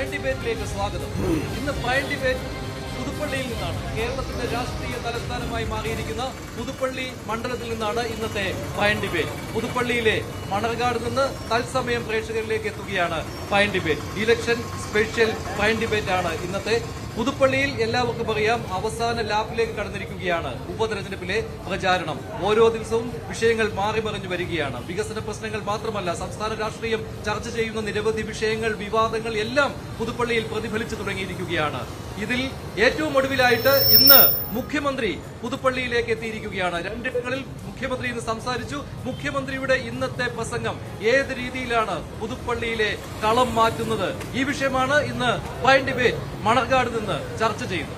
Prime ഡിബേറ്റിലേക്ക് സ്വാഗതം ഇന്ന് prime debate പുതുപ്പള്ളിയിൽ നിന്നാണ് കേരളത്തിന്റെ രാഷ്ട്രീയ തലസ്ഥാനമായി മാറിയിരിക്കുന്ന പുതുപ്പള്ളി മണ്ഡലത്തിൽ നിന്നാണ് ഇന്നത്തെ പ്രൈം ഡിബേറ്റ് പുതുപ്പള്ളിയിലെ മണർകാട് നിന്ന് തത്സമയം പ്രേക്ഷകരിലേക്ക് എത്തുകയാണ് prime debate election special prime debate ആണ് ഇന്നത്തെ പുതുപ്പള്ളിയിൽ എല്ലാവർക്കും അറിയാം അവസാന ലാപ്പിലേക്ക് കടന്നിരിക്കുകയാണ് ഉപതെരഞ്ഞെടുപ്പിലെ പ്രചാരണം ഓരോ ദിവസവും വിഷയങ്ങൾ മാറിമറിഞ്ഞു വരികയാണ് വികസന പ്രശ്നങ്ങൾ മാത്രമല്ല സംസ്ഥാന രാഷ്ട്രീയം ചർച്ച ചെയ്യുന്ന നിരവധി വിഷയങ്ങൾ വിവാദങ്ങൾ എല്ലാം പുതുപ്പള്ളിയിൽ പ്രതിഫലിച്ചു തുടങ്ങിയിരിക്കുകയാണ് ഇതിൽ ഏറ്റവും ഒടുവിലായിട്ട് ഇന്ന് മുഖ്യമന്ത്രി പുതുപ്പള്ളിയിലേക്ക് എത്തിയിരിക്കുകയാണ് രണ്ടിടങ്ങളിൽ മുഖ്യമന്ത്രി ഇന്ന് സംസാരിച്ചു മുഖ്യമന്ത്രിയുടെ ഇന്നത്തെ പ്രസംഗം ഏത് രീതിയിലാണ് പുതുപ്പള്ളിയിലെ കളം മാറ്റുന്നത് ഈ വിഷയമാണ് ഇന്ന് പ്രൈം ഡിബേറ്റ് മണർകാട് നിന്ന് ചർച്ച ചെയ്യുന്നത്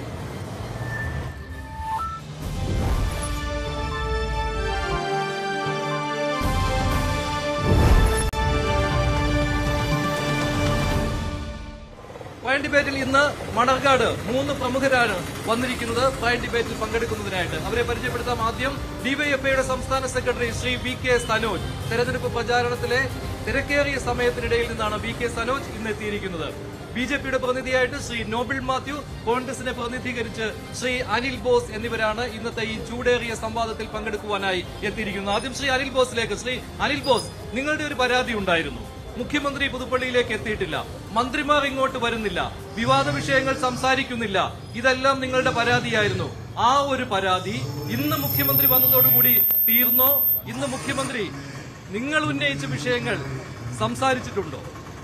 പ്രൈം ഡിബേറ്റിൽ ഇന്ന് മണർകാട് മൂന്ന് പ്രമുഖരാണ് വന്നിരിക്കുന്നത് പ്രൈം ഡിബേറ്റിൽ പങ്കെടുക്കുന്നതിനായിട്ട് അവരെ പരിചയപ്പെടുത്താം ആദ്യം ഡിവൈഎഫ്ഐയുടെ സംസ്ഥാന secretary Shri V K Sanoj തെരഞ്ഞെടുപ്പ് പ്രചാരണത്തിലെ തിരക്കേറിയ സമയത്തിനിടയിൽ നിന്നാണ് വി കെ സനോജ് ഇന്ന് എത്തിയിരിക്കുന്നത് ബി ജെ പിയുടെ പ്രതിനിധിയായിട്ട് ശ്രീ നോബിൾ മാത്യു കോൺഗ്രസിനെ പ്രതിനിധീകരിച്ച് ശ്രീ അനിൽ ബോസ് എന്നിവരാണ് ഇന്നത്തെ ഈ ചൂടേറിയ സംവാദത്തിൽ പങ്കെടുക്കുവാനായി എത്തിയിരിക്കുന്നത് ആദ്യം ശ്രീ അനിൽ ബോസിലേക്ക് ശ്രീ അനിൽ ബോസ് നിങ്ങളുടെ ഒരു പരാതി ഉണ്ടായിരുന്നു മുഖ്യമന്ത്രി പുതുപ്പള്ളിയിലേക്ക് എത്തിയിട്ടില്ല മന്ത്രിമാർ ഇങ്ങോട്ട് വരുന്നില്ല വിവാദ വിഷയങ്ങൾ സംസാരിക്കുന്നില്ല ഇതെല്ലാം നിങ്ങളുടെ പരാതിയായിരുന്നു ആ ഒരു പരാതി ഇന്ന് മുഖ്യമന്ത്രി വന്നതോടുകൂടി തീർന്നോ ഇന്ന് മുഖ്യമന്ത്രി നിങ്ങൾ ഉന്നയിച്ച വിഷയങ്ങൾ സംസാരിച്ചിട്ടുണ്ടോ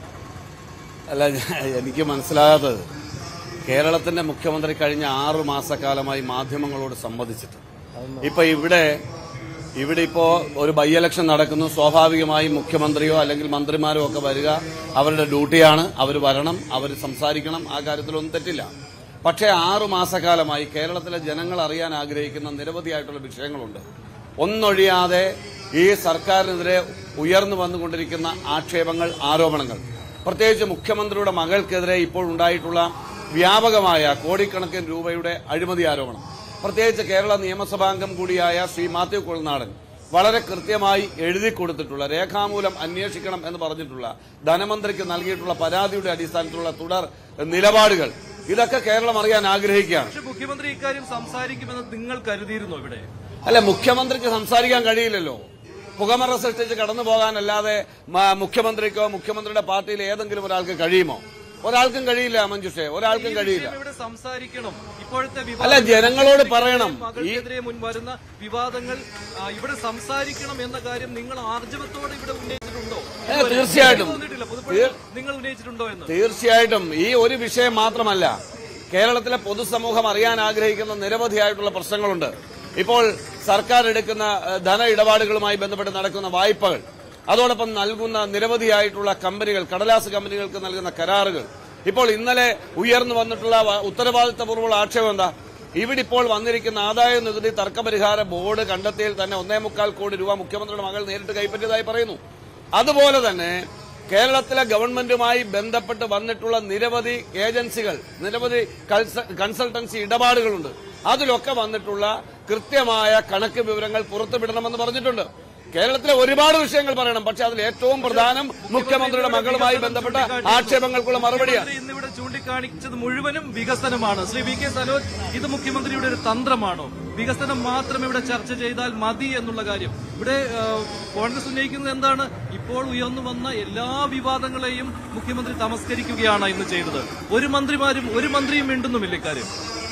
അല്ല ഞാൻ- എനിക്ക് മനസ്സിലാകാത്തത് കേരളത്തിന്റെ മുഖ്യമന്ത്രി കഴിഞ്ഞ ആറു മാസക്കാലമായി മാധ്യമങ്ങളോട് സംവദിച്ചിട്ട് ഇപ്പൊ ഇവിടെ ഇവിടെ ഇപ്പോ ഒരു ബൈ ഇലക്ഷൻ നടക്കുന്നു സ്വാഭാവികമായും മുഖ്യമന്ത്രിയോ അല്ലെങ്കിൽ മന്ത്രിമാരോ ഒക്കെ വരിക അവരുടെ ഡ്യൂട്ടിയാണ് അവർ വരണം അവർ സംസാരിക്കണം ആ കാര്യത്തിലൊന്നും തെറ്റില്ല പക്ഷേ ആറു മാസക്കാലമായി കേരളത്തിലെ ജനങ്ങൾ അറിയാൻ ആഗ്രഹിക്കുന്ന നിരവധിയായിട്ടുള്ള വിഷയങ്ങളുണ്ട് ഒന്നൊഴിയാതെ ഈ സർക്കാരിനെതിരെ ഉയർന്നു വന്നുകൊണ്ടിരിക്കുന്ന ആക്ഷേപങ്ങൾ ആരോപണങ്ങൾ പ്രത്യേകിച്ച് മുഖ്യമന്ത്രിയുടെ മകൾക്കെതിരെ ഇപ്പോൾ ഉണ്ടായിട്ടുള്ള വ്യാപകമായ കോടിക്കണക്കിന് രൂപയുടെ അഴിമതി ആരോപണം പ്രത്യേകിച്ച് കേരള നിയമസഭാംഗം കൂടിയായ ശ്രീ മാത്യു കുളനാടൻ വളരെ കൃത്യമായി എഴുതി കൊടുത്തിട്ടുള്ള രേഖാമൂലം അന്വേഷിക്കണം എന്ന് പറഞ്ഞിട്ടുള്ള ധനമന്ത്രിക്ക് നൽകിയിട്ടുള്ള പരാതിയുടെ അടിസ്ഥാനത്തിലുള്ള തുടർ നിലപാടുകൾ ഇതൊക്കെ കേരളം അറിയാൻ ആഗ്രഹിക്കുകയാണ് പക്ഷെ മുഖ്യമന്ത്രി ഇക്കാര്യം സംസാരിക്കുമെന്ന് നിങ്ങൾ കരുതിയിരുന്നോ ഇവിടെ അല്ല മുഖ്യമന്ത്രിക്ക് സംസാരിക്കാൻ കഴിയില്ലല്ലോ പുകമറ സൃഷ്ടിച്ച് കടന്നു പോകാനല്ലാതെ മ- മുഖ്യമന്ത്രിക്കോ മുഖ്യമന്ത്രിയുടെ പാർട്ടിയിൽ ഏതെങ്കിലും ഒരാൾക്ക് കഴിയുമോ ഒരാൾക്കും കഴിയില്ല മഞ്ജുഷേ ഒരാൾക്കും ഈ കഴിയില്ല വിഷയം ഇവിടെ സംസാരിക്കണം ഇപ്പോഴത്തെ അല്ല, വിവാദങ്ങൾ- ജനങ്ങളോട് പറയണം. മകൾക്കെതിരെ മുൻ വരുന്ന വിവാദങ്ങൾ ആ, ഇവിടെ സംസാരിക്കണം എന്ന കാര്യം നിങ്ങൾ ആർജവത്തോടെ ഇവിടെ ഉന്നയിച്ചിട്ടുണ്ടോ ഏ, തീർച്ചയായിട്ടും. തോന്നിയിട്ടില്ല. പുതുപ്പള്ളി നിങ്ങൾ ഉന്നയിച്ചിട്ടുണ്ടോ എന്ന് തീർച്ചയായിട്ടും ഈ ഒരു വിഷയം മാത്രമല്ല കേരളത്തിലെ പൊതുസമൂഹം അറിയാൻ ആഗ്രഹിക്കുന്ന നിരവധിയായിട്ടുള്ള പ്രശ്നങ്ങളുണ്ട് ഇപ്പോൾ സർക്കാർ എടുക്കുന്ന ഏഹ്, ധന ഇടപാടുകളുമായി ബന്ധപ്പെട്ട് നടക്കുന്ന വായ്പകൾ അതോടൊപ്പം നൽകുന്ന നിരവധിയായിട്ടുള്ള കമ്പനികൾ കടലാസ് കമ്പനികൾക്ക് നൽകുന്ന കരാറുകൾ ഇപ്പോൾ ഇന്നലെ ഉയർന്നു വന്നിട്ടുള്ള വ- ഉത്തരവാദിത്തപൂർവ്വമുള്ള ആക്ഷേപം എന്താ ഇവിടെ ഇപ്പോൾ വന്നിരിക്കുന്ന ആദായ നികുതി തർക്കപരിഹാര ബോർഡ് കണ്ടെത്തിയിൽ തന്നെ ഒന്നേ മുക്കാൽ കോടി രൂപ മുഖ്യമന്ത്രിയുടെ മകൾ നേരിട്ട് കൈപ്പറ്റിയതായി പറയുന്നു അതുപോലെ തന്നെ കേരളത്തിലെ ഗവൺമെന്റുമായി ബന്ധപ്പെട്ട് വന്നിട്ടുള്ള നിരവധി ഏജൻസികൾ നിരവധി കൺസ- കൺസൾട്ടൻസി ഇടപാടുകളുണ്ട് അതിലൊക്കെ വന്നിട്ടുള്ള കൃത്യമായ കണക്ക് വിവരങ്ങൾ പുറത്തുവിടണമെന്ന് പറഞ്ഞിട്ടുണ്ട് കേരളത്തിലെ ഒരുപാട് വിഷയങ്ങൾ പറയണം പക്ഷെ അതിൽ ഏറ്റവും പ്രധാനം മുഖ്യമന്ത്രിയുടെ മകളുമായി ബന്ധപ്പെട്ട ആക്ഷേപങ്ങൾക്കുള്ള മറുപടിയാണ് മുഖ്യമന്ത്രി ഇന്നിവിടെ ചൂണ്ടിക്കാണിച്ചത് മുഴുവനും വികസനമാണ് ശ്രീ വി കെ സനോജ് ഇത് മുഖ്യമന്ത്രിയുടെ ഒരു തന്ത്രമാണോ വികസനം മാത്രം ഇവിടെ ചർച്ച ചെയ്താൽ മതി എന്നുള്ള കാര്യം ഇവിടെ ആ, കോൺഗ്രസ് ഉന്നയിക്കുന്നത് എന്താണ് ഇപ്പോൾ ഉയർന്നു വന്ന എല്ലാ വിവാദങ്ങളെയും മുഖ്യമന്ത്രി തമസ്കരിക്കുകയാണ് ഇന്ന് ചെയ്തത് ഒരു മന്ത്രിമാരും ഒരു മന്ത്രിയും മിണ്ടുന്നുമില്ല ഇക്കാര്യം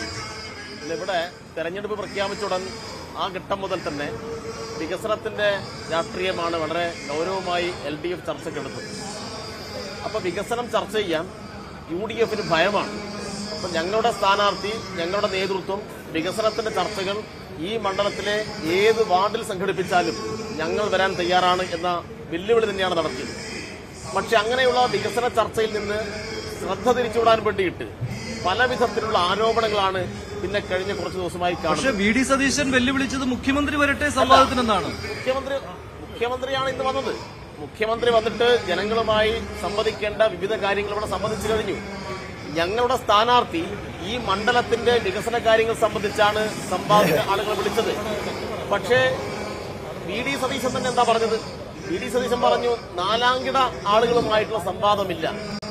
ഇല്ല, ഇവിടെ തെരഞ്ഞെടുപ്പ് പ്രഖ്യാപിച്ചുടൻ ആ ഘട്ടം മുതൽ തന്നെ വികസനത്തിന്റെ രാഷ്ട്രീയമാണ് വളരെ ഗൗരവമായി എൽ ഡി എഫ് ചർച്ചയ്ക്കെടുത്തത് അപ്പൊ വികസനം ചർച്ച ചെയ്യാൻ യു ഡി എഫിന് ഭയമാണ് അപ്പൊ ഞങ്ങളുടെ സ്ഥാനാർത്ഥി ഞങ്ങളുടെ നേതൃത്വം വികസനത്തിന്റെ ചർച്ചകൾ ഈ മണ്ഡലത്തിലെ ഏത് വാർഡിൽ സംഘടിപ്പിച്ചാലും ഞങ്ങൾ വരാൻ തയ്യാറാണ് എന്ന വെല്ലുവിളി തന്നെയാണ് നടത്തിയത് പക്ഷെ അങ്ങനെയുള്ള വികസന ചർച്ചയിൽ നിന്ന് ശ്രദ്ധ തിരിച്ചുവിടാൻ വേണ്ടിയിട്ട് പല വിധത്തിലുള്ള ആരോപണങ്ങളാണ് പിന്നെ കഴിഞ്ഞ കുറച്ച് ദിവസമായി പക്ഷെ കാണുന്നത് വി ഡി സതീശൻ വെല്ലുവിളിച്ചത് മുഖ്യമന്ത്രി വരട്ടെ സംവാദത്തിനെന്നാണ് മുഖ്യമന്ത്രി മുഖ്യമന്ത്രിയാണ് ഇന്ന് വന്നത് മുഖ്യമന്ത്രി വന്നിട്ട് ജനങ്ങളുമായി സംവദിക്കേണ്ട വിവിധ കാര്യങ്ങൾ ഇവിടെ സംബന്ധിച്ചു കഴിഞ്ഞു ഞങ്ങളുടെ സ്ഥാനാർത്ഥി ഈ മണ്ഡലത്തിന്റെ വികസന കാര്യങ്ങൾ സംബന്ധിച്ചാണ് സംവാദത്തിന് ആളുകൾ വിളിച്ചത് പക്ഷേ വി ഡി സതീശൻ തന്നെ എന്താ പറഞ്ഞത് വി ഡി സതീശൻ പറഞ്ഞു നാലാംകിട ആളുകളുമായിട്ടുള്ള സംവാദമില്ല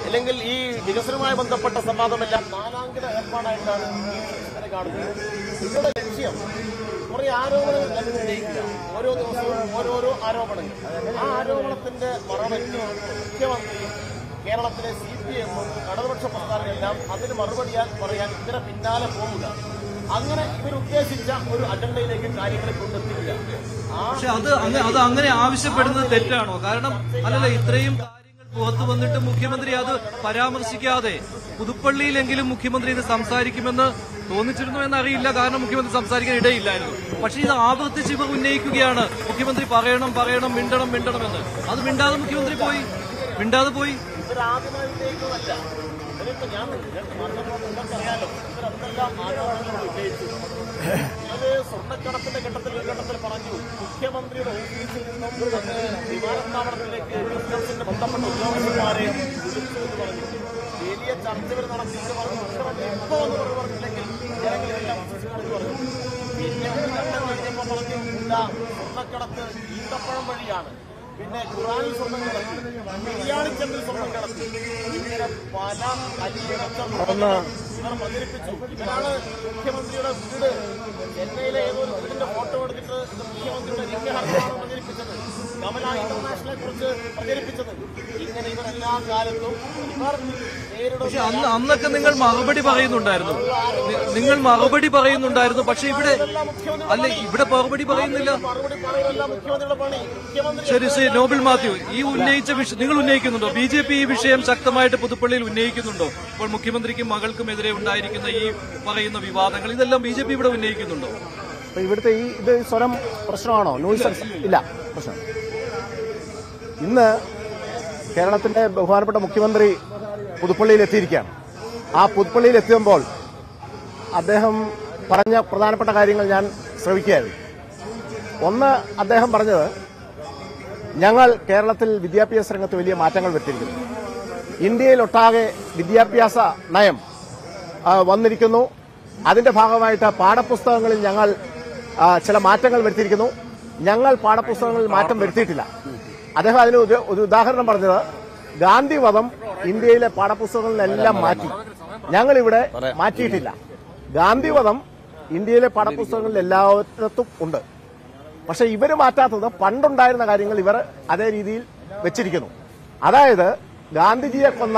അല്ലെങ്കിൽ ഈ വികസനവുമായി ബന്ധപ്പെട്ട സംവാദമെല്ലാം നാലാംകിട ഏർപ്പാടായിട്ടാണ് ഈ ഇതിനെ കാണുന്നത് ഇവരുടെ ലക്ഷ്യം കുറെ ആരോപണങ്ങൾ തന്നെ ഉന്നയിക്കുക ഓരോ ദിവസവും ഓരോരോ ആരോപണങ്ങൾ ആ ആരോപണത്തിന്റെ മറവയ്ക്ക് മുഖ്യമന്ത്രി കേരളത്തിലെ സി പി എമ്മും ഇടതുപക്ഷ പ്രസ്ഥാനങ്ങളെല്ലാം അതിന് മറുപടിയാൽ പറയാൻ ഇതിനെ പിന്നാലെ പോവുക അങ്ങനെ ഇവരുദ്ദേശിച്ച ഒരു അജണ്ടയിലേക്ക് കാര്യങ്ങളെ കൊണ്ടെത്തിക്കുക ആ പക്ഷെ അത് അങ്ങ- അത് അങ്ങനെ ആവശ്യപ്പെടുന്നത് തെറ്റാണോ കാരണം അല്ലല്ല ഇത്രയും കാര്യങ്ങൾ പുറത്തു വന്നിട്ട് മുഖ്യമന്ത്രി അത് പരാമർശിക്കാതെ പുതുപ്പള്ളിയിലെങ്കിലും മുഖ്യമന്ത്രി ഇത് സംസാരിക്കുമെന്ന് തോന്നിച്ചിരുന്നു എന്നറിയില്ല കാരണം മുഖ്യമന്ത്രി സംസാരിക്കാൻ ഇടയില്ലായിരുന്നു പക്ഷെ ഇത് ആവർത്തിച്ച് ഇവർ ഉന്നയിക്കുകയാണ് മുഖ്യമന്ത്രി പറയണം പറയണം മിണ്ടണം മിണ്ടണം എന്ന് അത് മിണ്ടാതെ മുഖ്യമന്ത്രി പോയി മിണ്ടാതെ പോയി ഇവരാദ്യമായി ഉന്നയിക്കുന്നതല്ല ഇവരിപ്പോ ഞാൻ നിങ്ങൾക്കറിയാലോ ഇവരെന്തെല്ലാം ആരോപണങ്ങൾ ഉന്നയിച്ചു അത് സ്വർണ്ണക്കടത്തിന്റെ ഘട്ടത്തിൽ ഒരു ഘട്ടത്തിൽ പറഞ്ഞു മുഖ്യമന്ത്രിയുടെ ഓഫീസിൽ നിന്നും അങ്ങ് വിമാനത്താവളത്തിലേക്ക് ബിസിനസിന്റെ ബന്ധപ്പെട്ട ഉദ്യോഗസ്ഥന്മാരെ വിളിച്ചു എന്ന് പറഞ്ഞു വലിയ ചർച്ചകൾ നടത്തിയിട്ട് പറഞ്ഞു മുഖ്യമന്ത്രി ഇപ്പൊ വന്ന് പറഞ്ഞു പറഞ്ഞില്ലെങ്കിൽ ജനങ്ങളെല്ലാം വിശ്വസിക്കണമെന്ന് പറഞ്ഞു പിന്നെ ഒരു ഘട്ടം കഴിഞ്ഞപ്പോ പറഞ്ഞു ഇല്ല സ്വർണ്ണക്കടത്ത് ഈന്തപ്പഴം വഴിയാണ് പിന്നെ ഖുറാനിൽ സ്വർണ്ണം കിടത്തി ബിരിയാണിച്ചമ്പിൽ സ്വർണ്ണം കിടത്തി ഇങ്ങനെ പല അലിയിടച്ച ഇവർ പ്രചരിപ്പിച്ചു ഇവരാണ് മുഖ്യമന്ത്രിയുടെ വീട് ചെന്നൈയിലെ ഏതോ ഒരു വീടിന്റെ ഫോട്ടോ എടുത്തിട്ട് ഇത് മുഖ്യമന്ത്രിയുടെ രമ്യഹർഷമാണ് പ്രചരിപ്പിച്ചത് കമല ഇന്റർനാഷണലെ കുറിച്ച് പ്രചരിപ്പിച്ചത് ഇങ്ങനെ ഇവർ എല്ലാ കാലത്തും ഇവർ പക്ഷെ നേരിടുന്ന അന്ന് അന്നൊക്കെ നിങ്ങൾ മറുപടി പറയുന്നുണ്ടായിരുന്നു നി- നിങ്ങൾ മറുപടി പറയുന്നുണ്ടായിരുന്നു പക്ഷെ ഇവിടെ അല്ല ഇവിടെ മറുപടി പറയുന്നില്ല മറുപടി പറയുമല്ല മുഖ്യമന്ത്രിയുടെ പണി മുഖ്യമന്ത്രി ശരി ശരി നോബിൾ മാത്യു ഈ ഉന്നയിച്ച വിഷയം നിങ്ങൾ ഉന്നയിക്കുന്നുണ്ടോ ബി ജെ പി ഈ വിഷയം ശക്തമായിട്ട് പുതുപ്പള്ളിയിൽ ഉന്നയിക്കുന്നുണ്ടോ ഇപ്പോൾ മുഖ്യമന്ത്രിക്കും മകൾക്കും എതിരെ ഉണ്ടായിരിക്കുന്ന ഈ പറയുന്ന വിവാദങ്ങൾ ഇതെല്ലാം ബി ജെ പി ഇവിടെ ഉന്നയിക്കുന്നുണ്ടോ അപ്പൊ ഇവിടുത്തെ ഈ ഇത് സ്വരം പ്രശ്നമാണോ നോയ്സൻസ് ഇല്ല പ്രശ്നം ഇന്ന് കേരളത്തിന്റെ ബഹുമാനപ്പെട്ട മുഖ്യമന്ത്രി പുതുപ്പള്ളിയിൽ എത്തിയിരിക്കുകയാണ് ആ പുതുപ്പള്ളിയിൽ എത്തുമ്പോൾ അദ്ദേഹം പറഞ്ഞ പ്രധാനപ്പെട്ട കാര്യങ്ങൾ ഞാൻ ശ്രവിക്കുകയായിരുന്നു ഒന്ന് അദ്ദേഹം പറഞ്ഞത് ഞങ്ങൾ കേരളത്തിൽ വിദ്യാഭ്യാസ രംഗത്ത് വലിയ മാറ്റങ്ങൾ വരുത്തിയിരിക്കുന്നു ഇന്ത്യയിലൊട്ടാകെ വിദ്യാഭ്യാസ നയം ആ, വന്നിരിക്കുന്നു അതിന്റെ ഭാഗമായിട്ട് പാഠപുസ്തകങ്ങളിൽ ഞങ്ങൾ ആ, ചില മാറ്റങ്ങൾ വരുത്തിയിരിക്കുന്നു ഞങ്ങൾ പാഠപുസ്തകങ്ങളിൽ മാറ്റം വരുത്തിയിട്ടില്ല അദ്ദേഹം അതിന് ഒരു ഒരു ഉദാഹരണം പറഞ്ഞത് ഗാന്ധിവധം ഇന്ത്യയിലെ പാഠപുസ്തകങ്ങളിലെല്ലാം മാറ്റി ഞങ്ങളിവിടെ മാറ്റിയിട്ടില്ല ഗാന്ധിവധം ഇന്ത്യയിലെ പാഠപുസ്തകങ്ങളിൽ എല്ലായിടത്തും ഉണ്ട് പക്ഷെ ഇവര് മാറ്റാത്തത് പണ്ടുണ്ടായിരുന്ന കാര്യങ്ങൾ ഇവർ അതേ രീതിയിൽ വെച്ചിരിക്കുന്നു അതായത് ഗാന്ധിജിയെ കൊന്ന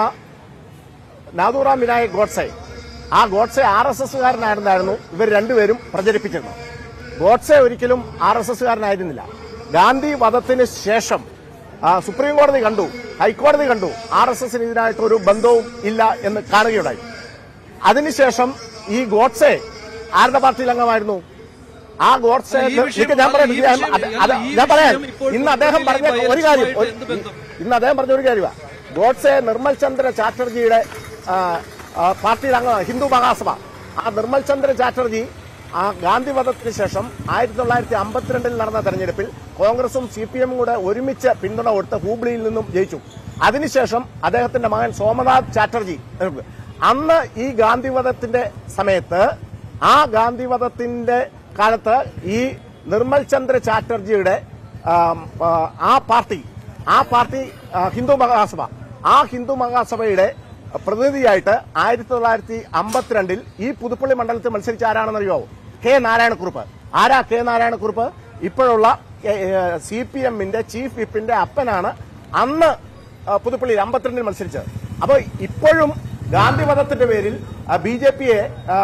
നാദുറാം വിനായക് ഗോഡ്സെ ആ ഗോഡ്സെ ആർ എസ് എസ്സുകാരനായിരുന്നായിരുന്നു ഇവർ രണ്ടുപേരും പ്രചരിപ്പിച്ചിരുന്നത് ഗോഡ്സെ ഒരിക്കലും ആർ എസ് എസ്സുകാരനായിരുന്നില്ല ഗാന്ധി വധത്തിന് ശേഷം ആ, സുപ്രീം കോടതി കണ്ടു ഹൈക്കോടതി കണ്ടു ആർ എസ് എസിന് ഇതിനായിട്ട് ഒരു ബന്ധവും ഇല്ല എന്ന് കാണുകയുണ്ടായി അതിനുശേഷം ഈ ഗോഡ്സെ ആരുടെ പാർട്ടിയിൽ അംഗമായിരുന്നു ആ ഗോഡ്സെ ഈ വിഷയം- നിക്ക് ഞാൻ പറയാം ഈ ഞാൻ- വിഷയം- അത്- അല്ല, അത് ഈ ഞാൻ പറയാം വിഷയം ഇപ്പോൾ ഇന്ന് അദ്ദേഹം പറഞ്ഞ പുതുപ്പള്ളിയിലെ ഒരു കാര്യം ഒരു- എന്ത് ബന്ധം? ഇന്ന് അദ്ദേഹം പറഞ്ഞ ഒരു കാര്യമാണ് ഗോഡ്സെ നിർമ്മൽ ചന്ദ്ര ചാറ്റർജിയുടെ ആ, ആ, പാർട്ടിയുടെ അംഗം ഹിന്ദു മഹാസഭ ആ നിർമ്മൽ ചന്ദ്ര ചാറ്റർജി ആ ഗാന്ധി വധത്തിന് ശേഷം ആയിരത്തി തൊള്ളായിരത്തി അമ്പത്തിരണ്ടിൽ നടന്ന തെരഞ്ഞെടുപ്പിൽ കോൺഗ്രസും സി പി എമ്മും കൂടെ ഒരുമിച്ച് പിന്തുണ കൊടുത്ത് ഹൂബ്ലിയിൽ നിന്നും ജയിച്ചു അതിനുശേഷം അദ്ദേഹത്തിന്റെ മകൻ സോമനാഥ് ചാറ്റർജി അന്ന് ഈ ഗാന്ധിവധത്തിന്റെ സമയത്ത് ആ ഗാന്ധിവധത്തിന്റെ കാലത്ത് ഈ നിർമ്മൽ ചന്ദ്ര ചാറ്റർജിയുടെ ആം, ആ, ആ പാർട്ടി ആ പാർട്ടി ആ, ഹിന്ദു മഹാസഭ ആ ഹിന്ദു മഹാസഭയുടെ പ്രതിനിധിയായിട്ട് ആയിരത്തി തൊള്ളായിരത്തി അമ്പത്തിരണ്ടിൽ ഈ പുതുപ്പള്ളി മണ്ഡലത്തിൽ മത്സരിച്ച ആരാണെന്നറിയോ കെ നാരായണക്കുറുപ്പ് ആരാ കെ നാരായണക്കുറുപ്പ് ഇപ്പോഴുള്ള സി പി എമ്മിന്റെ ചീഫ് വിപ്പിന്റെ അപ്പനാണ് അന്ന് ആ, പുതുപ്പള്ളിയിൽ അമ്പത്തിരണ്ടിൽ മത്സരിച്ചത് അപ്പൊ ഇപ്പോഴും ഗാന്ധിവധത്തിന്റെ പേരിൽ ബി ജെ പിയെ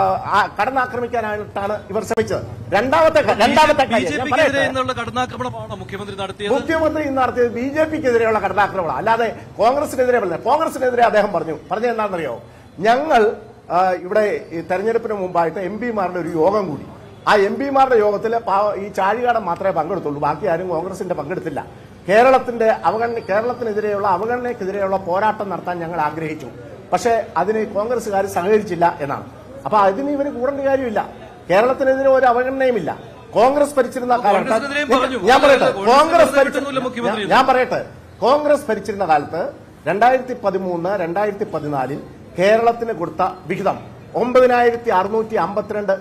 കടന്നാക്രമിക്കാനായിട്ടാണ് ഇവർ ശ്രമിച്ചത് രണ്ടാമത്തെ ക- രണ്ടാമത്തെ ബി കാര്യം ജെ ഞാൻ പിക്കെതിരെ പറയട്ടെ. എന്നുള്ള കടന്നാക്രമണമാണോ മുഖ്യമന്ത്രി നടത്തിയത് മുഖ്യമന്ത്രി ഇന്ന് നടത്തിയത് ബി ജെ പിക്കെതിരെയുള്ള കടലാക്രമണം അല്ലാതെ കോൺഗ്രസിനെതിരെ പറഞ്ഞ കോൺഗ്രസിനെതിരെ അദ്ദേഹം പറഞ്ഞു പറഞ്ഞത് എന്താണെന്നറിയോ ഞങ്ങൾ ആ, ഇവിടെ ഈ തെരഞ്ഞെടുപ്പിന് മുമ്പായിട്ട് എം പിമാരുടെ ഒരു യോഗം കൂടി ആ എം പിമാരുടെ യോഗത്തിൽ പാവ- ഈ ചാഴികാടൻ മാത്രമേ പങ്കെടുത്തുള്ളൂ ബാക്കി ആരും കോൺഗ്രസിന്റെ പങ്കെടുത്തില്ല കേരളത്തിന്റെ അവഗണന കേരളത്തിനെതിരെയുള്ള അവഗണനയ്ക്കെതിരെയുള്ള പോരാട്ടം നടത്താൻ ഞങ്ങൾ ആഗ്രഹിച്ചു പക്ഷേ അതിന് കോൺഗ്രസ്സുകാർ സഹകരിച്ചില്ല എന്നാണ് അപ്പൊ അതിന് ഇവന് കൂടേണ്ട കാര്യമില്ല കേരളത്തിനെതിരെ ഒരു അവഗണനയുമില്ല കോൺഗ്രസ് ഭരിച്ചിരുന്ന കാലത്ത് കോൺഗ്രസിനെതിരെയും പറഞ്ഞു. ഞാൻ പറയട്ടെ കോൺഗ്രസിനെതിരെ കോൺഗ്രസ് ഇടപെടുന്നില്ല മുഖ്യമന്ത്രി. ഭരിച്ച ഞാൻ പറയട്ടെ കോൺഗ്രസ് ഭരിച്ചിരുന്ന കാലത്ത് രണ്ടായിരത്തി പതിമൂന്ന് രണ്ടായിരത്തി പതിനാലിൽ കേരളത്തിന് കൊടുത്ത വിഹിതം ഒമ്പതിനായിരത്തി അറുന്നൂറ്റി അമ്പത്തിരണ്ട്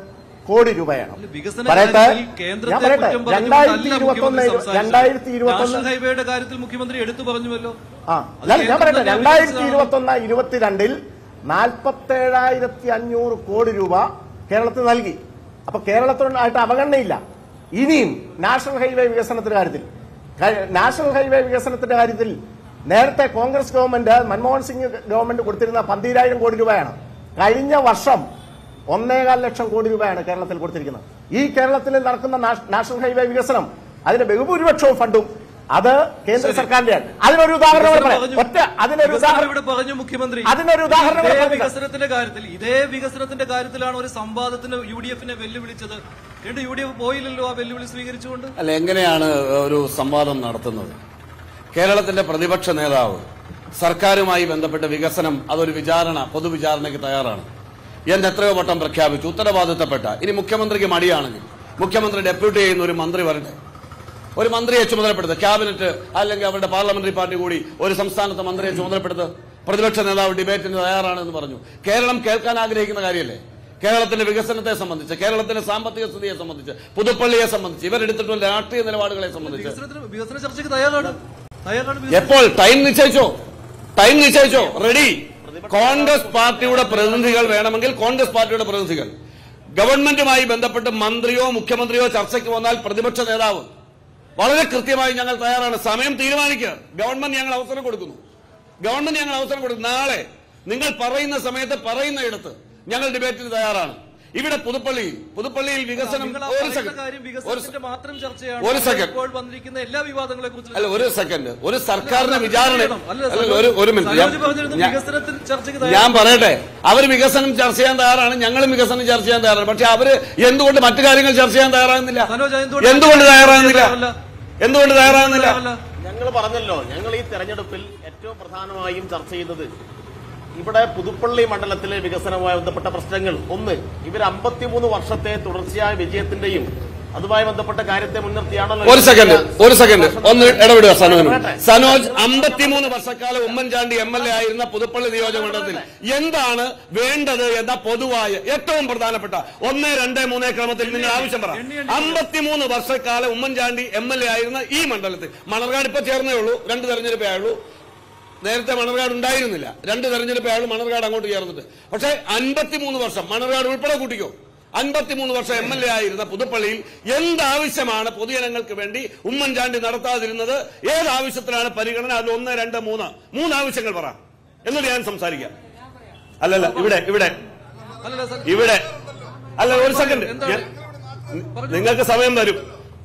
കോടി രൂപയാണ് വികസന പറയട്ടെ കാര്യത്തിൽ ഞാൻ കേന്ദ്രത്തെ പറയട്ടെ കുറ്റം പറഞ്ഞുകൊണ്ടല്ല രണ്ടായിരത്തി ഇരുപത്തി ഒന്ന് മുഖ്യമന്ത്രി രണ്ടായിരത്തി സംസാരിച്ചത്. ഇരുപത്തി നാഷണൽ ഒന്ന് ഹൈവേയുടെ കാര്യത്തിൽ മുഖ്യമന്ത്രി എടുത്തു പറഞ്ഞുവല്ലോ ആ അത് ഞാൻ ഞാൻ പറയട്ടെ കേന്ദ്രം രണ്ടായിരത്തി തന്നെ ഇരുപത്തി ഒന്ന് ഇരുപത്തിരണ്ടിൽ നാൽപ്പത്തേഴായിരത്തി അഞ്ഞൂറ് കോടി രൂപ കേരളത്തിൽ നൽകി അപ്പൊ കേരളത്തിനായിട്ട് അവഗണനയില്ല ഇനിയും നാഷണൽ ഹൈവേ വികസനത്തിന്റെ കാര്യത്തിൽ ക- നാഷണൽ ഹൈവേ വികസനത്തിന്റെ കാര്യത്തിൽ നേരത്തെ Congress government Manmohan Singh government കൊടുത്തിരുന്ന പന്തിരായിരം കോടി രൂപയാണ് കഴിഞ്ഞ വർഷം ഒന്നേകാൽ ലക്ഷം കോടി രൂപയാണ് കേരളത്തിൽ കൊടുത്തിരിക്കുന്നത് ഈ കേരളത്തിൽ നടക്കുന്ന നാഷ- നാഷണൽ ഹൈവേ വികസനം അതിന്റെ ബഹുഭൂരിപക്ഷവും ഫണ്ടും അത് കേന്ദ്ര സർക്കാരിന്റെയാണ് അതിനൊരു ഉദാഹരണം കൂടെ പറയാം. പറഞ്ഞു. ഒറ്റ അതിനൊരു വികസനം ഉദാഹരണം ഇവിടെ പറഞ്ഞു മുഖ്യമന്ത്രി അതിനൊരു ഉദാഹരണം ഇതേ കൂടെ പറഞ്ഞില്ല. വികസനത്തിന്റെ കാര്യത്തിൽ ഇതേ വികസനത്തിന്റെ കാര്യത്തിലാണ് ഒരു സംവാദത്തിന് യു ഡി എഫിനെ വെല്ലുവിളിച്ചത് എന്നിട്ട് യു ഡി എഫ് പോയില്ലല്ലോ ആ വെല്ലുവിളി സ്വീകരിച്ചുകൊണ്ട് അല്ല എങ്ങനെയാണ് ഒരു സംവാദം നടത്തുന്നത് കേരളത്തിന്റെ പ്രതിപക്ഷ നേതാവ് സർക്കാരുമായി ബന്ധപ്പെട്ട വികസനം അതൊരു വിചാരണ പൊതുവിചാരണയ്ക്ക് തയ്യാറാണ് എന്ന് എത്രയോ വട്ടം പ്രഖ്യാപിച്ചു ഉത്തരവാദിത്തപ്പെട്ട ഇനി മുഖ്യമന്ത്രിക്ക് മടിയാണെങ്കിൽ മുഖ്യമന്ത്രി ഡെപ്യൂട്ടി ചെയ്യുന്ന ഒരു മന്ത്രി വരട്ടെ ഒരു മന്ത്രിയെ ചുമതലപ്പെടുത്തുക ക്യാബിനറ്റ് അല്ലെങ്കിൽ അവരുടെ പാർലമെന്ററി പാർട്ടി കൂടി ഒരു സംസ്ഥാനത്തെ മന്ത്രിയെ ചുമതലപ്പെടുത്തുക പ്രതിപക്ഷ നേതാവ് ഡിബേറ്റിന് തയ്യാറാണെന്ന് പറഞ്ഞു കേരളം കേൾക്കാൻ ആഗ്രഹിക്കുന്ന കാര്യമല്ലേ കേരളത്തിന്റെ വികസനത്തെ സംബന്ധിച്ച് കേരളത്തിന്റെ സാമ്പത്തിക സ്ഥിതിയെ സംബന്ധിച്ച് പുതുപ്പള്ളിയെ സംബന്ധിച്ച് ഇവരെടുത്തിട്ടുള്ള രാഷ്ട്രീയ നിലപാടുകളെ സംബന്ധിച്ച് വികസനത്തിന് വികസന ചർച്ചയ്ക്ക് തയ്യാറാണ് തയ്യാറാണ് വികസന- എപ്പോൾ ടൈം നിശ്ചയിച്ചോ ടൈം നിശ്ചയിച്ചോ റെഡി കോൺഗ്രസ് പാർട്ടിയുടെ പ്രതിനിധികൾ വേണമെങ്കിൽ കോൺഗ്രസ് പാർട്ടിയുടെ പ്രതിനിധികൾ ഗവൺമെന്റുമായി ബന്ധപ്പെട്ട് മന്ത്രിയോ മുഖ്യമന്ത്രിയോ ചർച്ചയ്ക്ക് വന്നാൽ പ്രതിപക്ഷ നേതാവ് വളരെ കൃത്യമായി ഞങ്ങൾ തയ്യാറാണ് സമയം തീരുമാനിക്കുക ഗവൺമെന്റ് ഞങ്ങൾ അവസരം കൊടുക്കുന്നു ഗവൺമെന്റ് ഞങ്ങൾ അവസരം കൊടുക്കുന്നു നാളെ നിങ്ങൾ പറയുന്ന സമയത്ത് പറയുന്നയിടത്ത് ഞങ്ങൾ ഡിബേറ്റിന് തയ്യാറാണ് ഇവിടെ പുതുപ്പള്ളിയിൽ പുതുപ്പള്ളിയിൽ വികസനം നിങ്ങൾ ആ ഒരു പറയുന്ന സെക്കൻഡ് കാര്യം ഒരു വികസനത്തിന്റെ മാത്രം ചർച്ചയാണ് ഒരു second. ഇപ്പോൾ വന്നിരിക്കുന്ന എല്ലാ വിവാദങ്ങളെ കുറിച്ച് അല്ല ഒരു സെക്കൻഡ് ഒരു സർക്കാരിന്റെ വിചാരണ അല്ല, അല്ല, ഒരു ഒരു മിനിറ്റ് സരോജ് പറഞ്ഞിരുന്നു ഞാൻ- വികസനത്തിന് ചർച്ചയ്ക്ക് ഞാൻ തയ്യാറാണ് പറയട്ടെ അവർ വികസനം ചർച്ച ചെയ്യാൻ തയ്യാറാണ് ഞങ്ങളും വികസനം ചർച്ച ചെയ്യാൻ തയ്യാറാണ് പക്ഷെ അവര് എന്തുകൊണ്ട് മറ്റു കാര്യങ്ങൾ ചർച്ച ചെയ്യാൻ തയ്യാറാകുന്നില്ല സനോജ് എന്തുകൊണ്ട് എന്തുകൊണ്ട് തയ്യാറാകുന്നില്ല തയ്യാറല്ല? എന്തുകൊണ്ട് തയ്യാറാകുന്നില്ല തയ്യാറല്ല. ഞങ്ങൾ പറഞ്ഞല്ലോ ഞങ്ങൾ ഈ തെരഞ്ഞെടുപ്പിൽ ഏറ്റവും പ്രധാനമായും ചർച്ച ചെയ്തത് ഇവിടെ പുതുപ്പള്ളി മണ്ഡലത്തിലെ വികസനവുമായി ബന്ധപ്പെട്ട പ്രശ്നങ്ങൾ ഒന്ന് ഇവർ അമ്പത്തിമൂന്ന് വർഷത്തെ തുടർച്ചയായ വിജയത്തിന്റെയും അതുമായി ബന്ധപ്പെട്ട കാര്യത്തെ മുൻനിർത്തിയാണല്ലോ ഒരു സെക്കൻഡ് ഒരു സെക്കൻഡ് ഒന്ന് ഇടപെടുക സനോജ് പറയട്ടെ. സനോജ് അമ്പത്തിമൂന്ന് വർഷക്കാലം ഉമ്മൻചാണ്ടി എം എൽ എ ആയിരുന്ന പുതുപ്പള്ളി നിയോജക മണ്ഡലത്തിൽ എന്താണ് വേണ്ടത് എന്ന പൊതുവായ ഏറ്റവും പ്രധാനപ്പെട്ട ഒന്ന് രണ്ട് മൂന്ന് ക്രമത്തിൽ നിങ്ങൾ ആവശ്യം പറ അമ്പത്തിമൂന്ന് വർഷക്കാലം ഉമ്മൻചാണ്ടി എം എൽ എ ആയിരുന്ന ഈ മണ്ഡലത്തിൽ മണർകാട് ഇപ്പൊ ചേർന്നേ ഉള്ളൂ രണ്ട് തെരഞ്ഞെടുപ്പേ ആയുള്ളൂ നേരത്തെ മണർകാട് ഉണ്ടായിരുന്നില്ല രണ്ട് തെരഞ്ഞെടുപ്പേ ആയുള്ളൂ മണർകാട് അങ്ങോട്ട് ചേർന്നിട്ട് പക്ഷേ അൻപത്തിമൂന്ന് വർഷം മണർകാട് ഉൾപ്പെടെ കൂട്ടിക്കോ അൻപത്തിമൂന്ന് വർഷം എം എൽ എ ആയിരുന്ന പുതുപ്പള്ളിയിൽ എന്താവശ്യമാണ് പൊതുജനങ്ങൾക്ക് വേണ്ടി ഉമ്മൻചാണ്ടി നടത്താതിരുന്നത് ഏത് ആവശ്യത്തിലാണ് പരിഗണന അതിൽ ഒന്ന് രണ്ട് മൂന്ന് മൂന്ന് ആവശ്യങ്ങൾ പറ എന്നിട്ട് ഞാൻ സംസാരിക്കാം അല്ലല്ല ഇവിടെ ഇവിടെ അല്ലല്ല സർ ഇവിടെ അല്ല ഒരു സെക്കൻഡ് എന്താണ്? നിങ്ങൾക്ക് സമയം തരും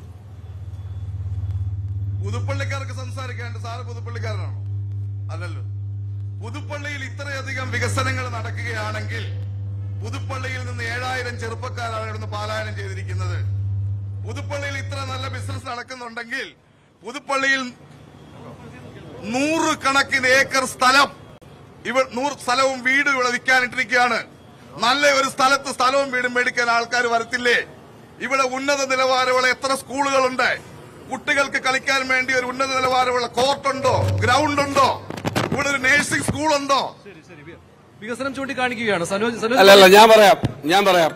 പുതുപ്പള്ളിക്കാർക്ക് സംസാരിക്കാണ്ട് സാറ് പുതുപ്പള്ളിക്കാരനാണോ അല്ലല്ലോ പുതുപ്പള്ളിയിൽ ഇത്രയധികം വികസനങ്ങൾ നടക്കുകയാണെങ്കിൽ പുതുപ്പള്ളിയിൽ നിന്ന് ഏഴായിരം ചെറുപ്പക്കാരാണ് ഇവിടുന്ന് പാലായനം ചെയ്തിരിക്കുന്നത് പുതുപ്പള്ളിയിൽ ഇത്ര നല്ല ബിസിനസ് നടക്കുന്നുണ്ടെങ്കിൽ പുതുപ്പള്ളിയിൽ നൂറ് കണക്കിന് ഏക്കർ സ്ഥലം ഇവ നൂറ് സ്ഥലവും വീടും ഇവിടെ വിൽക്കാനിട്ടിരിക്കുകയാണ് നല്ല ഒരു സ്ഥലത്ത് സ്ഥലവും വീടും മേടിക്കാൻ ആൾക്കാർ വരത്തില്ലേ ഇവിടെ ഉന്നത നിലവാരമുള്ള എത്ര സ്കൂളുകളുണ്ട് കുട്ടികൾക്ക് കളിക്കാൻ വേണ്ടി ഒരു ഉന്നത നിലവാരമുള്ള കോർട്ടുണ്ടോ ഗ്രൗണ്ട് ഉണ്ടോ ഇവിടെ ഒരു നേഴ്സിംഗ് സ്കൂൾ ഉണ്ടോ ശരി ശരി വി- വികസനം ചൂണ്ടിക്കാണിക്കുകയാണ് സനോജ് സനോജ് അല്ല അല്ല ഞാൻ പറയാം ഞാൻ പറയാം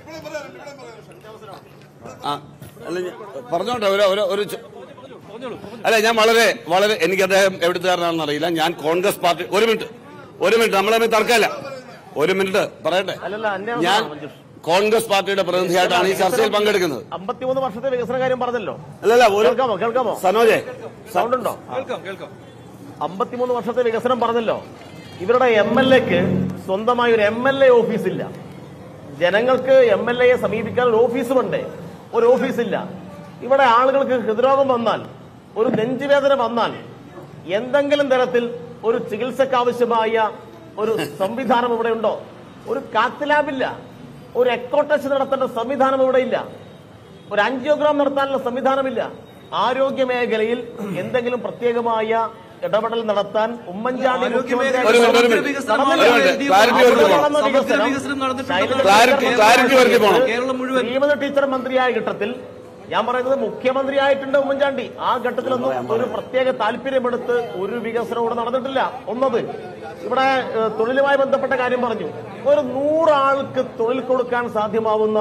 ആ അല്ല ഞാൻ- പറഞ്ഞോട്ടെ ഒരു ഒരു ഒരു ചോ- അല്ല ഞാൻ വളരെ വളരെ എനിക്ക് അദ്ദേഹം എവിടുത്തുകാരനാണെന്ന് അറിയില്ല ഞാൻ കോൺഗ്രസ് പാർട്ടി ഒരു മിനിറ്റ് ഒരു മിനിറ്റ് നമ്മളെ തമ്മിൽ തർക്കമല്ല ഒരു മിനിറ്റ് പറയട്ടെ അല്ലല്ല, അന്യ ഞാൻ മഞ്ജുഷ്. കോൺഗ്രസ് പാർട്ടിയുടെ പ്രതിനിധിയായിട്ടാണ് ഈ ചർച്ചയിൽ പങ്കെടുക്കുന്നത് അമ്പത്തിമൂന്ന് വർഷത്തെ വികസന കാര്യം പറഞ്ഞല്ലോ അല്ലല്ല ഒരു കേൾക്കാമോ കേൾക്കാമോ സനോജെ സൗണ്ട് ഉണ്ടോ കേൾക്കാം കേൾക്കാം അമ്പത്തിമൂന്ന് വർഷത്തെ വികസനം പറഞ്ഞല്ലോ ഇവരുടെ എം എൽ എക്ക് സ്വന്തമായി ഒരു എം എൽ എ ഓഫീസില്ല ജനങ്ങൾക്ക് എം എൽ എയെ സമീപിക്കാൻ ഒരു ഓഫീസുമുണ്ട് ഒരു ഓഫീസില്ല ഇവിടെ ആളുകൾക്ക് ഹൃദ്രോഗം വന്നാൽ ഒരു നെഞ്ചുവേദന വന്നാൽ എന്തെങ്കിലും തരത്തിൽ ഒരു ചികിത്സക്ക് ആവശ്യമായ ഒരു സംവിധാനം ഇവിടെ ഉണ്ടോ ഒരു കാത്ത് ലാബില്ല ഒരു എക്കോ ടെസ്റ്റ് നടത്തേണ്ട സംവിധാനം ഇവിടെ ഇല്ല ഒരു ആൻജിയോഗ്രാം നടത്താനുള്ള സംവിധാനമില്ല ആരോഗ്യ മേഖലയിൽ എന്തെങ്കിലും പ്രത്യേകമായ ഇടപെടൽ നടത്താൻ ഉമ്മൻചാണ്ടി ആരോഗ്യ മുഖ്യമന്ത്രി ഒരു മിനിറ്റ്, ഒരു സമഗ്ര മിനിറ്റ്. വികസനം ഒരു മാത്രമേ minute. L D F clarity വരുത്തി പോണം. സമഗ്ര വികസനം നടന്നിട്ടുണ്ട് ക്ലാരിറ്റി- ക്ലാരിറ്റി വരുത്തി പോണം. കേരളം മുഴുവൻ ശ്രീമതി ടീച്ചർ മന്ത്രിയായ ഘട്ടത്തിൽ ഞാൻ പറയുന്നത് മുഖ്യമന്ത്രിയായിട്ടുണ്ട് ഉമ്മൻചാണ്ടി ആ ഘട്ടത്തിലൊന്നും ഒരു പ്രത്യേക താല്പര്യമെടുത്ത് ഒരു വികസനം ഇവിടെ നടന്നിട്ടില്ല ഒന്നത് ഇവിടെ ഏഹ്, തൊഴിലുമായി ബന്ധപ്പെട്ട കാര്യം പറഞ്ഞു ഒരു നൂറാൾക്ക് തൊഴിൽ കൊടുക്കാൻ സാധ്യമാവുന്ന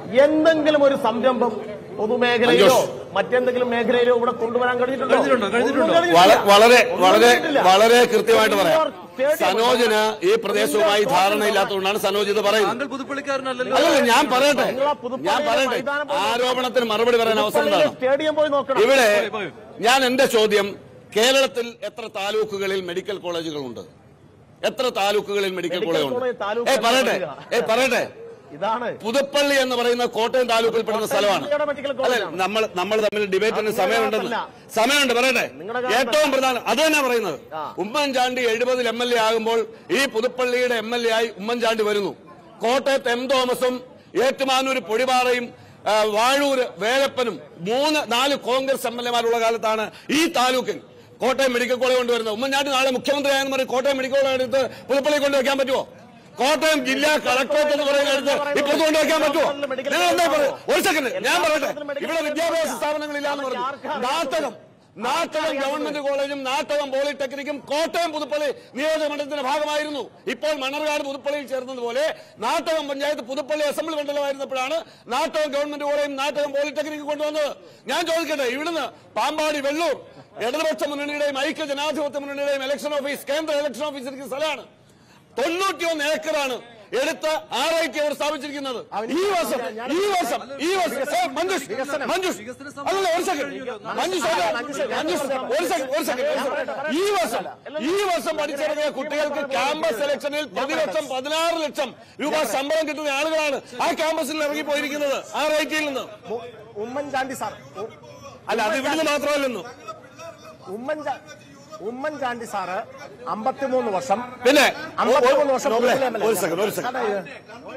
എന്തെങ്കിലും ഒരു സംരംഭം പൊതുമേഖലയിലോ മറ്റെന്തെങ്കിലും മേഖലയിലോ ഇവിടെ കൊണ്ടുവരാൻ കഴിഞ്ഞിട്ടുണ്ടോ കഴിഞ്ഞിട്ടുണ്ടോ? കഴിഞ്ഞിട്ടുണ്ടോ? ഒന്നും കഴിഞ്ഞിട്ടില്ല. വള- വളരെ വളരെ ഒന്നും കഴിഞ്ഞിട്ടില്ല. വളരെ കൃത്യമായിട്ട് പറയാം സ്റ്റേഡിയം സനോജിന് ഈ പ്രദേശവുമായി ധാരണയില്ലാത്തതുകൊണ്ടാണ് സനോജ് ഇത് പറയുന്നത് താങ്കൾ പുതുപ്പള്ളിക്കാരനല്ലല്ലോ അല്ലല്ല ഞാൻ പറയട്ടെ നിങ്ങൾ ആ പുതുപ്പള്ളിയിലെ ഞാൻ പറയട്ടെ മൈതാനം പോയി ആരോപണത്തിന് മറുപടി പറയാൻ അവസരം പുതുപ്പള്ളിയിലെ ഉണ്ടാകും സ്റ്റേഡിയം പോയി നോക്കണം ഇവിടെ പോയി. ഞാൻ എന്റെ ചോദ്യം കേരളത്തിൽ എത്ര താലൂക്കുകളിൽ മെഡിക്കൽ കോളേജുകളുണ്ട് എത്ര താലൂക്കുകളിൽ മെഡിക്കൽ മെഡിക്കൽ കോളേജ് കോളേജ് ഉണ്ട് താലൂക്ക് ഏ പറയട്ടെ എന്ന് ഏ പറയട്ടെ ഇതാണ് പുതുപ്പള്ളി എന്ന് പറയുന്ന കോട്ടയം താലൂക്കിൽ പെടുന്ന സ്ഥലമാണ് ജില്ലയുടെ മെഡിക്കൽ അല്ലെ കോളേജാണ്. നമ്മൾ നമ്മൾ തമ്മിൽ ഡിബേറ്റിന് അത് സമയമുണ്ടെന്ന് നിങ്ങളുടെ സമയമുണ്ട് പറയട്ടെ നിങ്ങളുടെ കാരണമല്ല. ഏറ്റവും പ്രധാനം അത് തന്നെ പറയുന്നത് ആ. ഉമ്മൻചാണ്ടി എഴുപതിൽ എം എൽ എ ആകുമ്പോൾ ഈ പുതുപ്പള്ളിയുടെ എം എൽ എ ആയി ഉമ്മൻചാണ്ടി വരുന്നു കോട്ടയത്ത് എം തോമസും ഏറ്റുമാനൂർ പൊടിപാറയും ആ, വാഴൂര് വേലപ്പനും മൂന്ന് നാല് കോൺഗ്രസ് എം എൽ എമാരുള്ള കാലത്താണ് ഈ താലൂക്കിൽ കോട്ടയം മെഡിക്കൽ കോളേജ് കൊണ്ടുവരുന്നത് ഉമ്മൻചാണ്ടി നാളെ മുഖ്യമന്ത്രി ആയെന്ന് പറഞ്ഞ് കോട്ടയം മെഡിക്കൽ കോളേജ് എടുത്ത് പുതുപ്പള്ളി കൊണ്ടുവയ്ക്കാൻ പറ്റുമോ കോട്ടയം ജില്ലാ കളക്ടറേറ്റ് എന്ന് പറയുന്ന എടുത്ത് ഇപ്പുറത്ത് കൊണ്ടുവയ്ക്കാൻ പറ്റുമോ നിങ്ങൾ എന്താ പറയുക ഒരു സെക്കൻഡ് ഞാൻ പറയട്ടെ ഇവിടെ വിദ്യാഭ്യാസ സ്ഥാപനങ്ങളില്ലാന്ന് പറഞ്ഞു നാട്ടകം നാട്ടകം ഗവൺമെന്റ് കോളേജും നാട്ടകം പോളിടെക്നിക്കും കോട്ടയം പുതുപ്പള്ളി നിയോജകമണ്ഡലത്തിന്റെ ഭാഗമായിരുന്നു ഇപ്പോൾ മണ്ണർകാട് പുതുപ്പള്ളിയിൽ ചേർന്നതുപോലെ നാട്ടകം പഞ്ചായത്ത് പുതുപ്പള്ളി അസംബ്ലി മണ്ഡലമായിരുന്നപ്പോഴാണ് നാട്ടകം ഗവൺമെന്റ് കോളേജും നാട്ടകം പോളിടെക്നിക്കും കൊണ്ടുവന്നത് ഞാൻ ചോദിക്കട്ടെ ഇവിടുന്ന് പാമ്പാടി വെള്ളൂർ ഇടതുപക്ഷ മുന്നണിയുടെയും ഐക്യ ജനാധിപത്യ മുന്നണിയുടെയും ഇലക്ഷൻ ഓഫീസ് കേന്ദ്ര ഇലക്ഷൻ ഓഫീസ് ഇരിക്കുന്ന സ്ഥലമാണ് തൊണ്ണൂറ്റിയൊന്ന് ഏക്കറാണ് എടുത്ത് ആർ ഐ ടി അവർ സ്ഥാപിച്ചിരിക്കുന്നത് ഈ വർഷം ഈ വർഷം ഈ വർഷം ഏ, മഞ്ജുഷ് മഞ്ജുഷ് അല്ലല്ല ഒരു സെക്കൻഡ് മഞ്ജുഷ് അല്ല, മഞ്ജുഷ് ഒരു സെക്കൻഡ് ഒരു സെക്കൻഡ് ഈ വർഷം ഈ വർഷം പഠിച്ചിറങ്ങിയ കുട്ടികൾക്ക് ക്യാമ്പസ് സെലക്ഷനിൽ പ്രതിവർഷം പതിനാറ് ലക്ഷം രൂപ ശമ്പളം കിട്ടുന്ന ആളുകളാണ് ആ ക്യാമ്പസിൽ ഇറങ്ങി പോയിരിക്കുന്നത് ആർ ഐ ടിയിൽ നിന്ന് മു- ഉമ്മൻചാണ്ടി സാർ ഉ- അല്ല അത് ഇവിടുന്ന് മാത്രമല്ലെന്നു ഉമ്മൻചാ ഉമ്മൻചാണ്ടി സാറ് അമ്പത്തിമൂന്ന് വർഷം പിന്നെ അമ്പത്തിമൂന്ന് വർഷം നോബിളെ, പുതുപ്പള്ളി എം എൽ എ. ഒരു സെക്കൻഡ് ഒരു സെക്കൻഡ് അതായത്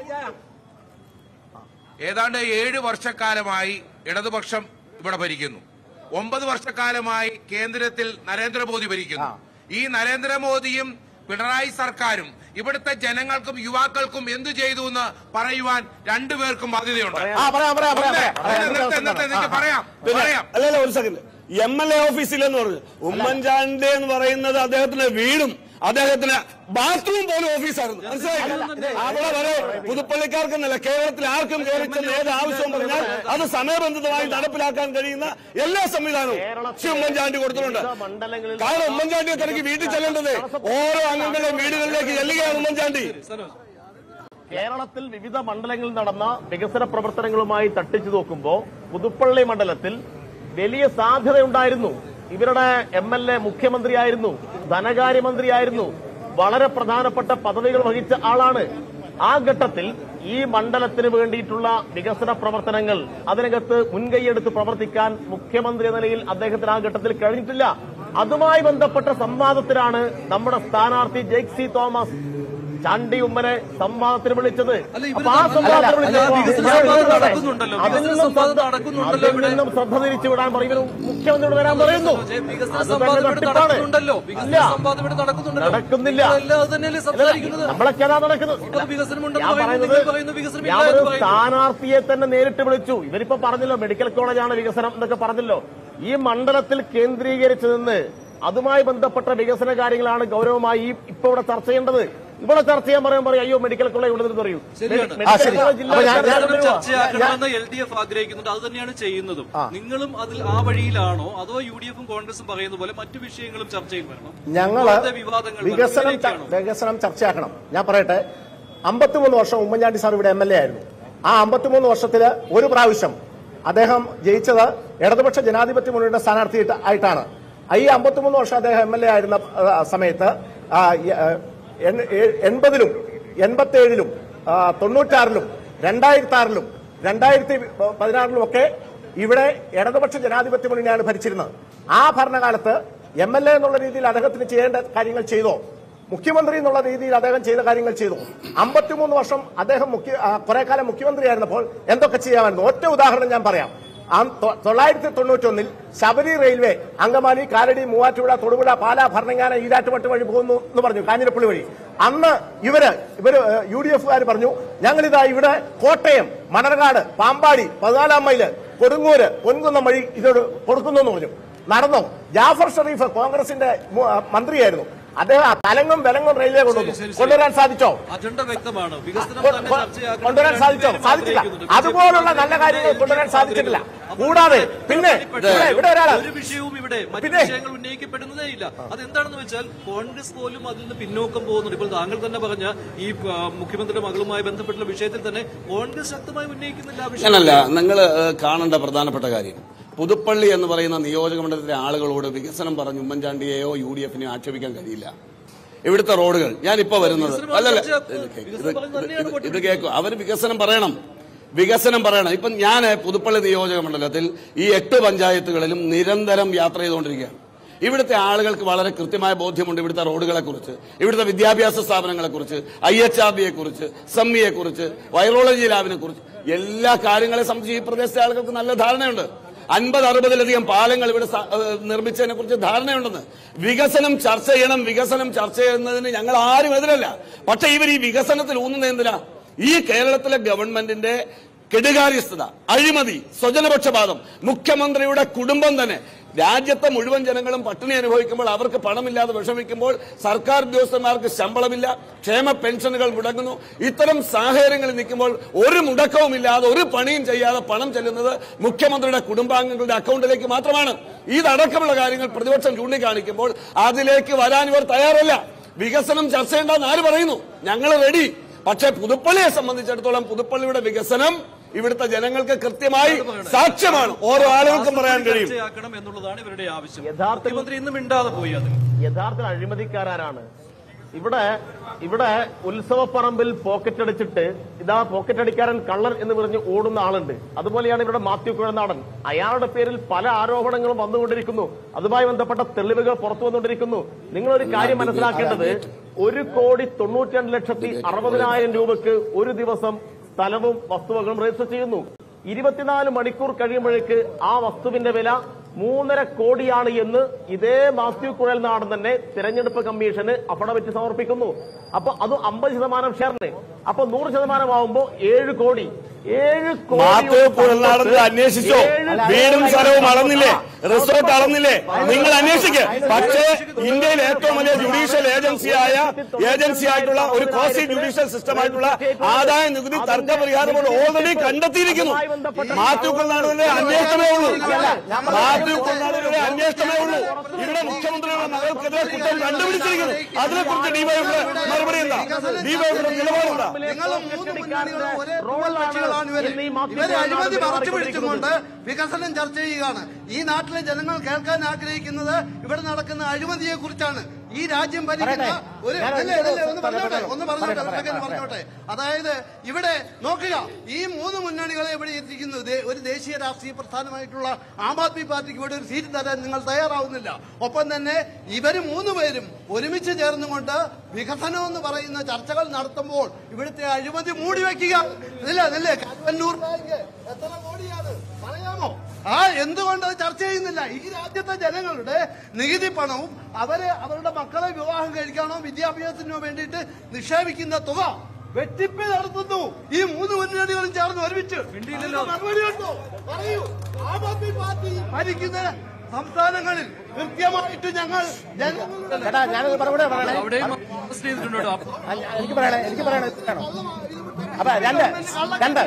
ഏതാണ്ട് ഏഴ് വർഷക്കാലമായി ഇടതുപക്ഷം ഇവിടെ ഭരിക്കുന്നു ഒമ്പത് വർഷക്കാലമായി കേന്ദ്രത്തിൽ നരേന്ദ്രമോദി ഭരിക്കുന്നു ഈ നരേന്ദ്രമോദിയും പിണറായി സർക്കാരും ഇവിടുത്തെ ജനങ്ങൾക്കും യുവാക്കൾക്കും എന്തു ചെയ്തു എന്ന് പറയുവാൻ രണ്ടുപേർക്കും ബാധ്യതയുണ്ട് ആ പറയാം പറയാം പറയാം ഒന്ന്, പറയാം. ഒന്ന് നിർത്ത്, നിർത്ത്, എനിക്ക് പറയാം പറയാം അല്ലല്ല ഒരു സെക്കൻഡ് എം എൽ എ ഓഫീസിലെന്ന് പറഞ്ഞു ഉമ്മൻചാണ്ടി എന്ന് പറയുന്നത് അദ്ദേഹത്തിന്റെ വീടും അദ്ദേഹത്തിന് ബാത്റൂം പോലും ഓഫീസായിരുന്നു മനസ്സിലായില്ല അവിടെ വരെ പുതുപ്പള്ളിക്കാർക്കെന്നല്ല കേരളത്തിൽ ആർക്കും കയറി ചെന്ന് ഏത് ആവശ്യവും പറഞ്ഞാൽ അത് സമയബന്ധിതമായി നടപ്പിലാക്കാൻ കഴിയുന്ന എല്ലാ സംവിധാനവും ശ്രീ ഉമ്മൻചാണ്ടി കൊടുത്തിട്ടുണ്ട് മണ്ഡലങ്ങളിൽ കാരണം ഉമ്മൻചാണ്ടിയെ തിരക്കി വീട്ടിൽ ചെല്ലേണ്ടത് ഓരോ അംഗങ്ങളുടെയും വീടുകളിലേക്ക് ചെല്ലുകയാണ് ഉമ്മൻചാണ്ടി കേരളത്തിൽ വിവിധ മണ്ഡലങ്ങളിൽ നടന്ന വികസന പ്രവർത്തനങ്ങളുമായി തട്ടിച്ചു നോക്കുമ്പോ പുതുപ്പള്ളി മണ്ഡലത്തിൽ വലിയ സാധ്യതയുണ്ടായിരുന്നു ഇവരുടെ എം എൽ എ മുഖ്യമന്ത്രിയായിരുന്നു ധനകാര്യമന്ത്രിയായിരുന്നു വളരെ പ്രധാനപ്പെട്ട പദവികൾ വഹിച്ച ആളാണ് ആ ഘട്ടത്തിൽ ഈ മണ്ഡലത്തിന് വേണ്ടിയിട്ടുള്ള വികസന പ്രവർത്തനങ്ങൾ അതിനകത്ത് മുൻകൈയെടുത്ത് പ്രവർത്തിക്കാൻ മുഖ്യമന്ത്രി എന്ന നിലയിൽ അദ്ദേഹത്തിന് ആ ഘട്ടത്തിൽ കഴിഞ്ഞിട്ടില്ല അതുമായി ബന്ധപ്പെട്ട സംവാദത്തിലാണ് നമ്മുടെ സ്ഥാനാർത്ഥി ജെക്സി തോമസ് ചാണ്ടി ഉമ്മനെ സംവാദത്തിന് വിളിച്ചത് അല്ല, ഇവര് അപ്പൊ ആ തമ്മിൽ- സംവാദത്തിന് അല്ല, വിളിച്ചപ്പോ വികസന ഇവര് സംവാദം വിളിച്ചത് നടക്കുന്നുണ്ടല്ലോ. അതിൽ വികസന നിന്നും സംവാദം ശ്രദ്ധ- നടക്കുന്നുണ്ടല്ലോ അതിൽ ഇവിടെ. നിന്നും ശ്രദ്ധ തിരിച്ചു വിടാൻ പറയും ഇവര് മുഖ്യമന്ത്രിയോട് വരാൻ പറയുന്നു വികസന അത് സംവാദം തന്നെ ഇവിടെ തട്ടിപ്പാണ്. നടക്കുന്നുണ്ടല്ലോ വികസന ഇല്ല. സംവാദം ഇവിടെ നടക്കുന്നുണ്ടല്ലോ നടക്കുന്നില്ല. നിങ്ങളെല്ലാം അത് തന്നെയല്ലേ സംസാരിക്കുന്നത് നമ്മളൊക്കെ അതാ നടക്കുന്നത് അത് വികസനമുണ്ടെന്ന് ഞാൻ പറയുന്നു, പറയുന്നത് നിങ്ങൾ പറയുന്നു വികസനം ഞാൻ ഇല്ല ഒരു എന്ന് പറയുന്നു. സ്ഥാനാർത്ഥിയെ തന്നെ നേരിട്ട് വിളിച്ചു ഇവരിപ്പോ പറഞ്ഞല്ലോ മെഡിക്കൽ കോളേജാണ് വികസനം എന്നൊക്കെ പറഞ്ഞല്ലോ ഈ മണ്ഡലത്തിൽ കേന്ദ്രീകരിച്ച് നിന്ന് അതുമായി ബന്ധപ്പെട്ട വികസന കാര്യങ്ങളാണ് ഗൗരവമായി ഈ- ഇപ്പൊ ഇവിടെ ചർച്ച ചെയ്യേണ്ടത് ഇവിടെ ചർച്ച ചെയ്യാൻ പറയാൻ പറയും അയ്യോ മെഡിക്കൽ കോളേജ് ഉണ്ടെന്ന് പറയൂ ശരിയാണ്. മെഡിക്കൽ ആ, ശരി. കോളേജ് അപ്പൊ ജില്ലാ ഞാൻ- ഞാൻ- വികസനം ചർച്ച ചർച്ചയാക്കണമെന്ന് എൽ ഡി എഫ് ആഗ്രഹിക്കുന്നുണ്ട് അത് തന്നെയാണ് ചെയ്യുന്നതും നിങ്ങളും അതിൽ ആ വഴിയിലാണോ അതോ യു ഡി എഫും കോൺഗ്രസും പറയുന്ന പോലെ മറ്റു വിഷയങ്ങളും ചർച്ചയിൽ വരണം ഞങ്ങള് ഇപ്പോഴത്തെ വിവാദങ്ങൾ വികസനം ച- ഇതിലേക്കാണോ? വികസനം ചർച്ചയാക്കണം ഞാൻ പറയട്ടെ അമ്പത്തിമൂന്ന് വർഷം ഉമ്മൻചാണ്ടി സാർ ഇവിടെ എം എൽ എ ആയിരുന്നു ആ അമ്പത്തിമൂന്ന് വർഷത്തില് ഒരു പ്രാവശ്യം അദ്ദേഹം ജയിച്ചത് ഇടതുപക്ഷ ജനാധിപത്യ മുന്നണിയുടെ സ്ഥാനാർത്ഥി ആയിട്ടാണ് ഈ അമ്പത്തിമൂന്ന് വർഷം അദ്ദേഹം എം എൽ എ ആയിരുന്ന ആ, സമയത്ത് ആ, എ- എ- എൺപതിലും എൺപത്തേഴിലും ആ, തൊണ്ണൂറ്റാറിലും രണ്ടായിരത്തി ആറിലും രണ്ടായിരത്തി പതിനാറിലും ഒക്കെ ഇവിടെ ഇടതുപക്ഷ ജനാധിപത്യ മുന്നണിയാണ് ഭരിച്ചിരുന്നത് ആ ഭരണകാലത്ത് എം എൽ എ എന്നുള്ള രീതിയിൽ അദ്ദേഹത്തിന് ചെയ്യേണ്ട കാര്യങ്ങൾ ചെയ്തോ മുഖ്യമന്ത്രി എന്നുള്ള രീതിയിൽ അദ്ദേഹം ചെയ്ത കാര്യങ്ങൾ ചെയ്തു അമ്പത്തിമൂന്ന് വർഷം അദ്ദേഹം മുഖ്യ ആ, കുറെ കാലം മുഖ്യമന്ത്രിയായിരുന്നപ്പോൾ എന്തൊക്കെ ചെയ്യാമായിരുന്നു ഒറ്റ ഉദാഹരണം ഞാൻ പറയാം ആ തൊ- തൊള്ളായിരത്തി തൊണ്ണൂറ്റൊന്നിൽ ശബരി റെയിൽവേ അങ്കമാലി കാലടി മൂവാറ്റുപുഴ തൊടുപുഴ പാല ഭരണങ്ങാന ഈരാറ്റുപട്ട് വഴി പോകുന്നു എന്ന് പറഞ്ഞു കാഞ്ഞിരപ്പള്ളി വഴി അന്ന് ഇവര് ഇവര് യു ഡി എഫുകാർ പറഞ്ഞു ഞങ്ങളിതാ ഇവിടെ കോട്ടയം മണർകാട് പാമ്പാടി പതിനാലാം മൈല് കൊടുങ്ങൂര് പൊൻകുന്നം വഴി ഇതോട് കൊടുക്കുന്നു എന്ന് പറഞ്ഞു നടന്നോ ജാഫർ ഷെറീഫ് കോൺഗ്രസിന്റെ മു- മന്ത്രിയായിരുന്നു അദ്ദേഹം ആ തലങ്ങും വിലങ്ങും റെയിൽവേ കൊണ്ടുവന്നു ശരി, ശരി. കൊണ്ടുവരാൻ സാധിച്ചോ അജണ്ട വ്യക്തമാണ് വികസനം കൊ- തന്നെ കൊ- ചർച്ചയാക്കണം. കൊണ്ടുവരാൻ സാധിച്ചോ രണ്ടുപേരും സാധിച്ചില്ല ആഗ്രഹിക്കുന്നുണ്ട്. അതുപോലുള്ള നല്ല കാര്യങ്ങൾ കൊണ്ടുവരാൻ സാധിച്ചിട്ടില്ല കൂടാതെ പിന്നെ ഇവിടെ ഇവിടെ ഒരാള് ഒരു വിഷയവും ഇവിടെ മറ്റു പിന്നെ- വിഷയങ്ങൾ ഉന്നയിക്കപ്പെടുന്നതേ ഇല്ല അതെന്താണെന്ന് വെച്ചാൽ കോൺഗ്രസ് പോലും അതിൽ നിന്ന് പിന്നോക്കം പോകുന്നുണ്ട് ഇപ്പോൾ താങ്കൾ തന്നെ പറഞ്ഞ ഈ ആ, മുഖ്യമന്ത്രിയുടെ മകളുമായി ബന്ധപ്പെട്ടുള്ള വിഷയത്തിൽ തന്നെ കോൺഗ്രസ് ശക്തമായി ഉന്നയിക്കുന്നില്ല ആ വിഷയം അങ്ങനല്ല നിങ്ങൾ കാണേണ്ട പ്രധാനപ്പെട്ട കാര്യം പുതുപ്പള്ളി എന്ന് പറയുന്ന നിയോജക മണ്ഡലത്തിലെ ആളുകളോട് വികസനം പറഞ്ഞ് ഉമ്മൻചാണ്ടിയെയോ യു ഡി എഫിനെയോ ആക്ഷേപിക്കാൻ കഴിയില്ല ഇവിടുത്തെ റോഡുകൾ ഞാനിപ്പോ വരുന്നത് വികസനം അല്ലല്ല ചർച്ച- ഇത് കേക്ക്. ഇത് വികസനം പറഞ്ഞ് തന്നെയാണ് ഇത് ഇത് കേൾക്കും അവർ വികസനം പറയണം വികസനം പറയണം ഇപ്പം ഞാൻ പുതുപ്പള്ളി നിയോജക മണ്ഡലത്തിൽ ഈ എട്ട് പഞ്ചായത്തുകളിലും നിരന്തരം യാത്ര ചെയ്തുകൊണ്ടിരിക്കുകയാണ് ഇവിടുത്തെ ആളുകൾക്ക് വളരെ കൃത്യമായ ബോധ്യമുണ്ട് ഇവിടുത്തെ റോഡുകളെ കുറിച്ച് ഇവിടുത്തെ വിദ്യാഭ്യാസ സ്ഥാപനങ്ങളെ കുറിച്ച് ഐ എച്ച് ആർ ബിയെ കുറിച്ച് സെമ്മിയെ കുറിച്ച് വൈറോളജി ലാബിനെ കുറിച്ച് എല്ലാ കാര്യങ്ങളെ സംബന്ധിച്ച് ഈ പ്രദേശത്തെ ആളുകൾക്ക് നല്ല ധാരണയുണ്ട് അൻപത് അറുപതിലധികം പാലങ്ങൾ ഇവിടെ സ- ഏഹ് നിർമ്മിച്ചതിനെ കുറിച്ച് ധാരണയുണ്ടെന്ന് വികസനം ചർച്ച ചെയ്യണം വികസനം ചർച്ച ചെയ്യുന്നതിന് ഞങ്ങൾ ആരും എതിരല്ല പക്ഷെ ഇവർ ഈ വികസനത്തിൽ ഊന്നുന്നത് എന്തിനാ ഈ കേരളത്തിലെ ഗവൺമെന്റിന്റെ കെടുകാര്യസ്ഥത അഴിമതി സ്വജനപക്ഷപാതം മുഖ്യമന്ത്രിയുടെ കുടുംബം തന്നെ രാജ്യത്തെ മുഴുവൻ ജനങ്ങളും പട്ടിണി അനുഭവിക്കുമ്പോൾ അവർക്ക് പണമില്ലാതെ വിഷമിക്കുമ്പോൾ സർക്കാർ ഉദ്യോഗസ്ഥന്മാർക്ക് ശമ്പളമില്ല ക്ഷേമ പെൻഷനുകൾ മുടങ്ങുന്നു ഇത്തരം സാഹചര്യങ്ങളിൽ നിൽക്കുമ്പോൾ ഒരു മുടക്കവുമില്ലാതെ ഒരു പണിയും ചെയ്യാതെ പണം ചെല്ലുന്നത് മുഖ്യമന്ത്രിയുടെ കുടുംബാംഗങ്ങളുടെ അക്കൗണ്ടിലേക്ക് മാത്രമാണ് ഇതടക്കമുള്ള കാര്യങ്ങൾ പ്രതിപക്ഷം ചൂണ്ടിക്കാണിക്കുമ്പോൾ അതിലേക്ക് വരാൻ ഇവർ തയ്യാറല്ല വികസനം ചർച്ച ചെയ്യേണ്ടെന്ന് ആര് പറയുന്നു ഞങ്ങൾ റെഡി പക്ഷേ പുതുപ്പള്ളിയെ സംബന്ധിച്ചിടത്തോളം പുതുപ്പള്ളിയുടെ വികസനം ഇവിടുത്തെ ജനങ്ങൾക്ക് കൃത്യമായി സാക്ഷ്യമാണ് ഓരോ ആളുകൾക്കും പറയാൻ കഴിയും ചർച്ചയാക്കണം എന്നുള്ളതാണ് ഇവരുടെ ആവശ്യം യഥാർത്ഥത്തിൽ- മുഖ്യമന്ത്രി ഇന്നും മിണ്ടാതെ പോയി അതിൽ യഥാർത്ഥ അഴിമതിക്കാരാണ് ഇവിടെ ഇവിടെ ഉത്സവപ്പറമ്പിൽ പോക്കറ്റ് അടിച്ചിട്ട് ഇതാ പോക്കറ്റ് അടിക്കാരൻ കള്ളൻ എന്ന് പറഞ്ഞ് ഓടുന്ന ആളുണ്ട് അതുപോലെയാണ് ഇവിടെ മാത്യു കുഴനാടൻ അയാളുടെ പേരിൽ പല ആരോപണങ്ങളും വന്നുകൊണ്ടിരിക്കുന്നു അതുമായി ബന്ധപ്പെട്ട തെളിവുകൾ പുറത്തു വന്നുകൊണ്ടിരിക്കുന്നു നിങ്ങളൊരു കാര്യം മനസ്സിലാക്കേണ്ടത് ഒരു കോടി തൊണ്ണൂറ്റി രണ്ട് ലക്ഷത്തി അറുപതിനായിരം രൂപക്ക് ഒരു ദിവസം സ്ഥലവും വസ്തുവകളും രജിസ്റ്റർ ചെയ്യുന്നു ഇരുപത്തിനാല് മണിക്കൂർ കഴിയുമ്പോഴേക്ക് ആ വസ്തുവിന്റെ വില മൂന്നര കോടിയാണ് എന്ന് ഇതേ മാത്യു കുഴൽനാടൻ തന്നെ തിരഞ്ഞെടുപ്പ് കമ്മീഷന് അഫിഡവിറ്റ് സമർപ്പിക്കുന്നു അപ്പൊ അത് അമ്പത് ശതമാനം ഷെയറിന് അപ്പൊ നൂറ് ശതമാനമാകുമ്പോ ഏഴ് കോടി ഏഴ് കോടി മാത്യു കുഴൽനാടൻ അന്വേഷിച്ചോ വീടും സ്ഥലവും അളന്നില്ലേ റിസോർട്ട് അളന്നില്ലേ നിങ്ങൾ അന്വേഷിക്കുക പക്ഷേ ഇന്ത്യയിലെ ഏറ്റവും വലിയ ജുഡീഷ്യൽ ഏജൻസിയായ ഏജൻസി ആയിട്ടുള്ള ഒരു കോസി ജുഡീഷ്യൽ സിസ്റ്റം ആയിട്ടുള്ള ആദായ നികുതി തർക്ക പരിഹാരം ബോർഡ് ഓൾറെഡി കണ്ടെത്തിയിരിക്കുന്നു മാത്യു കുഴൽനാടന്റെ അന്വേഷണമേ ഉള്ളൂ മാത്യു കുഴൽനാടന്റെ അന്വേഷണമേ ഉള്ളൂ ഇവിടെ മുഖ്യമന്ത്രിയുടെ മകൾക്കെതിരെ കുറ്റം കണ്ടുപിടിച്ചിരിക്കുന്നു അതിനെക്കുറിച്ച് ഡിവൈഎഫിന്റെ മറുപടി എന്താ ഡിവൈഎഫിന്റെ നിലപാടെന്താ നിങ്ങൾ മൂന്ന് മുന്നണികളും ഒരേ കക്ഷികളാണ് ഇവര് ഇവര് അഴിമതി മറച്ചു പിടിച്ചുകൊണ്ട് വികസനം ചർച്ച ചെയ്യുകയാണ് ഈ നാട്ടിലെ ജനങ്ങൾ കേൾക്കാൻ ആഗ്രഹിക്കുന്നത് ഇവിടെ നടക്കുന്ന അഴിമതിയെ കുറിച്ചാണ് ഈ രാജ്യം ഭരിക്കുന്ന പറയട്ടെ. ഒരു ഞാൻ ഇല്ല, ഇല്ല, ഒന്ന് പറയട്ടെ, പറഞ്ഞോട്ടെ ഒന്ന് പറഞ്ഞോട്ടെ പറയട്ടെ, ഒരു സെക്കൻഡ് പറയട്ടെ. പറഞ്ഞോട്ടെ അതായത് ഇവിടെ നോക്കുക ഈ മൂന്ന് മുന്നണികളെ ഇവിടെ എത്തിക്കുന്നു ദേ- ഒരു ദേശീയ രാഷ്ട്രീയ പ്രസ്ഥാനമായിട്ടുള്ള ആം ആദ്മി പാർട്ടിക്ക് ഇവിടെ ഒരു സീറ്റ് തരാൻ നിങ്ങൾ തയ്യാറാവുന്നില്ല ഒപ്പം തന്നെ ഇവര് മൂന്ന് പേരും ഒരുമിച്ച് ചേർന്നുകൊണ്ട് വികസനം എന്ന് പറയുന്ന ചർച്ചകൾ നടത്തുമ്പോൾ ഇവിടുത്തെ അഴിമതി മൂടി വെക്കുക ഇല്ല ഇല്ലേ കരുവന്നൂർ ബാങ്ക് എത്ര കോടിയാണ് പറയാമോ ആ എന്തുകൊണ്ട് അത് ചർച്ച ചെയ്യുന്നില്ല ഈ രാജ്യത്തെ ജനങ്ങളുടെ നികുതി പണവും അവര് അവരുടെ മക്കളെ വിവാഹം കഴിക്കാനോ വിദ്യാഭ്യാസത്തിനോ വേണ്ടിയിട്ട് നിക്ഷേപിക്കുന്ന തുക വെട്ടിപ്പ് നടത്തുന്നു ഈ മൂന്ന് മുന്നണികളും ചേർന്ന് ഒരുമിച്ച് അതിന് മറുപടിയുണ്ടോ പറയൂ ആം ആദ്മി പാർട്ടി ഭരിക്കുന്ന സംസ്ഥാനങ്ങളിൽ കൃത്യമായിട്ട് ഞങ്ങൾ ജനങ്ങളുടെ ചേട്ടാ ഞാനത് മറുപടി പറയണേ അവിടെയും അറസ്റ്റ് ചെയ്തിട്ടുണ്ട് കേട്ടോ. അപ്പൊ അല്ല, എനിക്ക് പറയണേ എനിക്ക് പറയണേ വേണം അപ്പൊ രണ്ട് രണ്ട്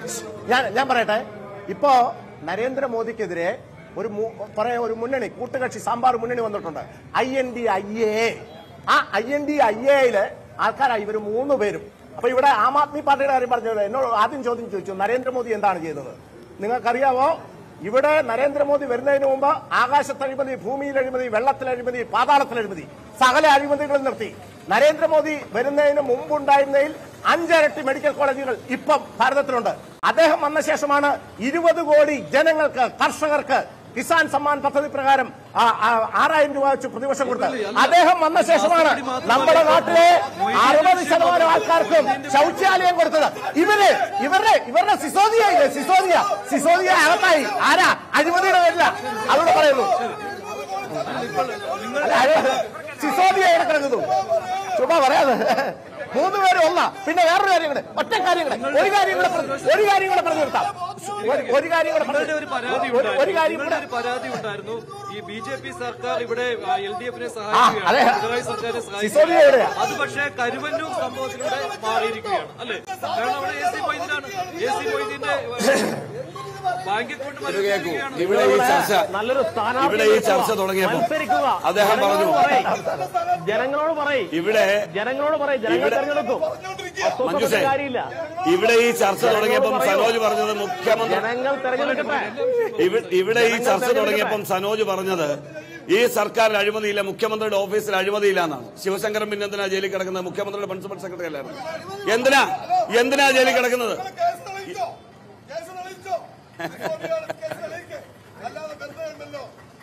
ഞാൻ ഞാൻ പറയട്ടെ ഇപ്പോ നരേന്ദ്രമോദിക്കെതിരെ ഒരു മു- പറയാ ഒരു മുന്നണി കൂട്ടുകക്ഷി സാമ്പാർ മുന്നണി വന്നിട്ടുണ്ട് I N D I A ആ ഐ എൻ ഡി ഐ എയില് ആൾക്കാരായി ഇവർ മൂന്ന് പേരും അപ്പൊ ഇവിടെ ആം ആദ്മി പാർട്ടിയുടെ കാര്യം പറഞ്ഞത് എന്നോട് ആദ്യം ചോദ്യം ചോദിച്ചു നരേന്ദ്രമോദി എന്താണ് ചെയ്തത് നിങ്ങൾക്കറിയാവോ ഇവിടെ നരേന്ദ്രമോദി വരുന്നതിന് മുമ്പ് ആകാശത്ത് അഴിമതി ഭൂമിയിൽ അഴിമതി വെള്ളത്തിൽ അഴിമതി പാതാളത്തിൽ അഴിമതി സകല അഴിമതികളും നിർത്തി നരേന്ദ്രമോദി വരുന്നതിന് മുമ്പുണ്ടായിരുന്നതിൽ അഞ്ചരട്ടി മെഡിക്കൽ കോളേജുകൾ ഇപ്പം ഭാരതത്തിലുണ്ട് അദ്ദേഹം വന്ന ശേഷമാണ് ഇരുപത് കോടി ജനങ്ങൾക്ക് കർഷകർക്ക് കിസാൻ സമ്മാൻ പദ്ധതി പ്രകാരം ആ, ആ, ആറായിരം രൂപ വെച്ച് പ്രതിവർഷം കൊടുത്തത് അദ്ദേഹം വന്ന ശേഷമാണ് നമ്മുടെ നാട്ടിലെ അറുപത് ശതമാനം ആൾക്കാർക്കും ശൗചാലയം കൊടുത്തത് ഇവര് ഇവരുടെ ഇവരുടെ സിസോദിയ ഇല്ലേ സിസോദിയ സിസോദിയ അകത്തായി ആരാ അഴിമതിയുടെ പേരില്ല അതുകൊണ്ട് പറയുന്നു അല്ല, അഴി- സിസോദിയ ഇവിടെ കിടക്കുന്നു ചുമ്മാ പറയാതെ മൂന്ന് പേരും ഒന്നാ പിന്നെ വേറൊരു കാര്യം കൂടെ ഒറ്റ കാര്യം കൂടെ ഒരു കാര്യം കൂടെ പറഞ്ഞ്- ഒരു കാര്യം കൂടെ പറഞ്ഞു നിർത്താം ഒരു- ഒരു കാര്യം കൂടെ നിങ്ങളുടെ ഒരു പറഞ്ഞു പരാതി ഒരു- ഒരു കാര്യം നിങ്ങളുടെ കൂടെ ഒരു പരാതി ഉണ്ടായിരുന്നു ഈ ബി ജെ പി സർക്കാർ ഇവിടെ എൽ ഡി എഫിനെ അതെ. സഹായിക്കുകയാണ് പിണറായി സർക്കാരിനെ സിസോദിയ എവിടെയാ? സഹായിക്കുകയാണ് അത് പക്ഷേ കരുവന്നൂർ സംഭവത്തിലൂടെ മാറിയിരിക്കുകയാണ് അല്ലേ കാരണം അവിടെ എ സി മൊയ്തീനാണ് എ സി മൊയ്തീന്റെ ബാങ്കിൽ കൊണ്ട് ഇത് കേൾക്കൂ മത്സരിക്കുകയാണ്. ഇവിടെ ഈ ചർച്ച നല്ലൊരു സ്ഥാനാർത്ഥി ഇവിടെ ഈ ചർച്ച തുടങ്ങിയപ്പോൾ മത്സരിക്കുക അദ്ദേഹം പറഞ്ഞു ജനങ്ങളോട് പറയ്. ജനങ്ങളോട് പറയും ഇവിടെ ജനങ്ങളോട് പറയും ജനങ്ങൾ ഇവിടെ- തെരഞ്ഞെടുക്കും മഞ്ജുഷേ അസ്വസ്ഥത കാര്യമില്ല ഇവിടെ ഈ ചർച്ച തുടങ്ങിയപ്പം സനോജ് പറഞ്ഞത് മുഖ്യമന്ത്രി ജനങ്ങൾ തെരഞ്ഞെടുക്കട്ടെ ഇവി- ഇവിടെ ഈ ചർച്ച തുടങ്ങിയപ്പം സനോജ് പറഞ്ഞത് ഈ സർക്കാരിൽ അഴിമതിയില്ല മുഖ്യമന്ത്രിയുടെ ഓഫീസിൽ അഴിമതിയില്ല എന്നാണ് ശിവശങ്കരൻ പിന്നെ എന്തിനാ ജയിലിൽ കിടക്കുന്നത് മുഖ്യമന്ത്രിയുടെ പ്രിൻസിപ്പൽ സെക്രട്ടറി അല്ലായിരുന്നു എന്തിനാ എന്തിനാ ജയിലിൽ കിടക്കുന്നത് കേസ് തെളിയിച്ചോ കേസ് തെളിയിച്ചോ കേസ് തെളിയിക്കേ അല്ലാതെ വെറുതെ ഉണ്ടല്ലോ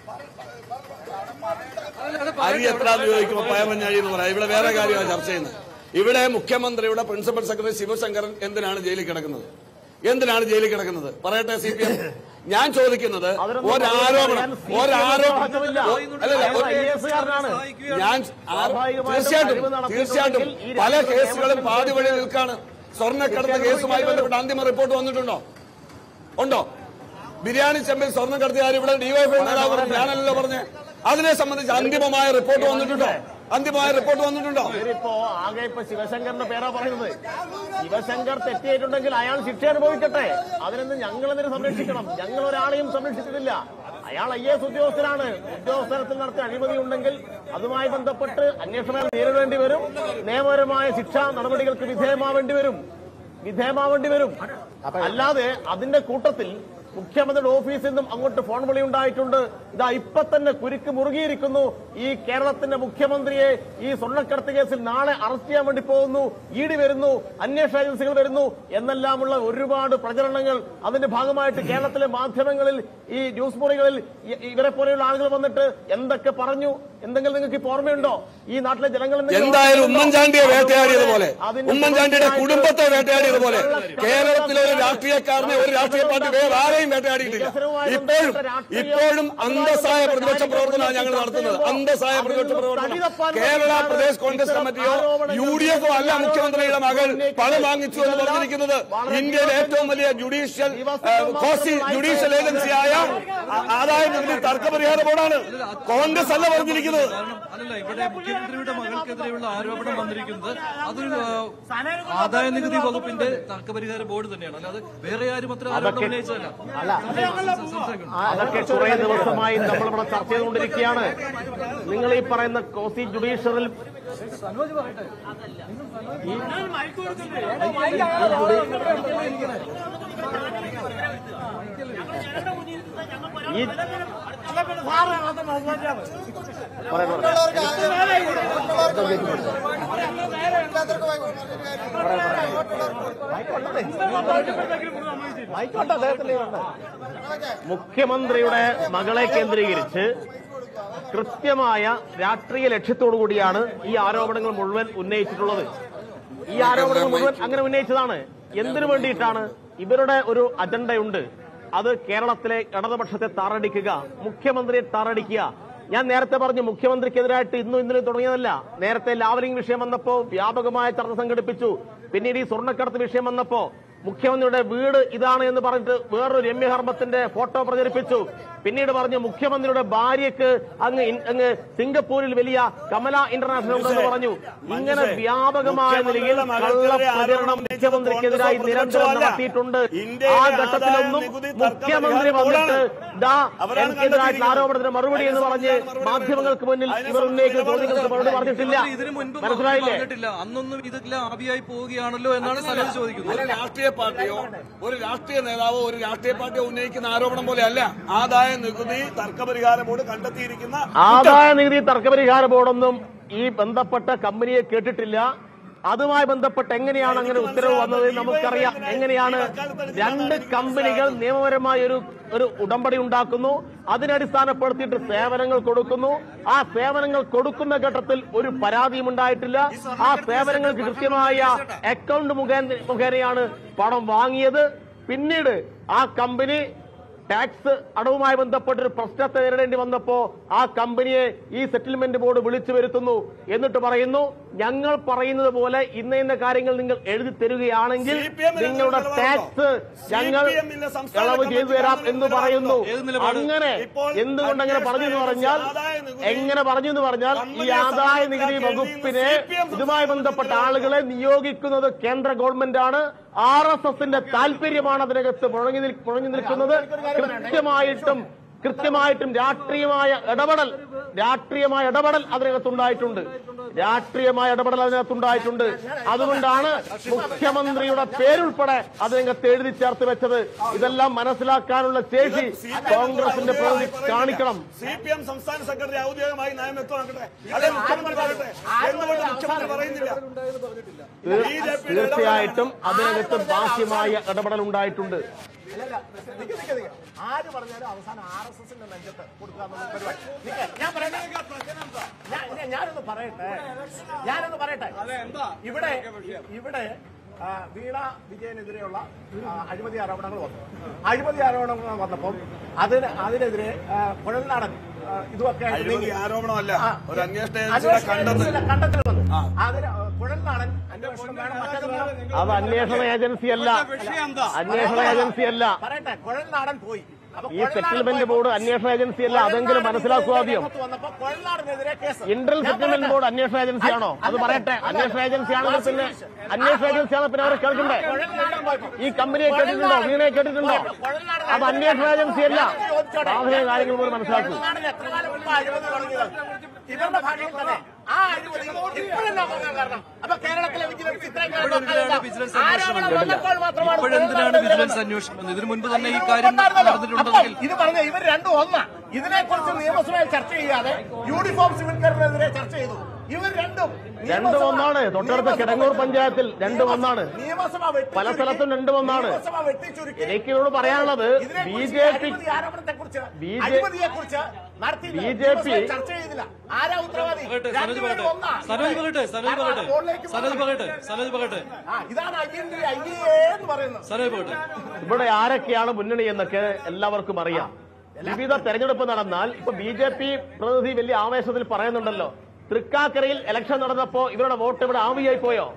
അരി എത്രാന്ന് ചോദിക്കുമ്പോൾ പയമഞ്ഞാഴി എന്ന് പറയാം ഇവിടെ വേറെ കാര്യമാണ് ചർച്ച ചെയ്യുന്നത് ഇവിടെ മുഖ്യമന്ത്രിയുടെ പ്രിൻസിപ്പൽ സെക്രട്ടറി ശിവശങ്കരൻ എന്തിനാണ് ജയിലിൽ കിടക്കുന്നത് എന്തിനാണ് ജയിലിൽ കിടക്കുന്നത് പറയട്ടെ സി പി എം ഞാൻ ചോദിക്കുന്നത് അതിനൊന്നും ഒരാരോപണം പറയാൻ CPM ഒരാരോപണം ഇല്ല. അല്ലല്ല അയാൾ ഒരു- IAS കാരനാണ്. ഞാൻ ആ- സ്വാഭാവികമായിട്ടും തീർച്ചയായിട്ടും കഴിവ് നടത്തിയിട്ടുണ്ടെങ്കിൽ തീർച്ചയായിട്ടും ഈ പല രാജ്യത്ത് കേസുകളും നിയമത്തിന് പാതി വഴി നിൽക്കാണ് സ്വർണ്ണക്കടത്ത് കേസുമായി ബന്ധപ്പെട്ട് അന്തിമ റിപ്പോർട്ട് വന്നിട്ടുണ്ടോ ഉണ്ടോ ബിരിയാണി ചെമ്പിൽ സ്വർണ്ണം കടത്തിയ ആരും ഇവിടെ ഡിവൈഫൈ നേതാവ് പറഞ്ഞു ഞാനല്ലോ പറഞ്ഞേ അതിനെ സംബന്ധിച്ച് അന്തിമമായ റിപ്പോർട്ട് വന്നിട്ടുണ്ടോ അന്തിമമായ റിപ്പോർട്ട് വന്നിട്ടുണ്ടോ ഇവരിപ്പോ ആകെ ഇപ്പൊ ശിവശങ്കറിന്റെ പേരാ പറയുന്നത് ശിവശങ്കർ തെറ്റിയിട്ടുണ്ടെങ്കിൽ അയാൾ ശിക്ഷ അനുഭവിക്കട്ടെ അതിനൊന്നും ഞങ്ങൾ എന്തിനു സംരക്ഷിക്കണം ഞങ്ങൾ ഒരാളെയും സംരക്ഷിച്ചിട്ടില്ല അയാൾ ഐ എസ് ഉദ്യോഗസ്ഥനാണ് ഉദ്യോഗസ്ഥലത്തിൽ നടത്തിയ അഴിമതി ഉണ്ടെങ്കിൽ അതുമായി ബന്ധപ്പെട്ട് അന്വേഷണം നേരിടേണ്ടി വരും നിയമപരമായ ശിക്ഷാ നടപടികൾക്ക് വിധേയമാവേണ്ടി വരും വിധേയമാവേണ്ടി വരും അല്ലാതെ അതിന്റെ കൂട്ടത്തിൽ മുഖ്യമന്ത്രിയുടെ ഓഫീസിൽ നിന്നും അങ്ങോട്ട് ഫോൺ വിളി ഉണ്ടായിട്ടുണ്ട് ഇതാ ഇപ്പൊ തന്നെ കുരുക്ക് മുറുകിയിരിക്കുന്നു ഈ കേരളത്തിന്റെ മുഖ്യമന്ത്രിയെ ഈ സ്വർണ്ണക്കടത്ത് കേസിൽ നാളെ അറസ്റ്റ് ചെയ്യാൻ വേണ്ടി പോകുന്നു ഇ ഡി വരുന്നു അന്വേഷണ ഏജൻസികൾ വരുന്നു എന്നെല്ലാമുള്ള ഒരുപാട് പ്രചരണങ്ങൾ അതിന്റെ ഭാഗമായിട്ട് കേരളത്തിലെ മാധ്യമങ്ങളിൽ ഈ ന്യൂസ് മുറികളിൽ ഇ- ഇവരെ പോലെയുള്ള ആളുകൾ വന്നിട്ട് എന്തൊക്കെ പറഞ്ഞു എന്തെങ്കിലും നിങ്ങൾക്ക് ഇപ്പൊ ഓർമ്മയുണ്ടോ ഈ നാട്ടിലെ ജനങ്ങൾ എന്തെങ്കിലും എന്തായാലും ഓർമ്മയുണ്ടോ? ഉമ്മൻചാണ്ടിയെ വേട്ടയാടിയതുപോലെ അതിന്റെ ഉമ്മൻചാണ്ടിയുടെ തുടർച്ചയായിട്ട് കുടുംബത്തെ വേട്ടയാടിയതുപോലെ കേരള- കേരളത്തിലെ ഒരു രാഷ്ട്രീയക്കാരനെ ഒരു രാഷ്ട്രീയ പാർട്ടി വേറെ ആരെയും വേട്ടയാടിയിട്ടില്ല ഇപ്പോഴും ഇപ്പോഴും അന്തസ്സായ പ്രതിപക്ഷ പ്രവർത്തനമാണ് ഞങ്ങൾ നടത്തുന്നത് അന്തസ്സായ പ്രതിപക്ഷ പ്രവർത്തനം കേരള പ്രദേശ് കോൺഗ്രസ് കമ്മിറ്റിയോ യു ഡി എഫോ അല്ല മുഖ്യമന്ത്രിയുടെ മകൾ പണം വാങ്ങിച്ചു എന്ന് പറഞ്ഞിരിക്കുന്നത് ഇന്ത്യയിലെ ഏറ്റവും വലിയ ജുഡീഷ്യൽ കോസി ജുഡീഷ്യൽ ഏജൻസിയായ ആ- ആദായ നികുതി തർക്കപരിഹാര ബോർഡാണ് കോൺഗ്രസ് അല്ല പറഞ്ഞിരിക്കുന്നത് കാരണം അല്ലല്ല ഇവിടെ മുഖ്യമന്ത്രിയുടെ മകൾക്കെതിരെയുള്ള ആരോപണം വന്നിരിക്കുന്നത് അതൊരു ആ, ആദായ നികുതി വകുപ്പിന്റെ തർക്കപരിഹാര ബോർഡ് തന്നെയാണ് അല്ലാതെ വേറെ ആരും അത്ര ആരോപണം ഉന്നയിച്ചതല്ല സംസാരിക്കുന്നു. അതൊക്കെ കുറെ ദിവസമായി നമ്മളിവിടെ ചർച്ച ചെയ്തുകൊണ്ടിരിക്കുകയാണ് നിങ്ങൾ ഈ പറയുന്ന കോസി ജുഡീഷ്യറിൽ ഈ പറയണം, പറയണം. ആയിക്കോട്ടെ അദ്ദേഹത്തിന്റെ ഉണ്ട്. മുഖ്യമന്ത്രിയുടെ മകളെ കേന്ദ്രീകരിച്ച് കൃത്യമായ രാഷ്ട്രീയ ലക്ഷ്യത്തോടു കൂടിയാണ് ഈ ആരോപണങ്ങൾ മുഴുവൻ ഉന്നയിച്ചിട്ടുള്ളത് ഈ ആരോപണങ്ങൾ മുഴുവൻ അങ്ങനെ ഉന്നയിച്ചതാണ് എന്തിനു വേണ്ടിയിട്ടാണ് ഇവരുടെ ഒരു അജണ്ടയുണ്ട് അത് കേരളത്തിലെ ഇടതുപക്ഷത്തെ താറടിക്കുക മുഖ്യമന്ത്രിയെ താറടിക്കുക ഞാൻ നേരത്തെ പറഞ്ഞു മുഖ്യമന്ത്രിക്കെതിരായിട്ട് ഇന്നും ഇന്നലെ തുടങ്ങിയതല്ല നേരത്തെ ലാവലിംഗ് വിഷയം വന്നപ്പോ വ്യാപകമായ ചർച്ച സംഘടിപ്പിച്ചു പിന്നീട് ഈ സ്വർണ്ണക്കടത്ത് വിഷയം വന്നപ്പോ മുഖ്യമന്ത്രിയുടെ വീട് ഇതാണ് എന്ന് പറഞ്ഞിട്ട് വേറൊരു രമ്യഹർമ്മത്തിന്റെ ഫോട്ടോ പ്രചരിപ്പിച്ചു പിന്നീട് പറഞ്ഞു മുഖ്യമന്ത്രിയുടെ ഭാര്യയ്ക്ക് അങ്ങ് ഇൻ- അങ്ങ് സിംഗപ്പൂരിൽ വലിയ കമല ഇന്റർനാഷണൽ ഉണ്ടെന്ന് പറഞ്ഞു ഇങ്ങനെ വ്യാപകമായ നിലയിൽ കള്ള പ്രചരണം മുഖ്യമന്ത്രിക്കെതിരായി നിരന്തരം നടത്തിയിട്ടുണ്ട് ആ ഘട്ടത്തിലൊന്നും മുഖ്യമന്ത്രി വന്നിട്ട് ദാ എനിക്കെതിരായിട്ടുള്ള ആരോപണത്തിന് മറുപടി എന്ന് പറഞ്ഞ് മാധ്യമങ്ങൾക്ക് മുന്നിൽ ഇവർ ഉന്നയിക്കുന്ന ചോദ്യങ്ങൾക്ക് മറുപടി പറഞ്ഞിട്ടില്ല ഇതിനു മുൻപ് മനസ്സിലായില്ലേ പറഞ്ഞിട്ടില്ല അന്നൊന്നും ഇതെല്ലാം ആവിയായി പോവുകയാണല്ലോ എന്നാണ് സനോജ് ചോദിക്കുന്നത് ഒരു രാഷ്ട്രീയ പാർട്ടിയോ ഒരു രാഷ്ട്രീയ നേതാവോ ഒരു രാഷ്ട്രീയ പാർട്ടിയോ ഉന്നയിക്കുന്ന ആരോപണം പോലെ അല്ല ആദായ നികുതി തർക്കപരിഹാര ബോർഡ് കണ്ടെത്തിയിരിക്കുന്ന ആദായ നികുതി തർക്കപരിഹാര ബോർഡൊന്നും ഈ ബന്ധപ്പെട്ട കമ്പനിയെ കേട്ടിട്ടില്ല അതുമായി ബന്ധപ്പെട്ട് എങ്ങനെയാണ് അങ്ങനെ ഉത്തരവ് വന്നത് നമുക്കറിയാം എങ്ങനെയാണ് രണ്ട് കമ്പനികൾ നിയമപരമായ ഒരു ഒരു ഉടമ്പടി ഉണ്ടാക്കുന്നു അതിനടിസ്ഥാനപ്പെടുത്തിയിട്ട് സേവനങ്ങൾ കൊടുക്കുന്നു ആ സേവനങ്ങൾ കൊടുക്കുന്ന ഘട്ടത്തിൽ ഒരു പരാതിയും ഉണ്ടായിട്ടില്ല ആ സേവനങ്ങൾക്ക് കൃത്യമായ അക്കൗണ്ട് മുഖേന മുഖേനയാണ് പണം വാങ്ങിയത് പിന്നീട് ആ കമ്പനി ടാക്സ് അടവുമായി ബന്ധപ്പെട്ടൊരു പ്രശ്നത്തെ നേരിടേണ്ടി വന്നപ്പോ ആ കമ്പനിയെ ഈ സെറ്റിൽമെന്റ് ബോർഡ് വിളിച്ചു വരുത്തുന്നു എന്നിട്ട് പറയുന്നു ഞങ്ങൾ പറയുന്നത് പോലെ ഇന്ന ഇന്ന കാര്യങ്ങൾ നിങ്ങൾ എഴുതി തരികയാണെങ്കിൽ CPM ന്റെ നിങ്ങളുടെ നിലപാട് ടാക്സ് ഞങ്ങൾ CPM ന്റെ സംസ്ഥാന ഇളവ് ചെയ്തു തരാം കമ്മിറ്റി എന്ന് പറയുന്നു ഏത് നിലപാട്? അങ്ങനെ ഇപ്പോൾ എന്തുകൊണ്ട് അങ്ങനെ പറഞ്ഞു എന്ന് പറഞ്ഞാൽ ആദായ നികുതി എങ്ങനെ പറഞ്ഞു എന്ന് പറഞ്ഞാൽ ഈ കമ്പനിയെ ആദായ നികുതി സംബന്ധിച്ച് വകുപ്പിനെ CPM ഇതുമായി ബന്ധപ്പെട്ട ആളുകളെ നിയോഗിക്കുന്നത് കേന്ദ്ര ഗവൺമെന്റ് ആണ് ആർ എസ് എസിന്റെ താല്പര്യമാണ് അതിനകത്ത് മുഴങ്ങി നിൽ- മുഴങ്ങി നിൽക്കുന്നത് കൃത്യമായിട്ടും കൃത്യമായിട്ടും രാഷ്ട്രീയമായ ഇടപെടൽ രാഷ്ട്രീയമായ ഇടപെടൽ അതിനകത്തുണ്ടായിട്ടുണ്ട് രാഷ്ട്രീയമായ ഇടപെടൽ അതിനകത്തുണ്ടായിട്ടുണ്ട് അതുകൊണ്ടാണ് മുഖ്യമന്ത്രിയുടെ പേരുൾപ്പെടെ അതിനകത്ത് എഴുതി ചേർത്ത് വെച്ചത് ഇതെല്ലാം മനസ്സിലാക്കാനുള്ള ശേഷി കോൺഗ്രസിന്റെ പ്രതിനിധി കാണിക്കണം സി പി എം സംസ്ഥാന സെക്രട്ടറി ഔദ്യോഗികമായി നയം വ്യക്തമാക്കട്ടെ അല്ലെ മുഖ്യമന്ത്രി പറയട്ടെ എന്തുകൊണ്ട് മുഖ്യമന്ത്രി പറയുന്നില്ല തീർ- ബി ജെ പിയുടെ തീർച്ചയായിട്ടും അതിനകത്ത് ബാഹ്യമായ ഇടപെടൽ ഉണ്ടായിട്ടുണ്ട് ആര് പറഞ്ഞാലും അവസാനം ആർ എസ് എസിന്റെ നെഞ്ചത്ത് കൊടുക്കാന്നുള്ള പരിപാടി നിക്ക്, ഞാൻ പറയട്ടെ ഞാൻ- ഞാൻ- ഞാനൊന്ന് പറയട്ടെ ഞാനൊന്ന് പറയട്ടെ ഇവിടെ ഇവിടെ ആ, വീണ വിജയനെതിരെയുള്ള ആ, അഴിമതി ആരോപണങ്ങൾ വന്നു അഴിമതി ആരോപണങ്ങൾ വന്നപ്പോൾ അതിന് അതിനെതിരെ ആ, കുഴൽനാടൻ ആ, ഇതുമൊക്കെ ആയിട്ട് അഴിമതി നീങ്ങി. ആരോപണമല്ല ആ, ഒരു അന്വേഷണ അന്വേഷണ ഏജൻസിയുടെ കണ്ടെത്തൽ ഏജൻസിയുടെ കണ്ടെത്തൽ വന്നു അതിന് കുഴൽനാടൻ അന്വേഷണം വേണം മറ്റേത് വേണം അത് അന്വേഷണ ഏജൻസിയല്ല അന്വേഷണ ഏജൻസിയല്ല പറയട്ടെ കുഴൽനാടൻ പോയി ഈ സെറ്റിൽമെന്റ് ബോർഡ് അന്വേഷണ ഏജൻസിയല്ല അതെങ്കിലും മനസ്സിലാക്കുക ആദ്യം ഇന്റർ സെറ്റിൽമെന്റ് ബോർഡ് അന്വേഷണ ഏജൻസിയാണോ അത് പറയട്ടെ അന്വേഷണ ഏജൻസിയാണെങ്കിൽ പിന്നെ അന്വേഷണ ഏജൻസിയാണ് പിന്നെ അവരെ കേൾക്കണ്ടേ ഈ കമ്പനിയെ കേട്ടിട്ടുണ്ടോ വീണയെ കേട്ടിട്ടുണ്ടോ അത് അന്വേഷണ ഏജൻസിയല്ല പ്രാഥമിക കാര്യങ്ങൾ പോലും മനസ്സിലാക്കൂ ഇവരുടെ ഭാഷയിൽ തന്നെ ആ അഴിമതി ഇപ്പോഴല്ല പറയാൻ കാരണം അപ്പൊ കേരളത്തിലെ വിജിലൻസ് ഇത്രയും കാലം ഇപ്പോഴെന്തിനാണ് വിജിലൻസ് അന്വേഷണം ആരോപണം വന്നപ്പോൾ മാത്രമാണ് ഇപ്പോഴെന്തിനാണ് വിജിലൻസ് അന്വേഷണം വന്നത്? ഇതിനു മുൻപ് തന്നെ ഈ കാര്യം ഉണ്ടായിരുന്നല്ലോ. നടന്നിട്ടുണ്ടെങ്കിൽ അപ്പോൾ ഇത് പറഞ്ഞ ഇവർ രണ്ടും ഒന്നാ ഇതിനെക്കുറിച്ച് നിയമസഭയിൽ ചർച്ച ചെയ്യാതെ യൂണിഫോം സിവിൽ കോഡിനെതിരെ ചർച്ച ചെയ്തു ഇവർ രണ്ടും രണ്ടും നിയമസഭ- ഒന്നാണ് തൊട്ടടുത്ത കിടങ്ങൂർ പഞ്ചായത്തിൽ രണ്ടും ഒന്നാണ് നിയമസഭ വെട്ടിച്ചുരുക്കി- പല സ്ഥലത്തും രണ്ടും ഒന്നാണ് നിയമസഭ വെട്ടിച്ചുരുക്കി എനിക്ക് ഇതിനോട് പറയാനുള്ളത് ബി ഇതിനെക്കുറിച്ച് ജെ പി അഴിമതി ആരോപണത്തെക്കുറിച്ച് ബി ജെ- അഴിമതിയെക്കുറിച്ച് നടത്തിയില്ല. ബി ജെ പി- നിയമസഭയിൽ ചർച്ച ചെയ്തില്ല ആരാ ഉത്തരവാദി പറയട്ടെ സനോജ് രണ്ടുപേരും പറയട്ടെ ഒന്നാ. സനോജ് പറയട്ടെ സനോജ് കാരണം പറയട്ടെ മുകളിലേക്ക് സനോജ് പറയട്ടെ സനോജ് പറയട്ടെ ആ, ഇതാണ് I N D I A എന്ന് പറയുന്നത് സനോജ് പറയട്ടെ ഇവിടെ ആരൊക്കെയാണ് മുന്നണി എന്നൊക്കെ എല്ലാവർക്കും അറിയാം വിവിധ തെരഞ്ഞെടുപ്പ് നടന്നാൽ ഇപ്പൊ ബി ജെ പി പ്രതിനിധി വലിയ ആവേശത്തിൽ പറയുന്നുണ്ടല്ലോ തൃക്കാക്കരയിൽ ഇലക്ഷൻ നടന്നപ്പോ ഇവരുടെ വോട്ട് ഇവിടെ ആവിയായി പോയോ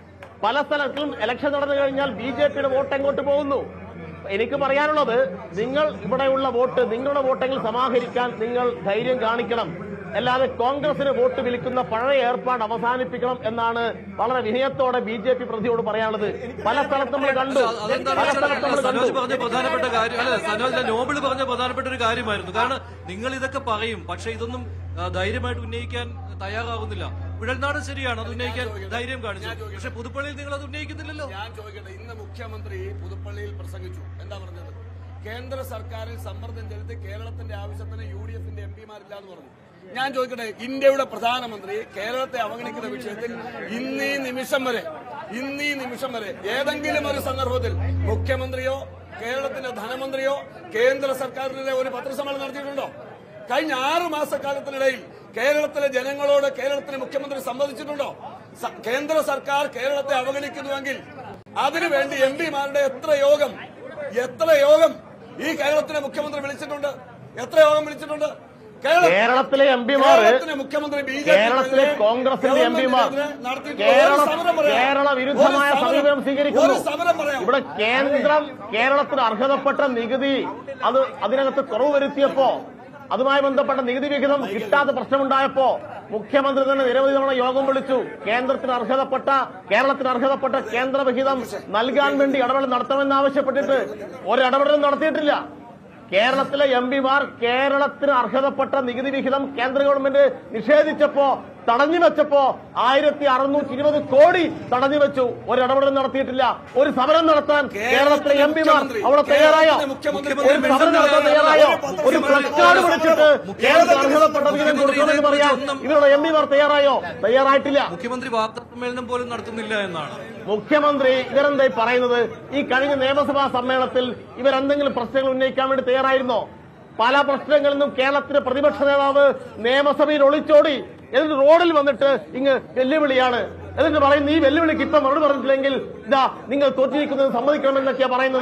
പല സ്ഥലത്തും ഇലക്ഷൻ നടന്നു കഴിഞ്ഞാൽ ബി ജെ പിയുടെ വോട്ട് എങ്ങോട്ട് പോകുന്നു എനിക്ക് പറയാനുള്ളത് നിങ്ങൾ ഇവിടെയുള്ള വോട്ട് നിങ്ങളുടെ വോട്ടെങ്കിൽ സമാഹരിക്കാൻ നിങ്ങൾ ധൈര്യം കാണിക്കണം അല്ലാതെ കോൺഗ്രസിന് വോട്ട് വിളിക്കുന്ന പഴയ ഏർപ്പാട് അവസാനിപ്പിക്കണം എന്നാണ് വളരെ വിനയത്തോടെ ബി ജെ പി പ്രതിയോട് പറയാനുള്ളത് പല സ്ഥലത്തും നമ്മൾ കണ്ടു അതെന്താണെന്ന് പല സ്ഥലത്തും നമ്മൾ വെച്ചാൽ സനോജ് കണ്ടു പറഞ്ഞ പ്രധാനപ്പെട്ട കാര്യം അല്ല സനോജ് നോബിൾ പറഞ്ഞ പ്രധാനപ്പെട്ട ഒരു കാര്യമായിരുന്നു കാരണം നിങ്ങൾ ഇതൊക്കെ പറയും പക്ഷെ ഇതൊന്നും ആ, ധൈര്യമായിട്ട് ഉന്നയിക്കാൻ തയ്യാറാവുന്നില്ല കുഴൽനാട് ശരിയാണ് അത് ഉന്നയിക്കാൻ ധൈര്യം കാണിച്ചു പക്ഷെ പുതുപ്പള്ളിയിൽ നിങ്ങൾ അത് ഉന്നയിക്കുന്നില്ലല്ലോ ഞാൻ ചോദിക്കട്ടെ ഇന്ന് മുഖ്യമന്ത്രി പുതുപ്പള്ളിയിൽ പ്രസംഗിച്ചു എന്താ പറഞ്ഞത് കേന്ദ്ര സർക്കാരിൽ സമ്മർദ്ദം ചെലുത്തി കേരളത്തിന്റെ ആവശ്യത്തിന് യു ഡി എഫിന്റെ എം പിമാരില്ല എന്ന് പറഞ്ഞു ഞാൻ ചോദിക്കട്ടെ ഇന്ത്യയുടെ പ്രധാനമന്ത്രി കേരളത്തെ അവഗണിക്കുന്ന വിഷയത്തിൽ ഇന്നീ നിമിഷം വരെ ഇന്നീ നിമിഷം വരെ ഏതെങ്കിലും ഒരു സന്ദർഭത്തിൽ മുഖ്യമന്ത്രിയോ കേരളത്തിന്റെ ധനമന്ത്രിയോ കേന്ദ്ര സർക്കാരിന്റെ ഒരു പത്രസമ്മേളനം നടത്തിയിട്ടുണ്ടോ കഴിഞ്ഞ ആറു മാസക്കാലത്തിനിടയിൽ കേരളത്തിലെ ജനങ്ങളോട് കേരളത്തിലെ മുഖ്യമന്ത്രി സംവദിച്ചിട്ടുണ്ടോ സ- കേന്ദ്ര സർക്കാർ കേരളത്തെ അവഗണിക്കുന്നുവെങ്കിൽ അതിനുവേണ്ടി എം പിമാരുടെ എത്ര യോഗം എത്ര യോഗം ഈ കേരളത്തിലെ മുഖ്യമന്ത്രി വിളിച്ചിട്ടുണ്ട് എത്ര യോഗം വിളിച്ചിട്ടുണ്ട് കേരള- കേരളത്തിലെ എം പിമാർ കേരളത്തിലെ മുഖ്യമന്ത്രി ബി ജെ പി കേരളത്തിലെ കോൺഗ്രസിന്റെ എം പിമാർ കേരള കേരള വിരുദ്ധമായ സമീപനം സ്വീകരിക്കുന്നു ഒരു സമരം പറയാം ഇവിടെ കേന്ദ്രം കേരളത്തിന് അർഹതപ്പെട്ട നികുതി അത് അതിനകത്ത് കുറവ് വരുത്തിയപ്പോ അതുമായി ബന്ധപ്പെട്ട നികുതി വിഹിതം കിട്ടാത്ത പ്രശ്നമുണ്ടായപ്പോ മുഖ്യമന്ത്രി തന്നെ നിരവധി തവണ യോഗം വിളിച്ചു കേന്ദ്രത്തിന് അർഹതപ്പെട്ട കേരളത്തിന് അർഹതപ്പെട്ട കേന്ദ്ര വിഹിതം നൽകാൻ വേണ്ടി ഇടപെടൽ നടത്തണമെന്ന് ആവശ്യപ്പെട്ടിട്ട് ഒരിടപെടലും നടത്തിയിട്ടില്ല കേരളത്തിലെ എം പിമാർ കേരളത്തിന് അർഹതപ്പെട്ട നികുതി വിഹിതം കേന്ദ്ര ഗവൺമെന്റ് നിഷേധിച്ചപ്പോ തടഞ്ഞു വെച്ചപ്പോ ആയിരത്തി അറുന്നൂറ്റി ഇരുപത് കോടി തടഞ്ഞു വെച്ചു ഒരിടപെടലും നടത്തിയിട്ടില്ല ഒരു സമരം നടത്താൻ കേരളത്തിലെ എം പിമാർ അവിടെ തയ്യാറായോ ഒരു സമരം നടത്താൻ തയ്യാറായോ ഒരു പ്ലക്കാർഡ് വിളിച്ചിട്ട് കേരളത്തിന് അർഹതപ്പെട്ട വിഹിതം കൊടുക്കണമെന്ന് പറയാൻ ഇവരുടെ എം പിമാർ തയ്യാറായോ തയ്യാറായിട്ടില്ല മുഖ്യമന്ത്രി വാർത്താ സമ്മേളനം പോലും നടത്തുന്നില്ല എന്നാണ് മുഖ്യമന്ത്രി ഇവരെന്തായി പറയുന്നത് ഈ കഴിഞ്ഞ നിയമസഭാ സമ്മേളനത്തിൽ ഇവരെന്തെങ്കിലും പ്രശ്നങ്ങൾ ഉന്നയിക്കാൻ വേണ്ടി തയ്യാറായിരുന്നോ പല പ്രശ്നങ്ങളിൽ നിന്നും കേരളത്തിലെ പ്രതിപക്ഷ നേതാവ് നിയമസഭയിൽ ഒളിച്ചോടി എന്നിട്ട് റോഡിൽ വന്നിട്ട് ഇങ്ങ് വെല്ലുവിളിയാണ് എന്നിട്ട് പറയുന്നു ഈ വെല്ലുവിളിക്ക് ഇപ്പം മറുപടി പറഞ്ഞിട്ടില്ലെങ്കിൽ ഇതാ നിങ്ങൾ തോറ്റിരിക്കുന്നത് സമ്മതിക്കണമെന്നൊക്കെയാ പറയുന്നത്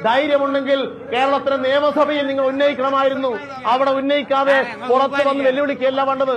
ധൈര്യമുണ്ടെങ്കിൽ കേരളത്തിലെ നിയമസഭയിൽ നിങ്ങൾ ഉന്നയിക്കണമായിരുന്നു അവിടെ ഉന്നയിക്കാതെ പുറത്ത് വന്ന് വെല്ലുവിളിക്കുകയല്ല വേണ്ടത്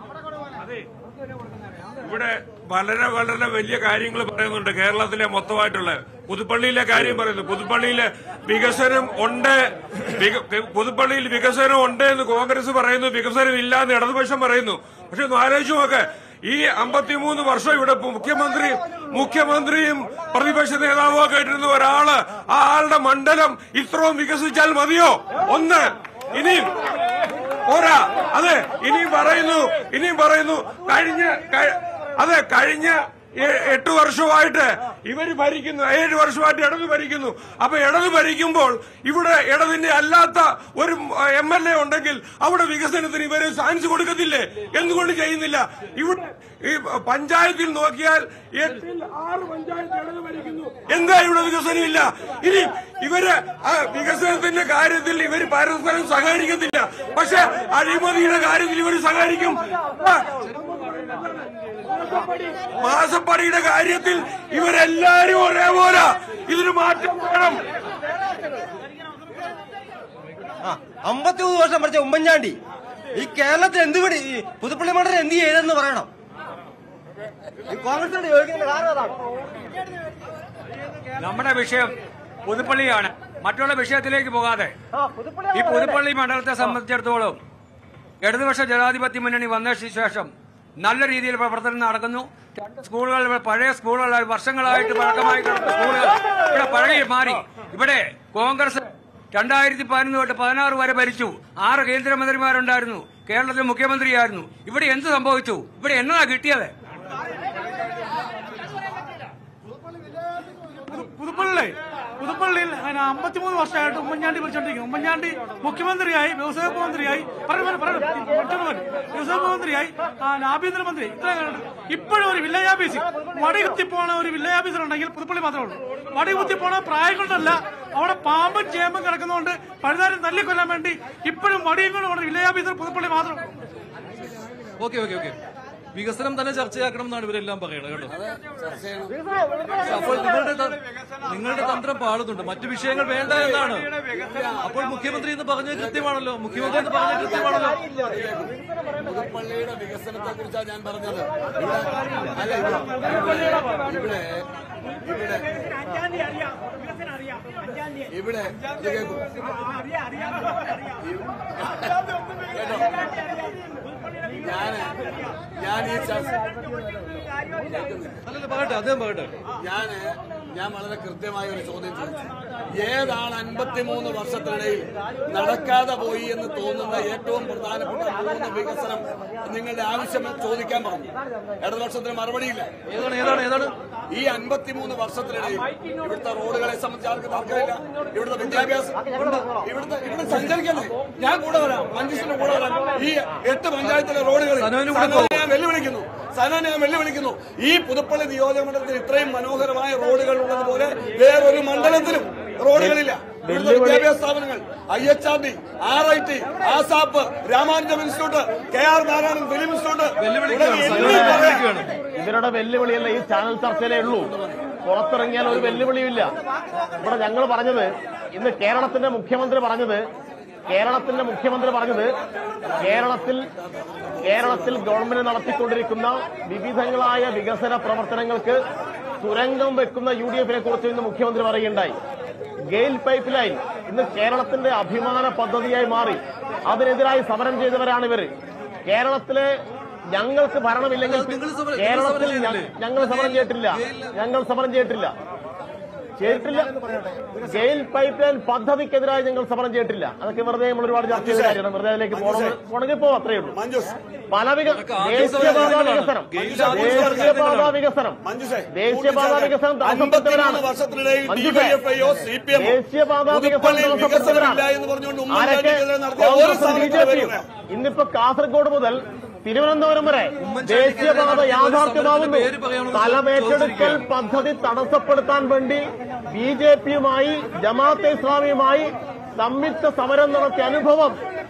ഇവിടെ വളരെ വളരെ വലിയ കാര്യങ്ങൾ പറയുന്നുണ്ട് കേരളത്തിലെ മൊത്തമായിട്ടുള്ള പുതുപ്പള്ളിയിലെ കാര്യം പറയുന്നു പുതുപ്പള്ളിയിലെ വികസനം ഉണ്ട് വിക- പുതുപ്പള്ളിയിൽ വികസനം ഉണ്ട് എന്ന് കോൺഗ്രസ് പറയുന്നു വികസനം ഇല്ല എന്ന് ഇടതുപക്ഷം പറയുന്നു പക്ഷെ ഒന്ന് ആലോചിച്ച് നോക്ക് ഈ അമ്പത്തിമൂന്ന് വർഷം ഇവിടെ മുഖ്യമന്ത്രി മുഖ്യമന്ത്രിയും പ്രതിപക്ഷ നേതാവും ഒക്കെ ആയിട്ടിരുന്ന ഒരാള് ആ ആളുടെ മണ്ഡലം ഇത്രയും വികസിച്ചാൽ മതിയോ ഒന്ന് ഇനിയും പോരാ അതെ ഇനിയും പറയുന്നു ഇനിയും പറയുന്നു കഴിഞ്ഞ കഴി- അതെ കഴിഞ്ഞ എ- എട്ട് വർഷമായിട്ട് ഇവര് ഭരിക്കുന്നു ഏഴ് വർഷമായിട്ട് ഇടത് ഭരിക്കുന്നു അപ്പൊ ഇടത് ഭരിക്കുമ്പോൾ ഇവിടെ ഇടതിന്റെ അല്ലാത്ത ഒരു എം എൽ എ ഉണ്ടെങ്കിൽ അവിടെ വികസനത്തിന് ഇവര് ചാൻസ് കൊടുക്കത്തില്ലേ എന്തുകൊണ്ട് ചെയ്യുന്നില്ല ഇവിടെ ഈ പഞ്ചായത്തിൽ നോക്കിയാൽ എട്ടിൽ ആറ് പഞ്ചായത്ത് ഇടത് ഭരിക്കുന്നു എന്താ ഇവിടെ വികസനം ഇല്ല ഇനി ഇവര് ആ വികസനത്തിന്റെ കാര്യത്തിൽ ഇവർ പരസ്പരം സഹകരിക്കത്തില്ല പക്ഷെ അഴിമതിയുടെ കാര്യത്തിൽ ഇവർ സഹകരിക്കും ആ, മാസപ്പടിയുടെ കാര്യത്തിൽ ഇവരെല്ലാരും ഒരേപോലെ ഇതിന് മാറ്റം വേണം അമ്പത്തിമൂന്ന് വർഷം പഠിച്ച ഉമ്മൻചാണ്ടി ഈ കേരളത്തിൽ എന്ത് പണി ഈ പുതുപ്പള്ളി മണ്ഡലം എന്ത് ചെയ്തെന്ന് പറയണം ഈ കോൺഗ്രസിനോട് ചോദിക്കുന്ന കാരണം അതാണ് നമ്മുടെ വിഷയം പുതുപ്പള്ളിയാണ് മറ്റുള്ള വിഷയത്തിലേക്ക് പോകാതെ ഈ പുതുപ്പള്ളി മണ്ഡലത്തെ സംബന്ധിച്ചിടത്തോളം ഇടതുപക്ഷ ജനാധിപത്യ മുന്നണി വന്നതിന് ശേഷം നല്ല രീതിയിൽ പ്രവർത്തനം നടക്കുന്നു രണ്ട് സ്കൂളുകൾ ഇവിടെ പഴയ സ്കൂളുകളായി വർഷങ്ങളായിട്ട് പഴക്കമായി കിടക്കുന്ന സ്കൂളുകൾ ഇവിടെ പഴകി മാറി ഇവിടെ കോൺഗ്രസ് രണ്ടായിരത്തി പതിനൊന്ന് തൊട്ട് പതിനാറ് വരെ ഭരിച്ചു ആറ് കേന്ദ്രമന്ത്രിമാരുണ്ടായിരുന്നു കേരളത്തിൽ മുഖ്യമന്ത്രിയായിരുന്നു ഇവിടെ എന്ത് സംഭവിച്ചു ഇവിടെ എന്നതാ കിട്ടിയത് പുതുപ്പള്ളി പുതുപ്പള്ളിയിൽ അങ്ങനെ അമ്പത്തിമൂന്ന് വർഷമായിട്ട് ഉമ്മൻചാണ്ടി ഭരിച്ചോണ്ടിരിക്കുന്നു ഉമ്മൻചാണ്ടി മുഖ്യമന്ത്രിയായി വ്യവസായ വകുപ്പ് മന്ത്രിയായി പറഞ്ഞു പറഞ്ഞു പറഞ്ഞു മറ്റൊന്ന് പറഞ്ഞു വ്യവസായ വകുപ്പ് മന്ത്രിയായി ആ, ആഭ്യന്തരമന്ത്രി ഇത്ര ഇപ്പോഴും ഒരു വില്ലേജ് ഓഫീസിൽ വടി കുത്തിപ്പോണ ഒരു വില്ലേജ് ഓഫീസർ ഉണ്ടെങ്കിൽ പുതുപ്പള്ളി മാത്രമേ ഉള്ളൂ വടി കുത്തിപ്പോണ പ്രായം കൊണ്ടല്ല അവിടെ പാമ്പും ചേമ്പും കിടക്കുന്നതുകൊണ്ട് പഴുതാരം തല്ലിക്കൊല്ലാൻ വേണ്ടി ഇപ്പോഴും വടിയും കൊണ്ട് പോണ വില്ലേജ് ഓഫീസർ പുതുപ്പള്ളി മാത്രമേ ഉള്ളൂ ഓക്കെ ഓക്കെ ഓക്കെ വികസനം തന്നെ ചർച്ചയാക്കണം എന്നാണ് ഇവരെല്ലാം പറയുന്നത് കേട്ടോ അപ്പോൾ നിങ്ങളുടെ ത- നിങ്ങളുടെ തന്ത്രം പാടുന്നുണ്ട് മറ്റു വിഷയങ്ങൾ വേണ്ട എന്നാണ് അപ്പോൾ മുഖ്യമന്ത്രി എന്ന് പറഞ്ഞത് കൃത്യമാണല്ലോ മുഖ്യമന്ത്രി എന്ന് പറഞ്ഞത് കൃത്യമാണല്ലോ പുതുപ്പള്ളിയുടെ വികസനത്തെ കുറിച്ചാണ് ഞാൻ പറഞ്ഞത് ഇവിടെ അല്ല ഇവിടെ ഇവിടെ ഇവിടെ ഇവിടെ ഇത് കേൾക്കൂ. ഞാൻ ഞാൻ ഈ ചർച്ച അല്ലല്ല പറയട്ടെ അദ്ദേഹം പറയട്ടെ ഞാന് ഞാൻ വളരെ കൃത്യമായ ഒരു ചോദ്യം ചോദിച്ചു ഏതാണ് അൻപത്തിമൂന്ന് വർഷത്തിനിടയിൽ നടക്കാതെ പോയി എന്ന് തോന്നുന്ന ഏറ്റവും പ്രധാനപ്പെട്ട മൂന്ന് വികസനം നിങ്ങളുടെ ആവശ്യം ചോദിക്കാൻ പറഞ്ഞു ഇടതുപക്ഷത്തിന് മറുപടിയില്ല ഏതാണ് ഏതാണ് ഏതാണ് ഈ അൻപത്തിമൂന്ന് വർഷത്തിനിടയിൽ ഇവിടുത്തെ റോഡുകളെ സംബന്ധിച്ച് ആർക്ക് തർക്കമില്ല ഇവിടുത്തെ വിദ്യാഭ്യാസം ഇവിടുത്തെ ഇവിടെ സഞ്ചരിക്കുന്നത് ഞാൻ കൂടെ വരാം മഞ്ജുഷിന്റെ കൂടെ വരാം ഈ എട്ട് പഞ്ചായത്തിലെ റോഡുകൾ സനോനും കൂടെ സനോനെ ഞാൻ വെല്ലുവിളിക്കുന്നു സനോനെ ഞാൻ വെല്ലുവിളിക്കുന്നു ഈ പുതുപ്പള്ളി നിയോജക മണ്ഡലത്തിൽ ഇത്രയും മനോഹരമായ റോഡുകൾ ഉള്ളതുപോലെ വേറൊരു മണ്ഡലത്തിലും റോഡുകളില്ല ഇവിടുത്തെ വിദ്യാഭ്യാസ സ്ഥാപനങ്ങൾ I H R D R I T ASAP Ramanujam institute K R Narayanan film institute വെല്ലുവിളിക്കുകയാണ് തുടങ്ങി സനോനെ എണ്ണി പറയാം. വെല്ലുവിളിക്കുകയാണ് ഇവരുടെ വെല്ലുവിളിയല്ല ഈ ചാനൽ ചർച്ചയിലേ ഉള്ളൂ പുറത്തിറങ്ങിയാൽ ഒരു വെല്ലുവിളിയില്ല ഇവിടെ ഞങ്ങൾ പറഞ്ഞത് ഇന്ന് കേരളത്തിന്റെ മുഖ്യമന്ത്രി പറഞ്ഞത് കേരളത്തിന്റെ മുഖ്യമന്ത്രി പറഞ്ഞത് കേരളത്തിൽ കേരളത്തിൽ ഗവൺമെന്റ് നടത്തിക്കൊണ്ടിരിക്കുന്ന വിവിധങ്ങളായ വികസന പ്രവർത്തനങ്ങൾക്ക് തുരങ്കം വെക്കുന്ന യു ഡി എഫിനെ കുറിച്ച് ഇന്ന് മുഖ്യമന്ത്രി പറയുകയുണ്ടായി ഗെയിൽ പൈപ്പ് ലൈൻ ഇന്ന് കേരളത്തിന്റെ അഭിമാന പദ്ധതിയായി മാറി അതിനെതിരായി സമരം ചെയ്തവരാണ് ഇവര് കേരളത്തിലെ ഞങ്ങൾക്ക് ഭരണമില്ലെങ്കിൽ നിങ്ങൾ സമരം- നിങ്ങൾ കേരളത്തിൽ സമരം ഞ- ചെയ്തില്ലേ? ഞങ്ങൾ സമരം ചെയ്തിട്ടില്ല ഞങ്ങൾ സമരം ചെയ്തിട്ടില്ല ചെയ്തിട്ടില്ല ഗെയിൽ പൈപ്പ് ലൈൻ പദ്ധതിക്കെതിരായി ഞങ്ങൾ സമരം ചെയ്തിട്ടില്ല അതൊക്കെ വെറുതെ നമ്മൾ ഒരുപാട് ചർച്ച ചെയ്ത കാര്യമാണ് വെറുതെ അതിലേക്ക് പോകണം പോണെങ്കിൽ പോവാം അത്രേ ഉള്ളൂ മഞ്ജുസ് പല വിക- അതൊക്കെ ആദ്യ ദേശീയപാത സമരങ്ങളാണ്. വികസനം ഗെയിൽ ആദ്യ ദേശീയപാത സമരങ്ങളാണ്. വികസനം മഞ്ജുഷേ ദേശീയപാത വികസനം തടസ്സപ്പെട്ടവരാണ് അൻപത്തിമൂന്ന് വർഷത്തിനിടയിൽ മഞ്ജുഷേ, ഡിവൈഎഫ്ഐയോ സി പി എം ദേശീയപാത വികസനം പുതുപ്പള്ളിയിൽ തടസ്സപ്പെട്ടവരാണ് വികസനമില്ല എന്ന് പറഞ്ഞുകൊണ്ട് ആരൊക്കെ ഉമ്മൻചാണ്ടിക്കെതിരെ നടത്തിയ ഒരു കോൺഗ്രസും ബി ജെ സമരത്തിന്റെ പിയും പേര് ഇന്നിപ്പോ കാസർഗോഡ് മുതൽ തിരുവനന്തപുരം വരെ ഉമ്മൻചാണ്ടിക്കെതിരെ ദേശീയപാത നടത്തിയ ഒരു യാഥാർത്ഥ്യമാകുന്നു സമരത്തിന്റെ പേര് പറയാനുള്ള സ്ഥലമേറ്റെടുക്കൽ ചോദിച്ചിരിക്കുകയാണ്. പദ്ധതി തടസ്സപ്പെടുത്താൻ വേണ്ടി ബി ജെ പിയുമായി ജമാഅത്തെ ഇസ്ലാമിയുമായി സംയുക്ത സമരം നടത്തിയ അനുഭവം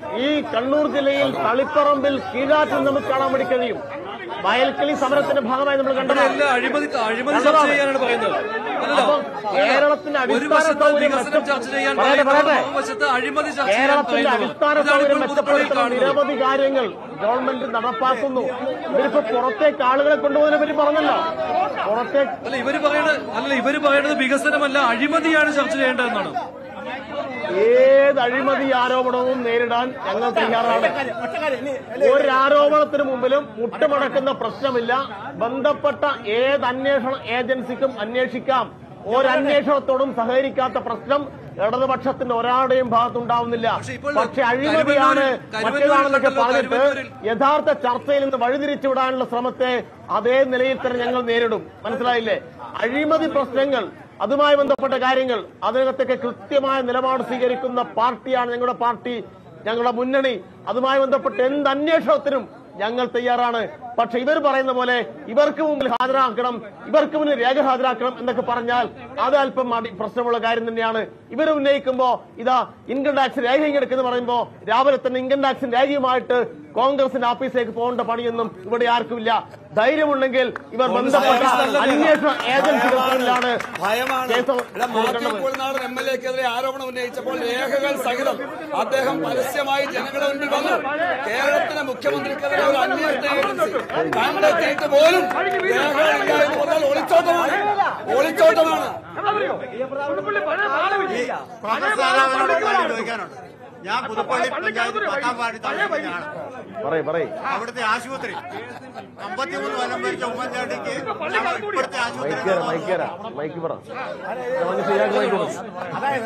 ഈ കണ്ണൂർ ജില്ലയിൽ തളിപ്പറമ്പിൽ കീഴാറ്റിൽ നമുക്ക് കാണാൻ വേണ്ടി കഴിയും വയൽക്കിളി സമരത്തിന്റെ ഭാഗമായി നമ്മൾ ഇവിടെ കണ്ടതാണ് എല്ലാം അഴിമതി അഴിമതി ചർച്ച ചെയ്യാനാണ് പറയുന്നത് അല്ലല്ലോ അപ്പം കേരളത്തിന്റെ ഒരു അടിസ്ഥാന വശത്ത് സൗകര്യം വികസനം ചർച്ച ചെയ്യാൻ പറയട്ടെ, പറയുന്നു പറയട്ടെ. മറുവശത്ത് അഴിമതി ചർച്ച ചെയ്യാൻ കേരളത്തിന്റെ പറയുന്നു അടിസ്ഥാന ഇതാണ് സൗകര്യം ഇപ്പോൾ പുതുപ്പള്ളിയിൽ മെച്ചപ്പെടുത്തുന്ന കാണുന്നത് നിരവധി കാര്യങ്ങൾ ഗവൺമെന്റ് നടപ്പാക്കുന്നു ഇവരിപ്പോ പുറത്തേക്ക് ആളുകളെ കൊണ്ടുപോകുന്നതിനെ പറ്റി പറഞ്ഞല്ലോ പുറത്തേക്ക് അല്ല ഇവര് പറയുന്നത് അല്ല ഇവര് പറയുന്നത് വികസനമല്ല അഴിമതിയാണ് ചർച്ച ചെയ്യേണ്ടതെന്നാണ് ഏത് അഴിമതി ആരോപണവും നേരിടാൻ ഞങ്ങൾ തയ്യാറാണ് ഒരു ആരോപണത്തിന് മുമ്പിലും മുട്ടുമടക്കുന്ന പ്രശ്നമില്ല ബന്ധപ്പെട്ട ഏത് അന്വേഷണ ഏജൻസിക്കും അന്വേഷിക്കാം ഒരന്വേഷണത്തോടും സഹകരിക്കാത്ത പ്രശ്നം ഇടതുപക്ഷത്തിന്റെ ഒരാളുടെയും ഭാഗത്തുണ്ടാവുന്നില്ല ഇപ്പോൾ പക്ഷെ അഴിമതിയാണ് കരുവന്നൂരിൽ- മറ്റേതാണെന്നൊക്കെ കരുവന്നൂരിൽ പറഞ്ഞിട്ട് കരുവന്നൂരിൽ- യഥാർത്ഥ ചർച്ചയിൽ നിന്ന് വഴിതിരിച്ചുവിടാനുള്ള ശ്രമത്തെ അതേ നിലയിൽ തന്നെ ഞങ്ങൾ നേരിടും മനസ്സിലായില്ലേ അഴിമതി പ്രശ്നങ്ങൾ അതുമായി ബന്ധപ്പെട്ട കാര്യങ്ങൾ അതിനകത്തൊക്കെ കൃത്യമായ നിലപാട് സ്വീകരിക്കുന്ന പാർട്ടിയാണ് ഞങ്ങളുടെ പാർട്ടി ഞങ്ങളുടെ മുന്നണി അതുമായി ബന്ധപ്പെട്ട് എന്ത് അന്വേഷണത്തിനും ഞങ്ങൾ തയ്യാറാണ് പക്ഷെ ഇവർ പറയുന്ന പോലെ ഇവർക്ക് മുമ്പിൽ ഹാജരാക്കണം ഇവർക്ക് മുന്നിൽ രേഖ ഹാജരാക്കണം എന്നൊക്കെ പറഞ്ഞാൽ അത് അല്പം മടി- പ്രശ്നമുള്ള കാര്യം തന്നെയാണ് ഇവർ ഉന്നയിക്കുമ്പോ ഇതാ ഇൻകം ടാക്സ് രേഖ ഇങ്ങെടുക്കുന്ന പറയുമ്പോ രാവിലെ തന്നെ ഇൻകം ടാക്സിന്റെ രേഖയുമായിട്ട് കോൺഗ്രസിന്റെ ഓഫീസിലേക്ക് പോകേണ്ട പണിയൊന്നും ഇവിടെ ആർക്കുമില്ല ധൈര്യമുണ്ടെങ്കിൽ ഇവർ ബന്ധപ്പെട്ട അന്വേഷണ ഏജൻസികൾക്കിലാണ് ഭയമാണ് കേസ് ഇവിടെ മാത്യു കൊടുക്കേണ്ടത്. കുഴൽനാടൻ എം എൽ എക്കെതിരെ ആരോപണം ഉന്നയിച്ചപ്പോൾ രേഖകൾ സഹിതം അദ്ദേഹം പരസ്യമായി ജനങ്ങളുടെ മുൻപിൽ വന്നു കേരളത്തിലെ മുഖ്യമന്ത്രിക്കെതിരെ ഒരു അന്വേഷണ ഏജൻസി കണ്ടെത്തിയിട്ട് പോലും രേഖകളില്ല എന്ന് പറഞ്ഞാൽ ഒളിച്ചോട്ടമാണ് ഒളിച്ചോട്ടമാണ് ചോദിക്കാനുണ്ട് ഞാൻ പുതുപ്പള്ളി പഞ്ചായത്ത് പത്താം വാർഡിൽ താമസിക്കുന്നതാണ് പറയ് പറയ് അവിടുത്തെ ആശുപത്രി അമ്പത്തിമൂന്ന് കൊല്ലം ഭരിച്ച ഉമ്മൻചാണ്ടിക്ക് ഞങ്ങൾ ഇപ്പോഴത്തെ ആശുപത്രി മൈക്കേറ മൈക്കേറ മൈക്ക് പറ നമുക്ക് ശരിയാക്കി മൈക്ക് പറ അതായത്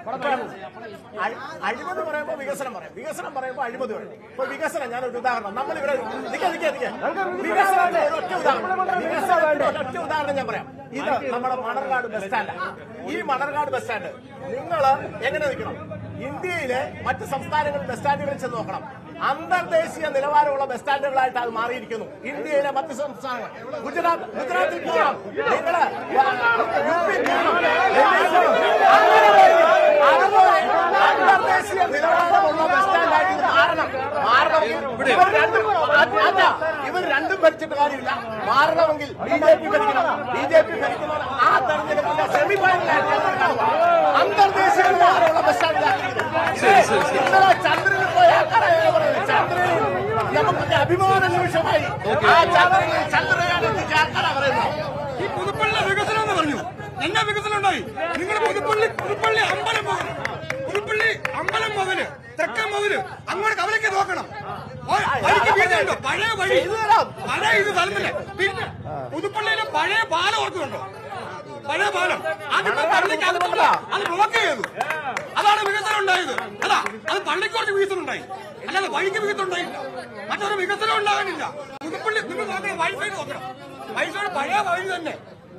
അഴി- അഴിമതി പറയുമ്പോൾ വികസനം പറയും വികസനം പറയുമ്പോൾ അഴിമതി പറയും ഇപ്പൊ വികസനം ഞാൻ ഒരു ഉദാഹരണം നമ്മൾ ഇവിടെ നിൽക്കാൻ നിൽക്കാൻ നിൽക്കാൻ വികസനത്തിന്റെ ഒരൊറ്റ ഉദാഹരണം വികസനത്തിന്റെ ഒരൊറ്റ ഉദാഹരണം ഞാൻ പറയാം ഇത് നമ്മുടെ മണർകാട് ബസ് സ്റ്റാൻഡ് ഈ മണർകാട് ബസ് സ്റ്റാൻഡ് നിങ്ങൾ എങ്ങനെ നിൽക്കണം ഇന്ത്യയിലെ മറ്റ് സംസ്ഥാനങ്ങളിൽ ബസ് സ്റ്റാൻഡുകളിൽ ചെന്ന് നോക്കണം അന്തർദേശീയ നിലവാരമുള്ള ബസ് സ്റ്റാൻഡുകളായിട്ട് അത് മാറിയിരിക്കുന്നു ഇന്ത്യയിലെ മറ്റ് സംസ്ഥാനങ്ങൾ ഗുജറാത്ത് ഗുജറാത്തിൽ പോകണം നിങ്ങള് യു പി പോകണം ഡൽഹിയിൽ പോകണം. അതുപോലെ അന്തർദേശീയ നിലവാരമുള്ള ബസ് സ്റ്റാൻഡായിട്ട് ഇത് മാറണം മാറണമെങ്കിൽ ഇവർ രണ്ടും അല്ല ഇവർ രണ്ടും ഭരിച്ചിട്ട് കാര്യമില്ല മാറണമെങ്കിൽ ബി ജെ പി ഭരിക്കണം ബി ജെ പി ഭരിക്കുന്നവർ ആ തെരഞ്ഞെടുപ്പിന്റെ സെമി ഫൈനലായിട്ട് അന്തർദേശീയ നിലവാരമുള്ള ബസ് സ്റ്റാൻഡിലാക്കിയത് ഇന്നലെ ചന്ദ്രനിൽ പോയ ആൾക്കാരാണ് പറയുന്നത് ചന്ദ്രനിൽ നമുക്കൊക്കെ അഭിമാന നിമിഷമായി ആ ചന്ദ്രനിൽ ചന്ദ്രയാൻ എത്തിച്ച ആൾക്കാരാണ് പറയുന്നത് ഈ പുതുപ്പള്ളി വികസനം എന്ന് പറഞ്ഞു എന്നാ വികസനം ഉണ്ടായി നിങ്ങൾ പുതുപ്പള്ളി പുതുപ്പള്ളി അമ്പലം മുതൽ പുതുപ്പള്ളി അമ്പലം മുതല് തെക്കൻ മുതല് അങ്ങോട്ട് കവലയ്ക്ക് നോക്കണം ഓ- വഴിക്ക് വീതിയുണ്ടോ പഴയ വഴി പഴയ ഇത് സ്ഥലത്തില്ലേ പിന്നെ പുതുപ്പള്ളിയിലെ പഴയ പാലം ഓർക്കുന്നുണ്ടോ പഴയ പാലം അതിപ്പോ പള്ളിക്ക് അകത്തുള്ള അത് ബ്ലോക്ക് ചെയ്തു അതാണ് വികസനം ഉണ്ടായത് അല്ല അത് പള്ളിക്ക് കുറച്ച് വികസനം ഉണ്ടായി അല്ലാതെ വഴിക്ക് വികസനം ഉണ്ടായില്ല മറ്റൊരു വികസനം ഉണ്ടാകാനില്ല പുതുപ്പള്ളി നിങ്ങൾ നോക്കണം വൈഫൈ നോക്കണം വൈഫൈയുടെ പഴയ വഴി തന്നെ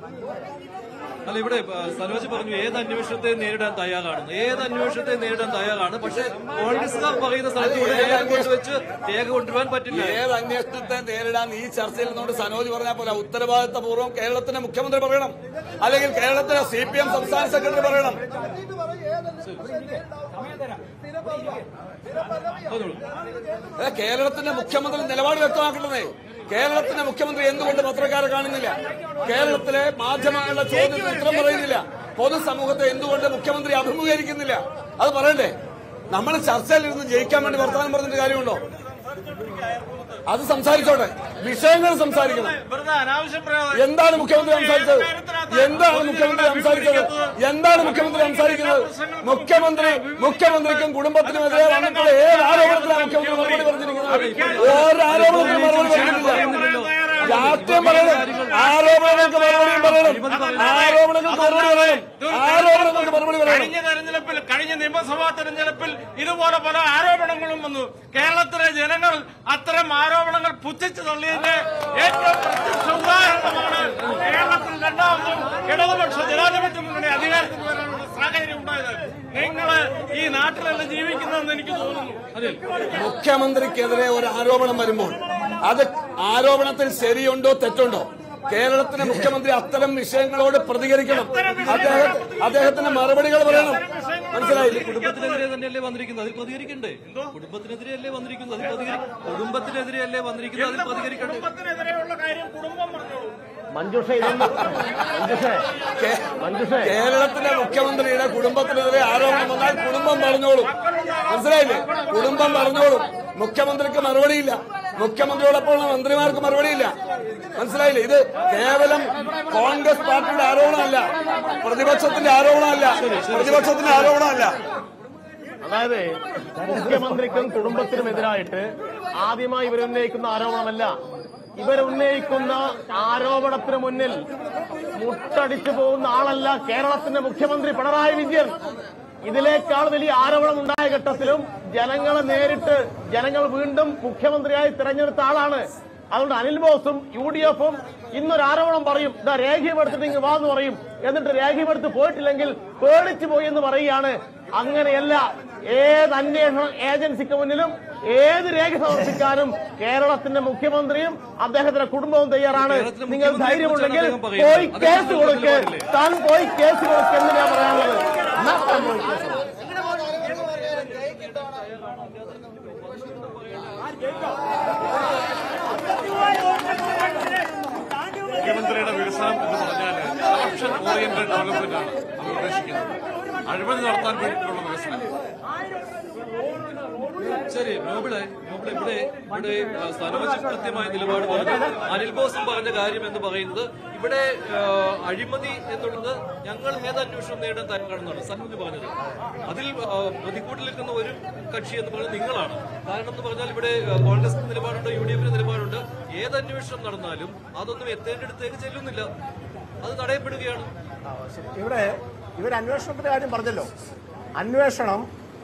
അല്ല ഇവിടെ ആ, സരോജ് പറഞ്ഞു ഏത് അന്വേഷണത്തെ നേരിടാൻ തയ്യാറാണ് ഏത് അന്വേഷണത്തെ നേരിടാൻ തയ്യാറാണ് പക്ഷെ കോൺഗ്രസ്സുകാർ പറയുന്ന സ്ഥലത്ത് ഇവിടെ രേഖ കൊണ്ടുവച്ച് രേഖ കൊണ്ടുവരാൻ പറ്റില്ല ഏത് അന്വേഷണത്തെ നേരിടാൻ ഈ ചർച്ചയിൽ നിന്നുകൊണ്ട് സനോജ് പറഞ്ഞ പോലെ ഉത്തരവാദിത്തപൂർവ്വം കേരളത്തിന്റെ മുഖ്യമന്ത്രി പറയണം അല്ലെങ്കിൽ കേരളത്തിലെ സി പി എം സംസ്ഥാന സെക്രട്ടറി പറയണം ഏ, കേരളത്തിന്റെ മുഖ്യമന്ത്രി നിലപാട് വ്യക്തമാക്കേണ്ടതേ കേരളത്തിന്റെ മുഖ്യമന്ത്രി എന്തുകൊണ്ട് പത്രക്കാരെ കാണുന്നില്ല കേരളത്തിലെ മാധ്യമങ്ങളുടെ ചോദ്യത്തിന് ഉത്തരം പറയുന്നില്ല പൊതുസമൂഹത്തെ എന്തുകൊണ്ട് മുഖ്യമന്ത്രി അഭിമുഖീകരിക്കുന്നില്ല അത് പറയണ്ടേ നമ്മൾ ചർച്ചയിലിരുന്ന് ജയിക്കാൻ വേണ്ടി വർത്തമാനം പറഞ്ഞിട്ട് കാര്യമുണ്ടോ അത് സംസാരിച്ചോട്ടെ വിഷയങ്ങൾ സംസാരിക്കണം എന്താണ് മുഖ്യമന്ത്രി സംസാരിച്ചത് എന്താണ് മുഖ്യമന്ത്രി സംസാരിച്ചത് എന്താണ് മുഖ്യമന്ത്രി സംസാരിക്കുന്നത് മുഖ്യമന്ത്രി മുഖ്യമന്ത്രിക്കും കുടുംബത്തിനുമെതിരെ വന്നിട്ടുള്ള ഏത് ആരോപണത്തിലാണ് മുഖ്യമന്ത്രി മറുപടി പറഞ്ഞിരിക്കുന്നത് ഒരു ആരോപണത്തിനും മറുപടി പറഞ്ഞിട്ടില്ല രാഷ്ട്രീയം പറയണം ആരോപണങ്ങൾക്ക് മറുപടിയും പറയണം ആരോപണങ്ങൾക്ക് മറുപടി പറയണം ആരോപണങ്ങൾക്ക് മറുപടി പറയണം കഴിഞ്ഞ തെരഞ്ഞെടുപ്പിൽ കഴിഞ്ഞ നിയമസഭാ തെരഞ്ഞെടുപ്പിൽ ഇതുപോലെ പല ആരോപണങ്ങളും വന്നു കേരളത്തിലെ ജനങ്ങൾ അത്തരം ആരോപണങ്ങൾ പുച്ഛിച്ചു തള്ളിയതിന്റെ ഏറ്റവും പ്രത്യക്ഷ ഉദാഹരണമാണ് കേരളത്തിൽ രണ്ടാമതും ഇടതുപക്ഷ ജനാധിപത്യ മുന്നണി അധികാരത്തിൽ വരാനുള്ള സാഹചര്യം ഉണ്ടായത് നിങ്ങള് ഈ നാട്ടിലല്ല ജീവിക്കുന്നതെന്ന് എനിക്ക് തോന്നുന്നു മുഖ്യമന്ത്രിക്കെതിരെ ഒരു ആരോപണം വരുമ്പോൾ അത് ആരോപണത്തിൽ ശരിയുണ്ടോ തെറ്റുണ്ടോ കേരളത്തിലെ മുഖ്യമന്ത്രി അത്തരം വിഷയങ്ങളോട് പ്രതികരിക്കണം അദ്ദേഹം അദ്ദേഹത്തിന് മറുപടികൾ പറയണം മനസ്സിലായില്ലേ കുടുംബത്തിനെതിരെ തന്നെയല്ലേ വന്നിരിക്കുന്നത് അതിൽ പ്രതികരിക്കണ്ടേ കുടുംബത്തിനെതിരെയല്ലേ വന്നിരിക്കുന്നത് അതിൽ പ്രതികരി കുടുംബത്തിനെതിരെയല്ലേ വന്നിരിക്കുന്നത് അതിൽ പ്രതികരിക്കണ്ടേ കുടുംബത്തിനെതിരെയുള്ള കാര്യം കുടുംബം പറഞ്ഞോളൂ മഞ്ജുഷ ഇതൊന്നും മഞ്ജുഷേ മഞ്ജുഷേ കേരളത്തിലെ മുഖ്യമന്ത്രിയുടെ കുടുംബത്തിനെതിരെ ആരോപണം വന്നാൽ കുടുംബം പറഞ്ഞോളും മനസ്സിലായില്ലേ കുടുംബം പറഞ്ഞോളും മുഖ്യമന്ത്രിക്ക് മറുപടിയില്ല മുഖ്യമന്ത്രിയോടൊപ്പമുള്ള മന്ത്രിമാർക്ക് മറുപടിയില്ല മനസ്സിലായില്ലേ ഇത് കേവലം കോൺഗ്രസ് പാർട്ടിയുടെ ആരോപണമല്ല പ്രതിപക്ഷത്തിന്റെ ആരോപണമല്ല പ്രതിപക്ഷത്തിന്റെ ആരോപണമല്ല അതായത് മുഖ്യമന്ത്രിക്കും കുടുംബത്തിനുമെതിരായിട്ട് ആദ്യമായി ഇവരുന്നയിക്കുന്ന ആരോപണമല്ല ഇവരുന്നയിക്കുന്ന ആരോപണത്തിന് മുന്നിൽ മുട്ടടിച്ചു പോകുന്ന ആളല്ല കേരളത്തിന്റെ മുഖ്യമന്ത്രി പിണറായി വിജയൻ ഇതിനേക്കാൾ വലിയ ആരോപണം ഉണ്ടായ ഘട്ടത്തിലും ജനങ്ങളെ നേരിട്ട് ജനങ്ങൾ വീണ്ടും മുഖ്യമന്ത്രിയായി തിരഞ്ഞെടുത്ത ആളാണ് അതുകൊണ്ട് അനിൽ ബോസും യു ഡി എഫും ഇന്നൊരു ആരോപണം പറയും ഇതാ രേഖയുമെടുത്തിട്ട് ഇങ്ങ് വാന്ന് പറയും എന്നിട്ട് രേഖയുമെടുത്ത് പോയിട്ടില്ലെങ്കിൽ പേടിച്ചു പോയി എന്ന് പറയുകയാണ് അങ്ങനെയല്ല ഏത് അന്വേഷണ ഏജൻസിക്ക് മുന്നിലും ഏത് രേഖ സമർപ്പിക്കാനും കേരളത്തിന്റെ മുഖ്യമന്ത്രിയും അദ്ദേഹത്തിന്റെ കുടുംബവും തയ്യാറാണ് കേരളത്തിലെ നിങ്ങൾ മുഖ്യമന്ത്രിയെ ധൈര്യമുണ്ടെങ്കിൽ കുറിച്ചാണ് അദ്ദേഹം പോയി പറയുന്നത്. കേസ് അദ്ദേഹം കൊടുക്ക് പറഞ്ഞില്ലേ? താൻ പോയി കേസ് കൊടുക്ക് എന്ന് ഞാൻ പറയാനുള്ളത് എന്നാ താൻ പോയി കേസ് കൊടുക്ക്. മുഖ്യമന്ത്രിയുടെ വികസനം എന്ന് പറഞ്ഞാൽ ഓപ്ഷൻ ഓറിയന്റഡ് ഡെവലപ്മെന്റ് ആണ് നമ്മൾ ഉദ്ദേശിക്കുന്നത് അഴിമതി നടത്താൻ വേണ്ടിയിട്ടുള്ള വികസനം ശരി നോബിളെ നോബിളെ ഇവിടെ ഇവിടെ ആ, സ്ഥാനവച്ച് കൃത്യമായ നിലപാട് പറഞ്ഞു അനിൽ ബോസും പറഞ്ഞ കാര്യം എന്ന് പറയുന്നത് ഇവിടെ ആ, അഴിമതി എന്നുള്ളത് ഞങ്ങൾ ഏത് അന്വേഷണം നേടാൻ തയ്യാറാണെന്നാണ് സന്നുജ് പറഞ്ഞത് അതിൽ ആ, പ്രതിക്കൂട്ടിൽ നിൽക്കുന്ന ഒരു കക്ഷി എന്ന് പറയുന്നത് നിങ്ങളാണ് കാരണം എന്ന് പറഞ്ഞാൽ ഇവിടെ ആ, കോൺഗ്രസിന് നിലപാടുണ്ട് യു ഡി എഫിന് നിലപാടുണ്ട് ഏത് അന്വേഷണം നടന്നാലും അതൊന്നും എത്തേണ്ടടുത്തേക്ക് ചെല്ലുന്നില്ല അത് തടയപ്പെടുകയാണ് ഇവിടെ ഇവർ അന്വേഷണത്തിന്റെ കാര്യം പറഞ്ഞല്ലോ അന്വേഷണം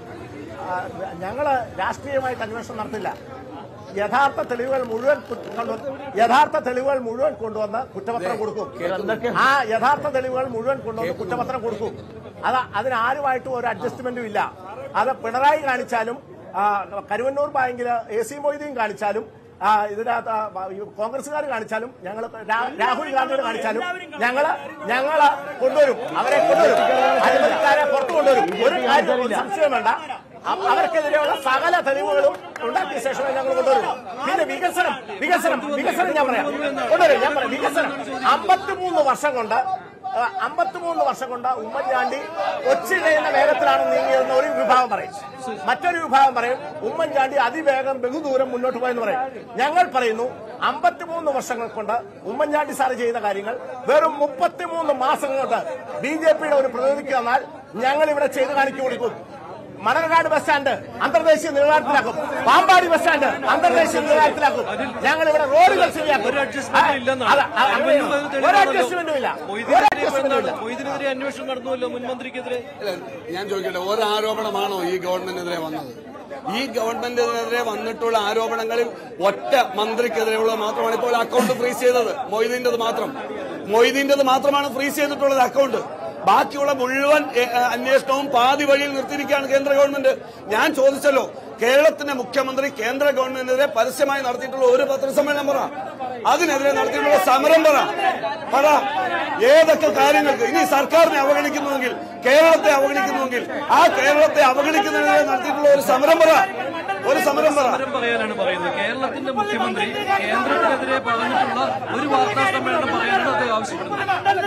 ആ, ഞങ്ങള് രാഷ്ട്രീയമായിട്ട് അന്വേഷണം നടത്തില്ല യഥാർത്ഥ തെളിവുകൾ മുഴുവൻ കു- കൊണ്ടുവന്ന് യഥാർത്ഥ തെളിവുകൾ മുഴുവൻ കൊണ്ടുവന്ന് കുറ്റപത്രം കൊടുക്കും ആ യഥാർത്ഥ തെളിവുകൾ മുഴുവൻ കൊണ്ടുവന്ന് കുറ്റപത്രം കൊടുക്കും അത് അതിനാരുമായിട്ടും ഒരു അഡ്ജസ്റ്റ്മെന്റും ഇല്ല അത് പിണറായി കാണിച്ചാലും ആ, കരുവന്നൂർ ബാങ്കിൽ എ സി മൊയ്തീൻ കാണിച്ചാലും ആ, ഇതിനകത്ത് ആ, ഈ കോൺഗ്രസ്സുകാർ കാണിച്ചാലും ഞങ്ങൾ രാഹുൽ ഗാന്ധിയോട് കാണിച്ചാലും ഞങ്ങള് ഞങ്ങള് കൊണ്ടുവരും അവരെ കൊണ്ടുവരും അഴിമതിക്കാരെ പുറത്തു കൊണ്ടുവരും ഒരു കാര്യം ഒരു സംശയം വേണ്ട അ- അവർക്കെതിരെയുള്ള സകല തെളിവുകളും ഉണ്ടാക്കിയ ശേഷമേ ഞങ്ങൾ കൊണ്ടുവരും പിന്നെ വികസനം വികസനം വികസനം ഞാൻ പറയാം കൊണ്ടുവരും ഞാൻ പറയാം വികസനം അമ്പത്തിമൂന്ന് വർഷം കൊണ്ട് ആ, അമ്പത്തിമൂന്ന് വർഷം കൊണ്ട് ഉമ്മൻചാണ്ടി ഒച്ചിഴയുന്ന വേഗത്തിലാണ് നീങ്ങിയതെന്ന് ഒരു വിഭാഗം പറയും മറ്റൊരു വിഭാഗം പറയും ഉമ്മൻചാണ്ടി അതിവേഗം ബഹുദൂരം മുന്നോട്ട് പോയെന്ന് പറയും ഞങ്ങൾ പറയുന്നു അമ്പത്തിമൂന്ന് വർഷങ്ങൾ കൊണ്ട് ഉമ്മൻചാണ്ടി സാറ് ചെയ്ത കാര്യങ്ങൾ വെറും മുപ്പത്തിമൂന്ന് മാസം കൊണ്ട് ബി ജെ പിയുടെ ഒരു പ്രതിനിധിക്ക് തന്നാൽ ഞങ്ങൾ ഇവിടെ ചെയ്ത് കാണിച്ചു കൊടുക്കും മണർകാട് ബസ് സ്റ്റാൻഡ് അന്തർദേശീയ നിലവാരത്തിലാക്കും പാമ്പാടി ബസ് സ്റ്റാൻഡ് അന്തർദേശീയ നിലവാരത്തിലാക്കും ഞങ്ങൾ ഇവിടെ റോഡുകൾ ശരിയാക്കും ഒരു അഡ്ജസ്റ്റ്മെന്റ് ഇല്ലെന്നാണ് അല്ല, അ- അഴിമതി ഒരു തെളിവാണല്ലോ. അഡ്ജസ്റ്റ്മെന്റും ഇല്ല ഒരു മൊയ്തീനെതിരെ അഡ്ജസ്റ്റ്മെന്റും ഇല്ല മൊയ്തീനെതിരെ അന്വേഷണം നടന്നുവല്ലോ മുൻ മന്ത്രിക്കെതിരെ അല്ല, ഞാൻ ചോദിക്കട്ടെ ഒരു ആരോപണമാണോ ഈ ഗവൺമെന്റിനെതിരെ വന്നത് ഈ ഗവൺമെന്റിനെതിരെ വന്നിട്ടുള്ള ആരോപണങ്ങളിൽ ഒറ്റ മന്ത്രിക്കെതിരെയുള്ള മാത്രമാണ് ഇപ്പോൾ അക്കൗണ്ട് ഫ്രീസ് ചെയ്തത് മൊയ്തീന്റെത് മാത്രം മൊയ്തീന്റെത് മാത്രമാണ് ഫ്രീസ് ചെയ്തിട്ടുള്ളത് അക്കൗണ്ട് ബാക്കിയുള്ള മുഴുവൻ എ, എ, അന്വേഷണവും പാതി വഴിയിൽ നിർത്തിയിരിക്കുകയാണ് കേന്ദ്ര ഗവൺമെന്റ് ഞാൻ ചോദിച്ചല്ലോ കേരളത്തിന്റെ മുഖ്യമന്ത്രി കേന്ദ്ര ഗവൺമെന്റിനെതിരെ പരസ്യമായി നടത്തിയിട്ടുള്ള ഒരു പത്രസമ്മേളനം പറ അതിനെതിരെ നടത്തിയിട്ടുള്ള സമരം പറ പറ ഏതൊക്കെ കാര്യങ്ങൾക്ക് ഇനി സർക്കാരിനെ അവഗണിക്കുന്നുവെങ്കിൽ കേരളത്തെ അവഗണിക്കുന്നുവെങ്കിൽ ആ കേരളത്തെ അവഗണിക്കുന്നതിനെതിരെ നടത്തിയിട്ടുള്ള ഒരു സമരം പറ ഒരു സമരം പറ സമരം പറയാനാണ് പറയുന്നത് കേരളത്തിന്റെ മുഖ്യമന്ത്രി കേന്ദ്രത്തിനെതിരെ പറഞ്ഞിട്ടുള്ള ഒരു വാർത്താ സമ്മേളനം പറയാനാണ് അദ്ദേഹം ആവശ്യപ്പെടുന്നത്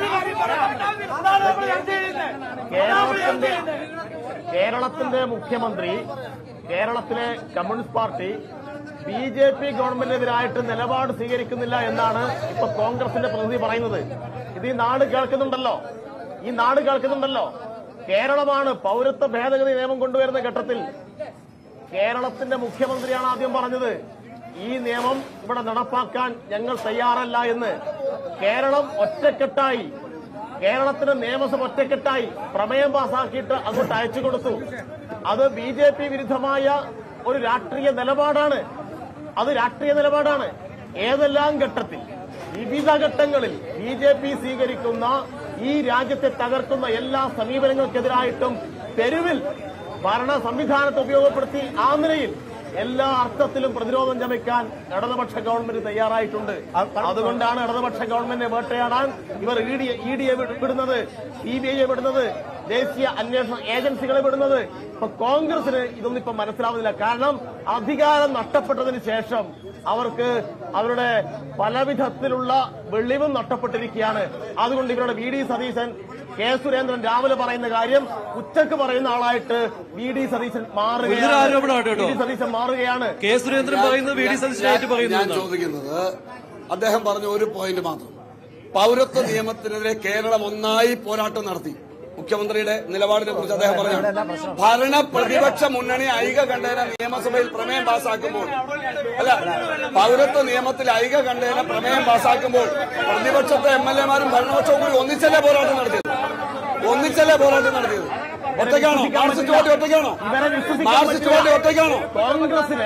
കേരളത്തിന്റെ കേരളത്തിന്റെ മുഖ്യമന്ത്രി കേരളത്തിലെ communist party B J P ഗവൺമെന്റിനെതിരായിട്ട് നിലപാട് സ്വീകരിക്കുന്നില്ല എന്നാണ് ഇപ്പൊ കോൺഗ്രസിന്റെ പ്രതിനിധി പറയുന്നത് ഇത് ഈ നാട് കേൾക്കുന്നുണ്ടല്ലോ ഈ നാട് കേൾക്കുന്നുണ്ടല്ലോ കേരളമാണ് പൗരത്വ ഭേദഗതി നിയമം കൊണ്ടുവരുന്ന ഘട്ടത്തിൽ കേരളത്തിന്റെ മുഖ്യമന്ത്രിയാണ് ആദ്യം പറഞ്ഞത് ഈ നിയമം ഇവിടെ നടപ്പാക്കാൻ ഞങ്ങൾ തയ്യാറല്ല എന്ന് കേരളം ഒറ്റക്കെട്ടായി കേരളത്തിന് നിയമസഭ ഒറ്റക്കെട്ടായി പ്രമേയം പാസാക്കിയിട്ട് അങ്ങോട്ട് അയച്ചു കൊടുത്തു അത് ബി ജെ പി വിരുദ്ധമായ ഒരു രാഷ്ട്രീയ നിലപാടാണ് അത് രാഷ്ട്രീയ നിലപാടാണ് ഏതെല്ലാം ഘട്ടത്തിൽ വിവിധ ഘട്ടങ്ങളിൽ ബി ജെ പി സ്വീകരിക്കുന്ന ഈ രാജ്യത്തെ തകർക്കുന്ന എല്ലാ സമീപനങ്ങൾക്കെതിരായിട്ടും തെരുവിൽ ഭരണ സംവിധാനത്തെ ഉപയോഗപ്പെടുത്തി ആ നിലയിൽ എല്ലാ അർത്ഥത്തിലും പ്രതിരോധം ചമയ്ക്കാൻ ഇടതുപക്ഷ ഗവൺമെന്റ് തയ്യാറായിട്ടുണ്ട് അതുകൊണ്ടാണ് ഇടതുപക്ഷ ഗവൺമെന്റിനെ വേട്ടയാടാൻ ഇവർ ഇ ഡി ഇ ഡിയെ വിടുന്നത് സി ബി ഐയെ വിടുന്നത് ദേശീയ അന്വേഷണ ഏജൻസികളെ വിടുന്നത് ഇപ്പൊ കോൺഗ്രസിന് ഇതൊന്നും ഇപ്പൊ മനസ്സിലാവുന്നില്ല കാരണം അധികാരം നഷ്ടപ്പെട്ടതിന് ശേഷം അവർക്ക് അവരുടെ പലവിധത്തിലുള്ള വെളിവും നഷ്ടപ്പെട്ടിരിക്കുകയാണ് അതുകൊണ്ട് ഇവരുടെ V D Satheesan K Surendran രാവിലെ പറയുന്ന കാര്യം ഉച്ചക്ക് പറയുന്ന ആളായിട്ട് വി ഡി സതീശൻ വലിയൊരു ആരോപണമാണ് മാറുകയാണ് കേട്ടോ. വി ഡി സതീശൻ മാറുകയാണ് കെ സുരേന്ദ്രൻ പറയുന്നത് വി ഡി സതീശനായിട്ട് ഞാൻ പറയുന്നു ചോദിക്കുന്നത് അദ്ദേഹം പറഞ്ഞ ഒരു പോയിന്റ് മാത്രം പൗരത്വ നിയമത്തിനെതിരെ കേരളം ഒന്നായി പോരാട്ടം നടത്തി മുഖ്യമന്ത്രിയുടെ നിലപാടിനെ കുറിച്ച് അദ്ദേഹം പറഞ്ഞു ഭരണ പ്രതിപക്ഷ മുന്നണി ഐകകണ്ഠേന നിയമസഭയിൽ പ്രമേയം പാസാക്കുമ്പോൾ അല്ല പൗരത്വ നിയമത്തിൽ ഐകകണ്ഠേന പ്രമേയം പാസാക്കുമ്പോൾ പ്രതിപക്ഷത്തെ എം എൽ എമാരും ഭരണപക്ഷവും കൂടി ഒന്നിച്ചല്ലേ പോരാട്ടം നടത്തിയത് ഒന്നിച്ചല്ലേ പോരാട്ടം നടത്തിയത് ഒറ്റയ്ക്കാണോ മാർക്സിസ്റ്റ് പാർട്ടി ഒറ്റയ്ക്കാണോ ഇവരെ വിശ്വസിക്കാൻ മാർക്സിസ്റ്റ് പാർട്ടി പറ്റില്ല. ഒറ്റയ്ക്കാണോ കോൺഗ്രസിനെ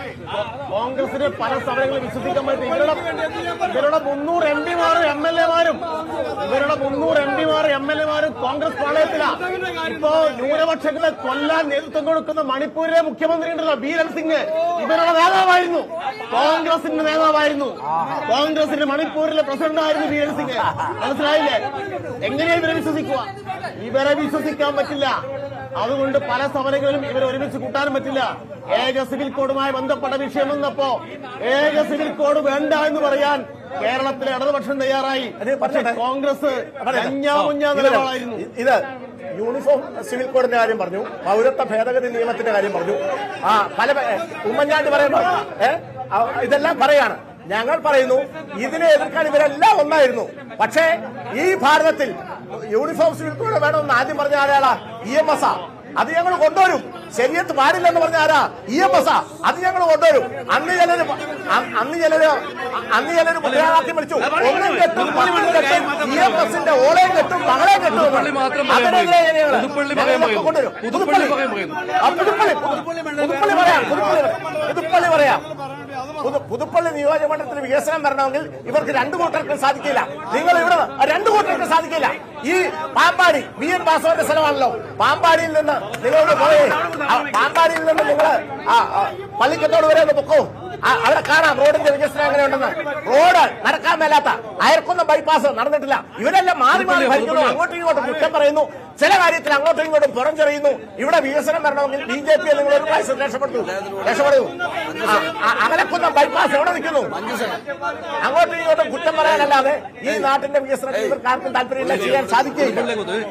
കോൺഗ്രസിനെ പല സമയങ്ങളിൽ വിശ്വസിക്കാൻ പറ്റില്ല ഇവരുടെ ഇവരുടെ മുന്നൂറ് എം പിമാരും എം എൽ എമാരും ഇവരുടെ മുന്നൂറ് എം പിമാരും എം എൽ എമാരും കോൺഗ്രസ് പാളയത്തിലാ ഇപ്പോ ന്യൂനപക്ഷങ്ങളെ കൊല്ലാൻ നേതൃത്വം കൊടുക്കുന്ന മണിപ്പൂരിലെ മുഖ്യമന്ത്രി ഉണ്ടല്ലോ ബീരൻ സിംഗ് ഇവരുടെ നേതാവായിരുന്നു കോൺഗ്രസിന്റെ നേതാവായിരുന്നു കോൺഗ്രസിന്റെ മണിപ്പൂരിലെ പ്രസിഡന്റ് ആയിരുന്നു ബീരൻ സിംഗ് മനസ്സിലായില്ലേ എങ്ങനെയാ ഇവരെ വിശ്വസിക്കുക ഇവരെ വിശ്വസിക്കാൻ പറ്റില്ല അതുകൊണ്ട് പല സമരങ്ങളിലും ഇവരെ ഒരുമിച്ച് കൂട്ടാനും പറ്റില്ല ഏക സിവിൽ കോഡുമായി ബന്ധപ്പെട്ട വിഷയം വന്നപ്പോ ഏക സിവിൽ കോഡ് വേണ്ട എന്ന് പറയാൻ കേരളത്തിലെ ഇടതുപക്ഷം തയ്യാറായി പക്ഷേ കോൺഗ്രസ് കഞ്ഞാമുഞ്ഞ നിലപാടായിരുന്നു ഇത് യൂണിഫോം സിവിൽ കോഡിന്റെ കാര്യം പറഞ്ഞു പൗരത്വ ഭേദഗതി നിയമത്തിന്റെ കാര്യം പറഞ്ഞു ആ പല പ- ഉമ്മൻചാണ്ടി പറയുന്നു ഏ ആ, ഇതെല്ലാം പറയാണ് ഞങ്ങൾ പറയുന്നു ഇതിനെ എതിർക്കാൻ ഇവരെല്ലാം ഒന്നായിരുന്നു പക്ഷേ ഈ ഭാരതത്തിൽ യൂണിഫോം സിവിൽ കോഡ് വേണമെന്ന് ആദ്യം പറഞ്ഞ ആരാളാ ഇ എം എസ് അത് ഞങ്ങൾ കൊണ്ടുവരും ശരിയത്ത് പാടില്ലെന്ന് പറഞ്ഞ ആരാ ഇ എം എസ് അത് ഞങ്ങൾ കൊണ്ടുവരും അന്ന് ചിലര് പ- അ- അന്ന് ചിലര് അ- അന്ന് ചിലര് മുദ്രാവാക്യം വിളിച്ചു ഒന്നും കെട്ടും പത്തും കെട്ടും ഇ എം എസിന്റെ ഓളയും കെട്ടും മകളെ കെട്ടും പുതുപ്പള്ളി മാത്രം പറയാൻ അതിനെതിരെ പറയുന്നു. ഞങ്ങള് പുതുപ്പള്ളി പറയാൻ ഞങ്ങളൊക്കെ പറയുന്നു. കൊണ്ടുവരും. പുതുപ്പള്ളി പറയാൻ പറയുന്നു. ആ, പുതുപ്പള്ളി പുതുപ്പള്ളി പറയാം പുതുപ്പള്ളി പറയാം. പുതുപ്പള്ളി പറയാം പുതു- പുതുപ്പള്ളി നിയോജകമണ്ഡലത്തിന് വികസനം വരണമെങ്കിൽ ഇവർക്ക് രണ്ടു കൂട്ടർക്ക് സാധിക്കില്ല നിങ്ങൾ ഇവിടെ രണ്ടു കൂട്ടർക്ക് സാധിക്കില്ല ഈ പാമ്പാടി വി എൻ വാസവന്റെ സ്ഥലമാണല്ലോ പാമ്പാടിയിൽ നിന്ന് നിങ്ങളോട് പോയി ആ, പാമ്പാടിയിൽ നിന്ന് നിങ്ങൾ പള്ളിക്കത്തോട് വരെ ഒന്ന് പൊക്കോ ആ, അവിടെ കാണാം റോഡിന്റെ വികസനം എങ്ങനെ ഉണ്ടെന്ന് റോഡ് നടക്കാൻ മേലാത്ത അയർക്കുന്ന ബൈപ്പാസ് നടന്നിട്ടില്ല ഇവരെല്ലാം മാറി മാറി ഭരിക്കുന്നു അങ്ങോട്ടും ഇങ്ങോട്ടും കുറ്റം പറയുന്നു ചില കാര്യത്തിൽ അങ്ങോട്ടും ഇങ്ങോട്ടും പുറംചെറിയുന്നു ഇവിടെ വികസനം വരണമെങ്കിൽ ബി ജെ പി നിങ്ങൾ ഒരു പ്രാവശ്യം രക്ഷപ്പെട്ടു രക്ഷപ്പെടൂ ആ, ആ, അകലക്കുന്ന ബൈപ്പാസ് എവിടെ നിൽക്കുന്നു അങ്ങോട്ടും ഇങ്ങോട്ടും കുറ്റം പറയാനല്ലാതെ ഈ നാട്ടിന്റെ വികസനത്തിൽ ഇവർക്ക് ആർക്കും താല്പര്യമില്ല ചെയ്യാൻ സാധിക്കുകയില്ല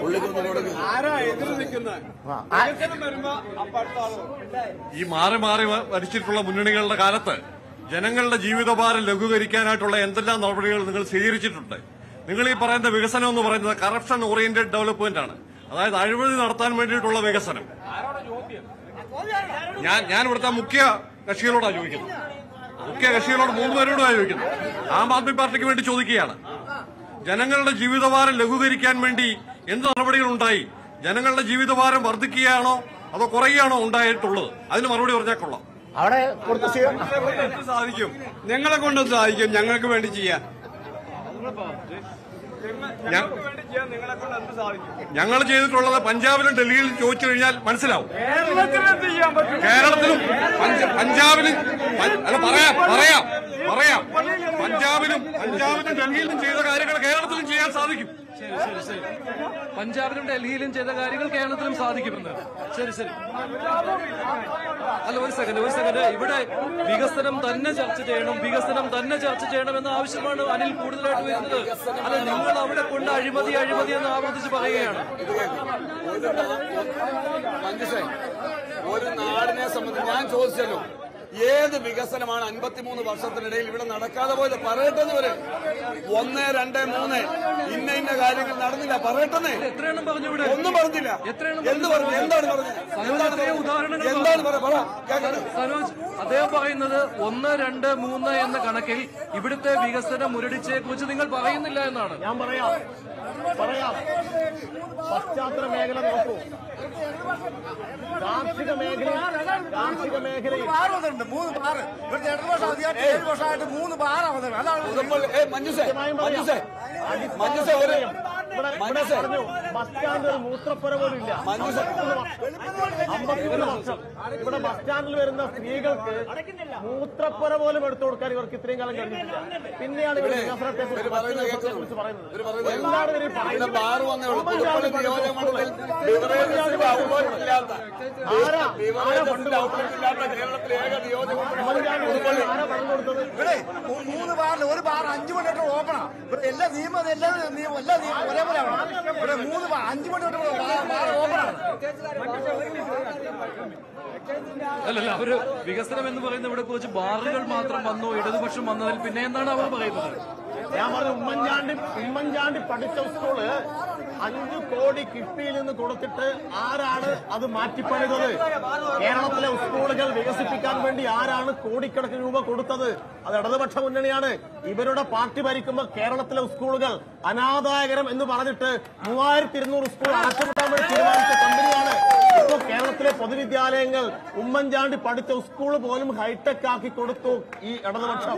ഈ മാറി മാറി വ- ഭരിച്ചിട്ടുള്ള മുന്നണികളുടെ കാലത്ത് ജനങ്ങളുടെ ജീവിതഭാരം ലഘൂകരിക്കാനായിട്ടുള്ള എന്തെല്ലാം നടപടികൾ നിങ്ങൾ സ്വീകരിച്ചിട്ടുണ്ട് നിങ്ങൾ ഈ പറയുന്ന വികസനം എന്ന് പറയുന്നത് കറപ്ഷൻ ഓറിയന്റഡ് ഡെവലപ്മെന്റ് ആണ് അതായത് അഴിമതി നടത്താൻ വേണ്ടിയിട്ടുള്ള വികസനം ഞാൻ ഞാൻ ഇവിടുത്തെ മുഖ്യ കക്ഷികളോടാണ് ചോദിക്കുന്നത് മുഖ്യ കക്ഷികളോട് മൂന്ന് പേരോടാണ് ചോദിക്കുന്നത് ആം ആദ്മി പാർട്ടിക്ക് വേണ്ടി ചോദിക്കുകയാണ് ജനങ്ങളുടെ ജീവിതഭാരം ലഘൂകരിക്കാൻ വേണ്ടി എന്ത് നടപടികൾ ഉണ്ടായി ജനങ്ങളുടെ ജീവിതഭാരം വർദ്ധിക്കുകയാണോ അതോ കുറയുകയാണോ ഉണ്ടായിട്ടുള്ളത് അതിന് മറുപടി പറഞ്ഞാൽ കൊള്ളാം അവിടെ കൊടുത്ത സ്വീക- എന്ത് സാധിക്കും ഞങ്ങളെ കൊണ്ട് സാധിക്കും ഞങ്ങൾക്ക് വേണ്ടി ചെയ്യാൻ ഞങ്ങൾ ചെയ്തിട്ടുള്ളത് പഞ്ചാബിലും ഡൽഹിയിലും ചോദിച്ചു കഴിഞ്ഞാൽ മനസ്സിലാവും കേരളത്തിലും പഞ്ച- പഞ്ചാബിലും പ- അല്ല പറയാം പറയാം പറയാം പഞ്ചാബിലും പഞ്ചാബിലും ഡൽഹിയിലും ചെയ്ത കാര്യങ്ങൾ കേരളത്തിലും ചെയ്യാൻ സാധിക്കും ശരി ശരി പഞ്ചാബിലും ഡൽഹിയിലും ചെയ്ത കാര്യങ്ങൾ കേരളത്തിലും സാധിക്കുമെന്ന് ശരി ശരി അല്ല ഒരു സെക്കൻഡ് ഒരു സെക്കൻഡ് ഇവിടെ വികസനം തന്നെ ചർച്ച ചെയ്യണം വികസനം തന്നെ ചർച്ച ചെയ്യണം എന്ന ആവശ്യമാണ് അനിൽ കൂടുതലായിട്ട് വരുന്നത് അല്ല നിങ്ങൾ അവിടെ കൊണ്ട് അഴിമതി അഴിമതി എന്ന് ആവർത്തിച്ച് പറയുകയാണ് മഞ്ജുഷേ, ഒരു നാടിനെ സംബന്ധിച്ച് ഞാൻ ചോദിച്ചല്ലോ ഏത് വികസനമാണ് അൻപത്തിമൂന്ന് വർഷത്തിനിടയിൽ ഇവിടെ നടക്കാതെ പോയത് പറയട്ടെ ഇവര് ഒന്ന് രണ്ട് മൂന്ന് ഇന്ന ഇന്ന കാര്യങ്ങൾ നടന്നില്ല പറയട്ടെ എത്രയെണ്ണം പറഞ്ഞു ഇവിടെ ഒന്നും പറഞ്ഞില്ല എത്രയെണ്ണം എന്ത് പറഞ്ഞു എന്താണ് പറഞ്ഞത് സനോജ് എന്താണ് എത്രയോ പറഞ്ഞത്? ഉദാഹരണങ്ങൾ എന്താണ് പറഞ്ഞു. പറ- പറ കേൾക്കട്ടെ. സനോജ് അദ്ദേഹം പറയുന്നത് ഒന്ന് രണ്ട് മൂന്ന് എന്ന കണക്കിൽ ഇവിടുത്തെ വികസന മുരടിച്ചയെ കുറിച്ച് നിങ്ങൾ പറയുന്നില്ല എന്നാണ് ഞാൻ പറയാം പറയാം പശ്ചാത്തല മേഖല നോക്കൂ കാർഷിക മേഖല കാർഷിക മേഖലയിൽ മൂന്ന് ബാറ് ഇവിടുത്തെ ഇടതുപക്ഷം അധികാരത്തിൽ ഏഴ് വർഷമായിട്ട് മൂന്ന് ബാറാണ് വന്നത് അതാണ് പുതുപ്പള്ളി- ഏയ് മഞ്ജുഷേ, മഞ്ജുഷേ, മഞ്ജുഷേ, ഒരു ഇവിടെ ഇവിടെ പറഞ്ഞു ബസ് സ്റ്റാൻഡിൽ ഒരു മൂത്രപ്പുര പോലും ഇല്ല അമ്പത്തിമൂന്ന് വർഷം ഇവിടെ ബസ് സ്റ്റാൻഡിൽ വരുന്ന സ്ത്രീകൾക്ക് മൂത്രപ്പുര പോലും എടുത്തു കൊടുക്കാൻ ഇവർക്ക് ഇത്രയും കാലം കഴിഞ്ഞിട്ടില്ല പിന്നെയാണ് ഇവർ വികസനത്തെ കുറിച്ച് മറ്റു വികസനത്തെ കുറിച്ച് പറയുന്നത് എന്താണ് ഇവർ ഈ പറയുന്നത് ബാറ് വന്നേ ഉള്ളൂ പുതുപ്പള്ളി നിയോജകമണ്ഡലത്തിൽ ബിവറേജസിന്റെ ഔട്ട്ലെറ്റ് ഇല്ലാത്ത ആരാ ആരാ ബിവറേജസിന്റെ ഫണ്ട് ഔട്ട്ലെറ്റ് ഇല്ലാത്ത കേരളത്തിലെ ഏക നിയോജകമണ്ഡലം ഉമ്മൻചാണ്ടി ആരാ ഫണ്ട് കൊടുത്തത് ഇവിടെ മൂ- മൂന്ന് ബാറിൽ ഒരു ബാർ അഞ്ചു മണി തൊട്ട് ഓപ്പണാ ഇവിടെ എല്ലാ നിയമം എല്ലാ നിയമം എല്ലാ നിയമം ഒരേപോലെയാണ് ഇവിടെ മൂന്ന് ബാർ അഞ്ചു മണി തൊട്ട് ബാ- ബാർ ഓപ്പണാണ് അല്ലല്ല അവര് വികസനം എന്ന് പറയുന്ന ഇവിടെ കുറച്ച് ബാറുകൾ മാത്രം വന്നു ഇടതുപക്ഷം വന്നതിൽ പിന്നെ എന്താണ് അവർ പറയുന്നത് ഞാൻ പറഞ്ഞു ഉമ്മൻചാണ്ടി ഉമ്മൻചാണ്ടി പഠിച്ച സ്കൂള് അഞ്ചു കോടി കിഫ്ബിയിൽ നിന്ന് കൊടുത്തിട്ട് ആരാണ് അത് മാറ്റിപ്പണിതത് കേരളത്തിലെ സ്കൂളുകൾ വികസിപ്പിക്കാൻ വേണ്ടി ആരാണ് കോടിക്കണക്കിന് രൂപ കൊടുത്തത് അത് ഇടതുപക്ഷ മുന്നണിയാണ് ഇവരുടെ പാർട്ടി ഭരിക്കുമ്പോൾ കേരളത്തിലെ സ്കൂളുകൾ അനാദായകരം എന്ന് പറഞ്ഞിട്ട് മൂവായിരത്തി ഇരുന്നൂറ് സ്കൂൾ അടച്ചുപൂട്ടാൻ വേണ്ടി തീരുമാനിച്ച കമ്പനിയാണ് ഇപ്പൊ കേരളത്തിലെ പൊതുവിദ്യാലയങ്ങൾ ഉമ്മൻചാണ്ടി പഠിച്ച സ്കൂൾ പോലും ഹൈടെക് ആക്കി കൊടുത്തു ഈ ഇടതുപക്ഷം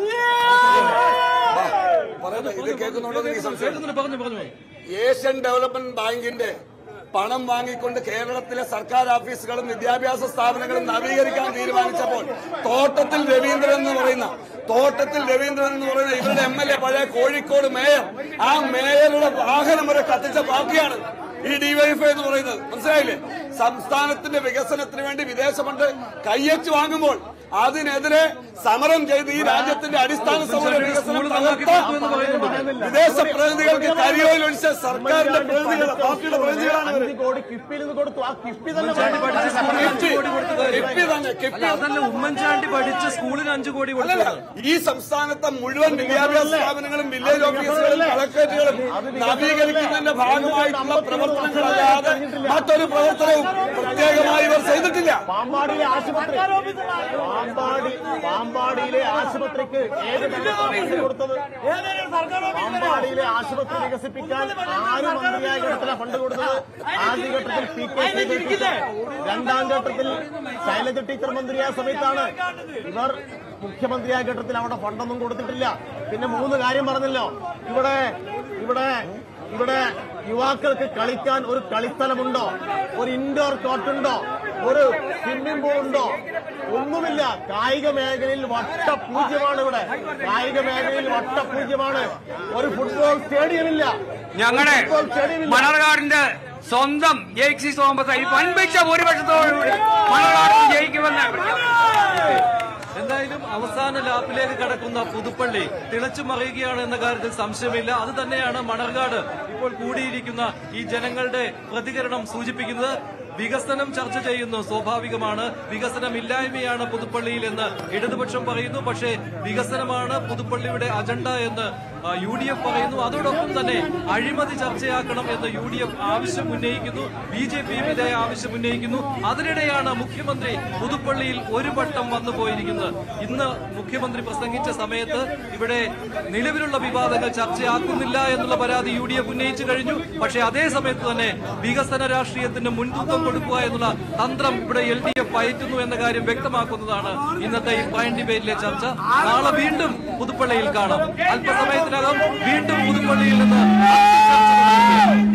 പറയട്ടെ ഇത് കേൾക്കുന്നുണ്ടോ എന്ന് എനിക്ക് സംശയം കേൾക്കുന്നുണ്ട് പറഞ്ഞു പറഞ്ഞു ഏഷ്യൻ ഡെവലപ്മെന്റ് ബാങ്കിന്റെ പണം വാങ്ങിക്കൊണ്ട് കേരളത്തിലെ സർക്കാർ ഓഫീസുകളും വിദ്യാഭ്യാസ സ്ഥാപനങ്ങളും നവീകരിക്കാൻ തീരുമാനിച്ചപ്പോൾ തോട്ടത്തിൽ രവീന്ദ്രൻ എന്ന് പറയുന്ന തോട്ടത്തിൽ രവീന്ദ്രൻ എന്ന് പറയുന്ന ഇവരുടെ എം എൽ എ പഴയ കോഴിക്കോട് മേയർ ആ മേയറുടെ വാഹനം വരെ കത്തിച്ച പാർട്ടിയാണ് ഈ ഡിവൈഎഫ് എന്ന് പറയുന്നത് മനസ്സിലായില്ലേ സംസ്ഥാനത്തിന്റെ വികസനത്തിന് വേണ്ടി വിദേശ ഫണ്ട് കയ്യച്ച് വാങ്ങുമ്പോൾ അതിനെതിരെ സമരം ചെയ്ത് ഈ രാജ്യത്തിന്റെ അടിസ്ഥാന സൗകര്യ വികസനം തകർത്ത വിദേശ പ്രതിനിധികൾക്ക് കരിയോയിൽ ഒഴിച്ച സർക്കാരിന്റെ പ്രതിനിധികൾ പാർട്ടിയുടെ പ്രതിനിധികളാണ് ഇവര്. അഞ്ച് കോടി കിഫ്ബിയിൽ നിന്ന് കൊടുത്തു ആ കിഫ്ബി തന്നെ ഉമ്മൻചാണ്ടി പഠിച്ച സ്കൂളിൽ അഞ്ചു കിഫ്ബി. കോടി കൊടുത്ത കാര്യം. കിഫ്ബി തന്നെ, കിഫ്ബി. അല്ല, അതല്ല ഉമ്മൻചാണ്ടി പഠിച്ച സ്കൂളിന് അഞ്ചു കോടി അല്ലല്ല, കൊടുത്തത് ഈ സംസ്ഥാനത്തെ മുഴുവൻ വിദ്യാഭ്യാസ സ്ഥാപനങ്ങളും വില്ലേജ് ഓഫീസുകളും കളക്ടറേറ്റുകളും നവീകരിക്കുന്നതിന്റെ ഭാഗമായിട്ടുള്ള പ്രവർത്തനങ്ങളല്ലാതെ മറ്റൊരു പ്രവർത്തനവും പ്രത്യേകമായി ഇവർ ചെയ്തിട്ടില്ല പാമ്പാടിയിലെ ആശുപത്രി പാമ്പാടി പാമ്പാടിയിലെ ആശുപത്രിക്ക് ഏത് കാലത്താണ് പൈസ കൊടുത്തത് പാമ്പാടിയിലെ ആശുപത്രി വികസിപ്പിക്കാൻ ആര് മന്ത്രിയായ ഘട്ടത്തിലാണ് ഫണ്ട് കൊടുത്തത് ആദ്യഘട്ടത്തിൽ പി കെ ശ്രീധരൻ ടീച്ചർ രണ്ടാം ഘട്ടത്തിൽ ശൈലജ ടീച്ചർ മന്ത്രിയായ സമയത്താണ് ഇവർ മുഖ്യമന്ത്രിയായ ഘട്ടത്തിൽ അവിടെ ഫണ്ടൊന്നും കൊടുത്തിട്ടില്ല പിന്നെ മൂന്ന് കാര്യം പറഞ്ഞല്ലോ ഇവിടെ ഇവിടെ ഇവിടെ യുവാക്കൾക്ക് കളിക്കാൻ ഒരു കളിസ്ഥലമുണ്ടോ ഒരു ഇൻഡോർ കോർട്ടുണ്ടോ ഒരു സ്വിമ്മിംഗ് പൂൾ ഉണ്ടോ ഒന്നുമില്ല കായിക മേഖലയിൽ വട്ടപൂജ്യമാണ് ഇവിടെ കായിക മേഖലയിൽ വട്ടപൂജ്യമാണ് ഒരു ഫുട്ബോൾ സ്റ്റേഡിയം ഇല്ല ഞങ്ങളുടെ ഫുട്ബോൾ സ്റ്റേഡിയം ഇല്ല മണർകാടിന്റെ സ്വന്തം ജയിക്സി തോമസ് ഈ വൻപിച്ച ഭൂരിപക്ഷത്തോടുകൂടി മണർകാട് ജയിക്കുമെന്ന് എന്തായാലും അവസാന ലാപ്പിലേക്ക് കടക്കുന്ന പുതുപ്പള്ളി തിളച്ചു മറിയുകയാണ് എന്ന കാര്യത്തിൽ സംശയമില്ല അത് തന്നെയാണ് മണർകാട് ഇപ്പോൾ കൂടിയിരിക്കുന്ന ഈ ജനങ്ങളുടെ പ്രതികരണം സൂചിപ്പിക്കുന്നത് വികസനം ചർച്ച ചെയ്യുന്നു സ്വാഭാവികമാണ് വികസനമില്ലായ്മയാണ് പുതുപ്പള്ളിയിൽ എന്ന് ഇടതുപക്ഷം പറയുന്നു പക്ഷേ വികസനമാണ് പുതുപ്പള്ളിയുടെ അജണ്ട എന്ന് യു ഡി എഫ് പറയുന്നു അതോടൊപ്പം തന്നെ അഴിമതി ചർച്ചയാക്കണം എന്ന് യു ഡി എഫ് ആവശ്യം ഉന്നയിക്കുന്നു ബി ജെ പിയും ഇതേ ആവശ്യം ഉന്നയിക്കുന്നു അതിനിടെയാണ് മുഖ്യമന്ത്രി പുതുപ്പള്ളിയിൽ ഒരു വട്ടം വന്നു പോയിരിക്കുന്നത് ഇന്ന് മുഖ്യമന്ത്രി പ്രസംഗിച്ച സമയത്ത് ഇവിടെ നിലവിലുള്ള വിവാദങ്ങൾ ചർച്ചയാക്കുന്നില്ല എന്നുള്ള പരാതി യു ഡി എഫ് ഉന്നയിച്ചു കഴിഞ്ഞു പക്ഷേ അതേ സമയത്ത് തന്നെ വികസന രാഷ്ട്രീയത്തിന് മുൻതൂക്കം കൊടുക്കുക എന്നുള്ള തന്ത്രം ഇവിടെ എൽ ഡി എഫ് പയറ്റുന്നു എന്ന കാര്യം വ്യക്തമാക്കുന്നതാണ് ഇന്നത്തെ ഈ പോയിന്റ് ഡിബേറ്റിലെ ചർച്ച നാളെ വീണ്ടും പുതുപ്പള്ളിയിൽ കാണാം അല്പസമയത്തിനകം വീണ്ടും പുതുപ്പള്ളിയിൽ നിന്ന് ചർച്ച തുടരുകയാണ്.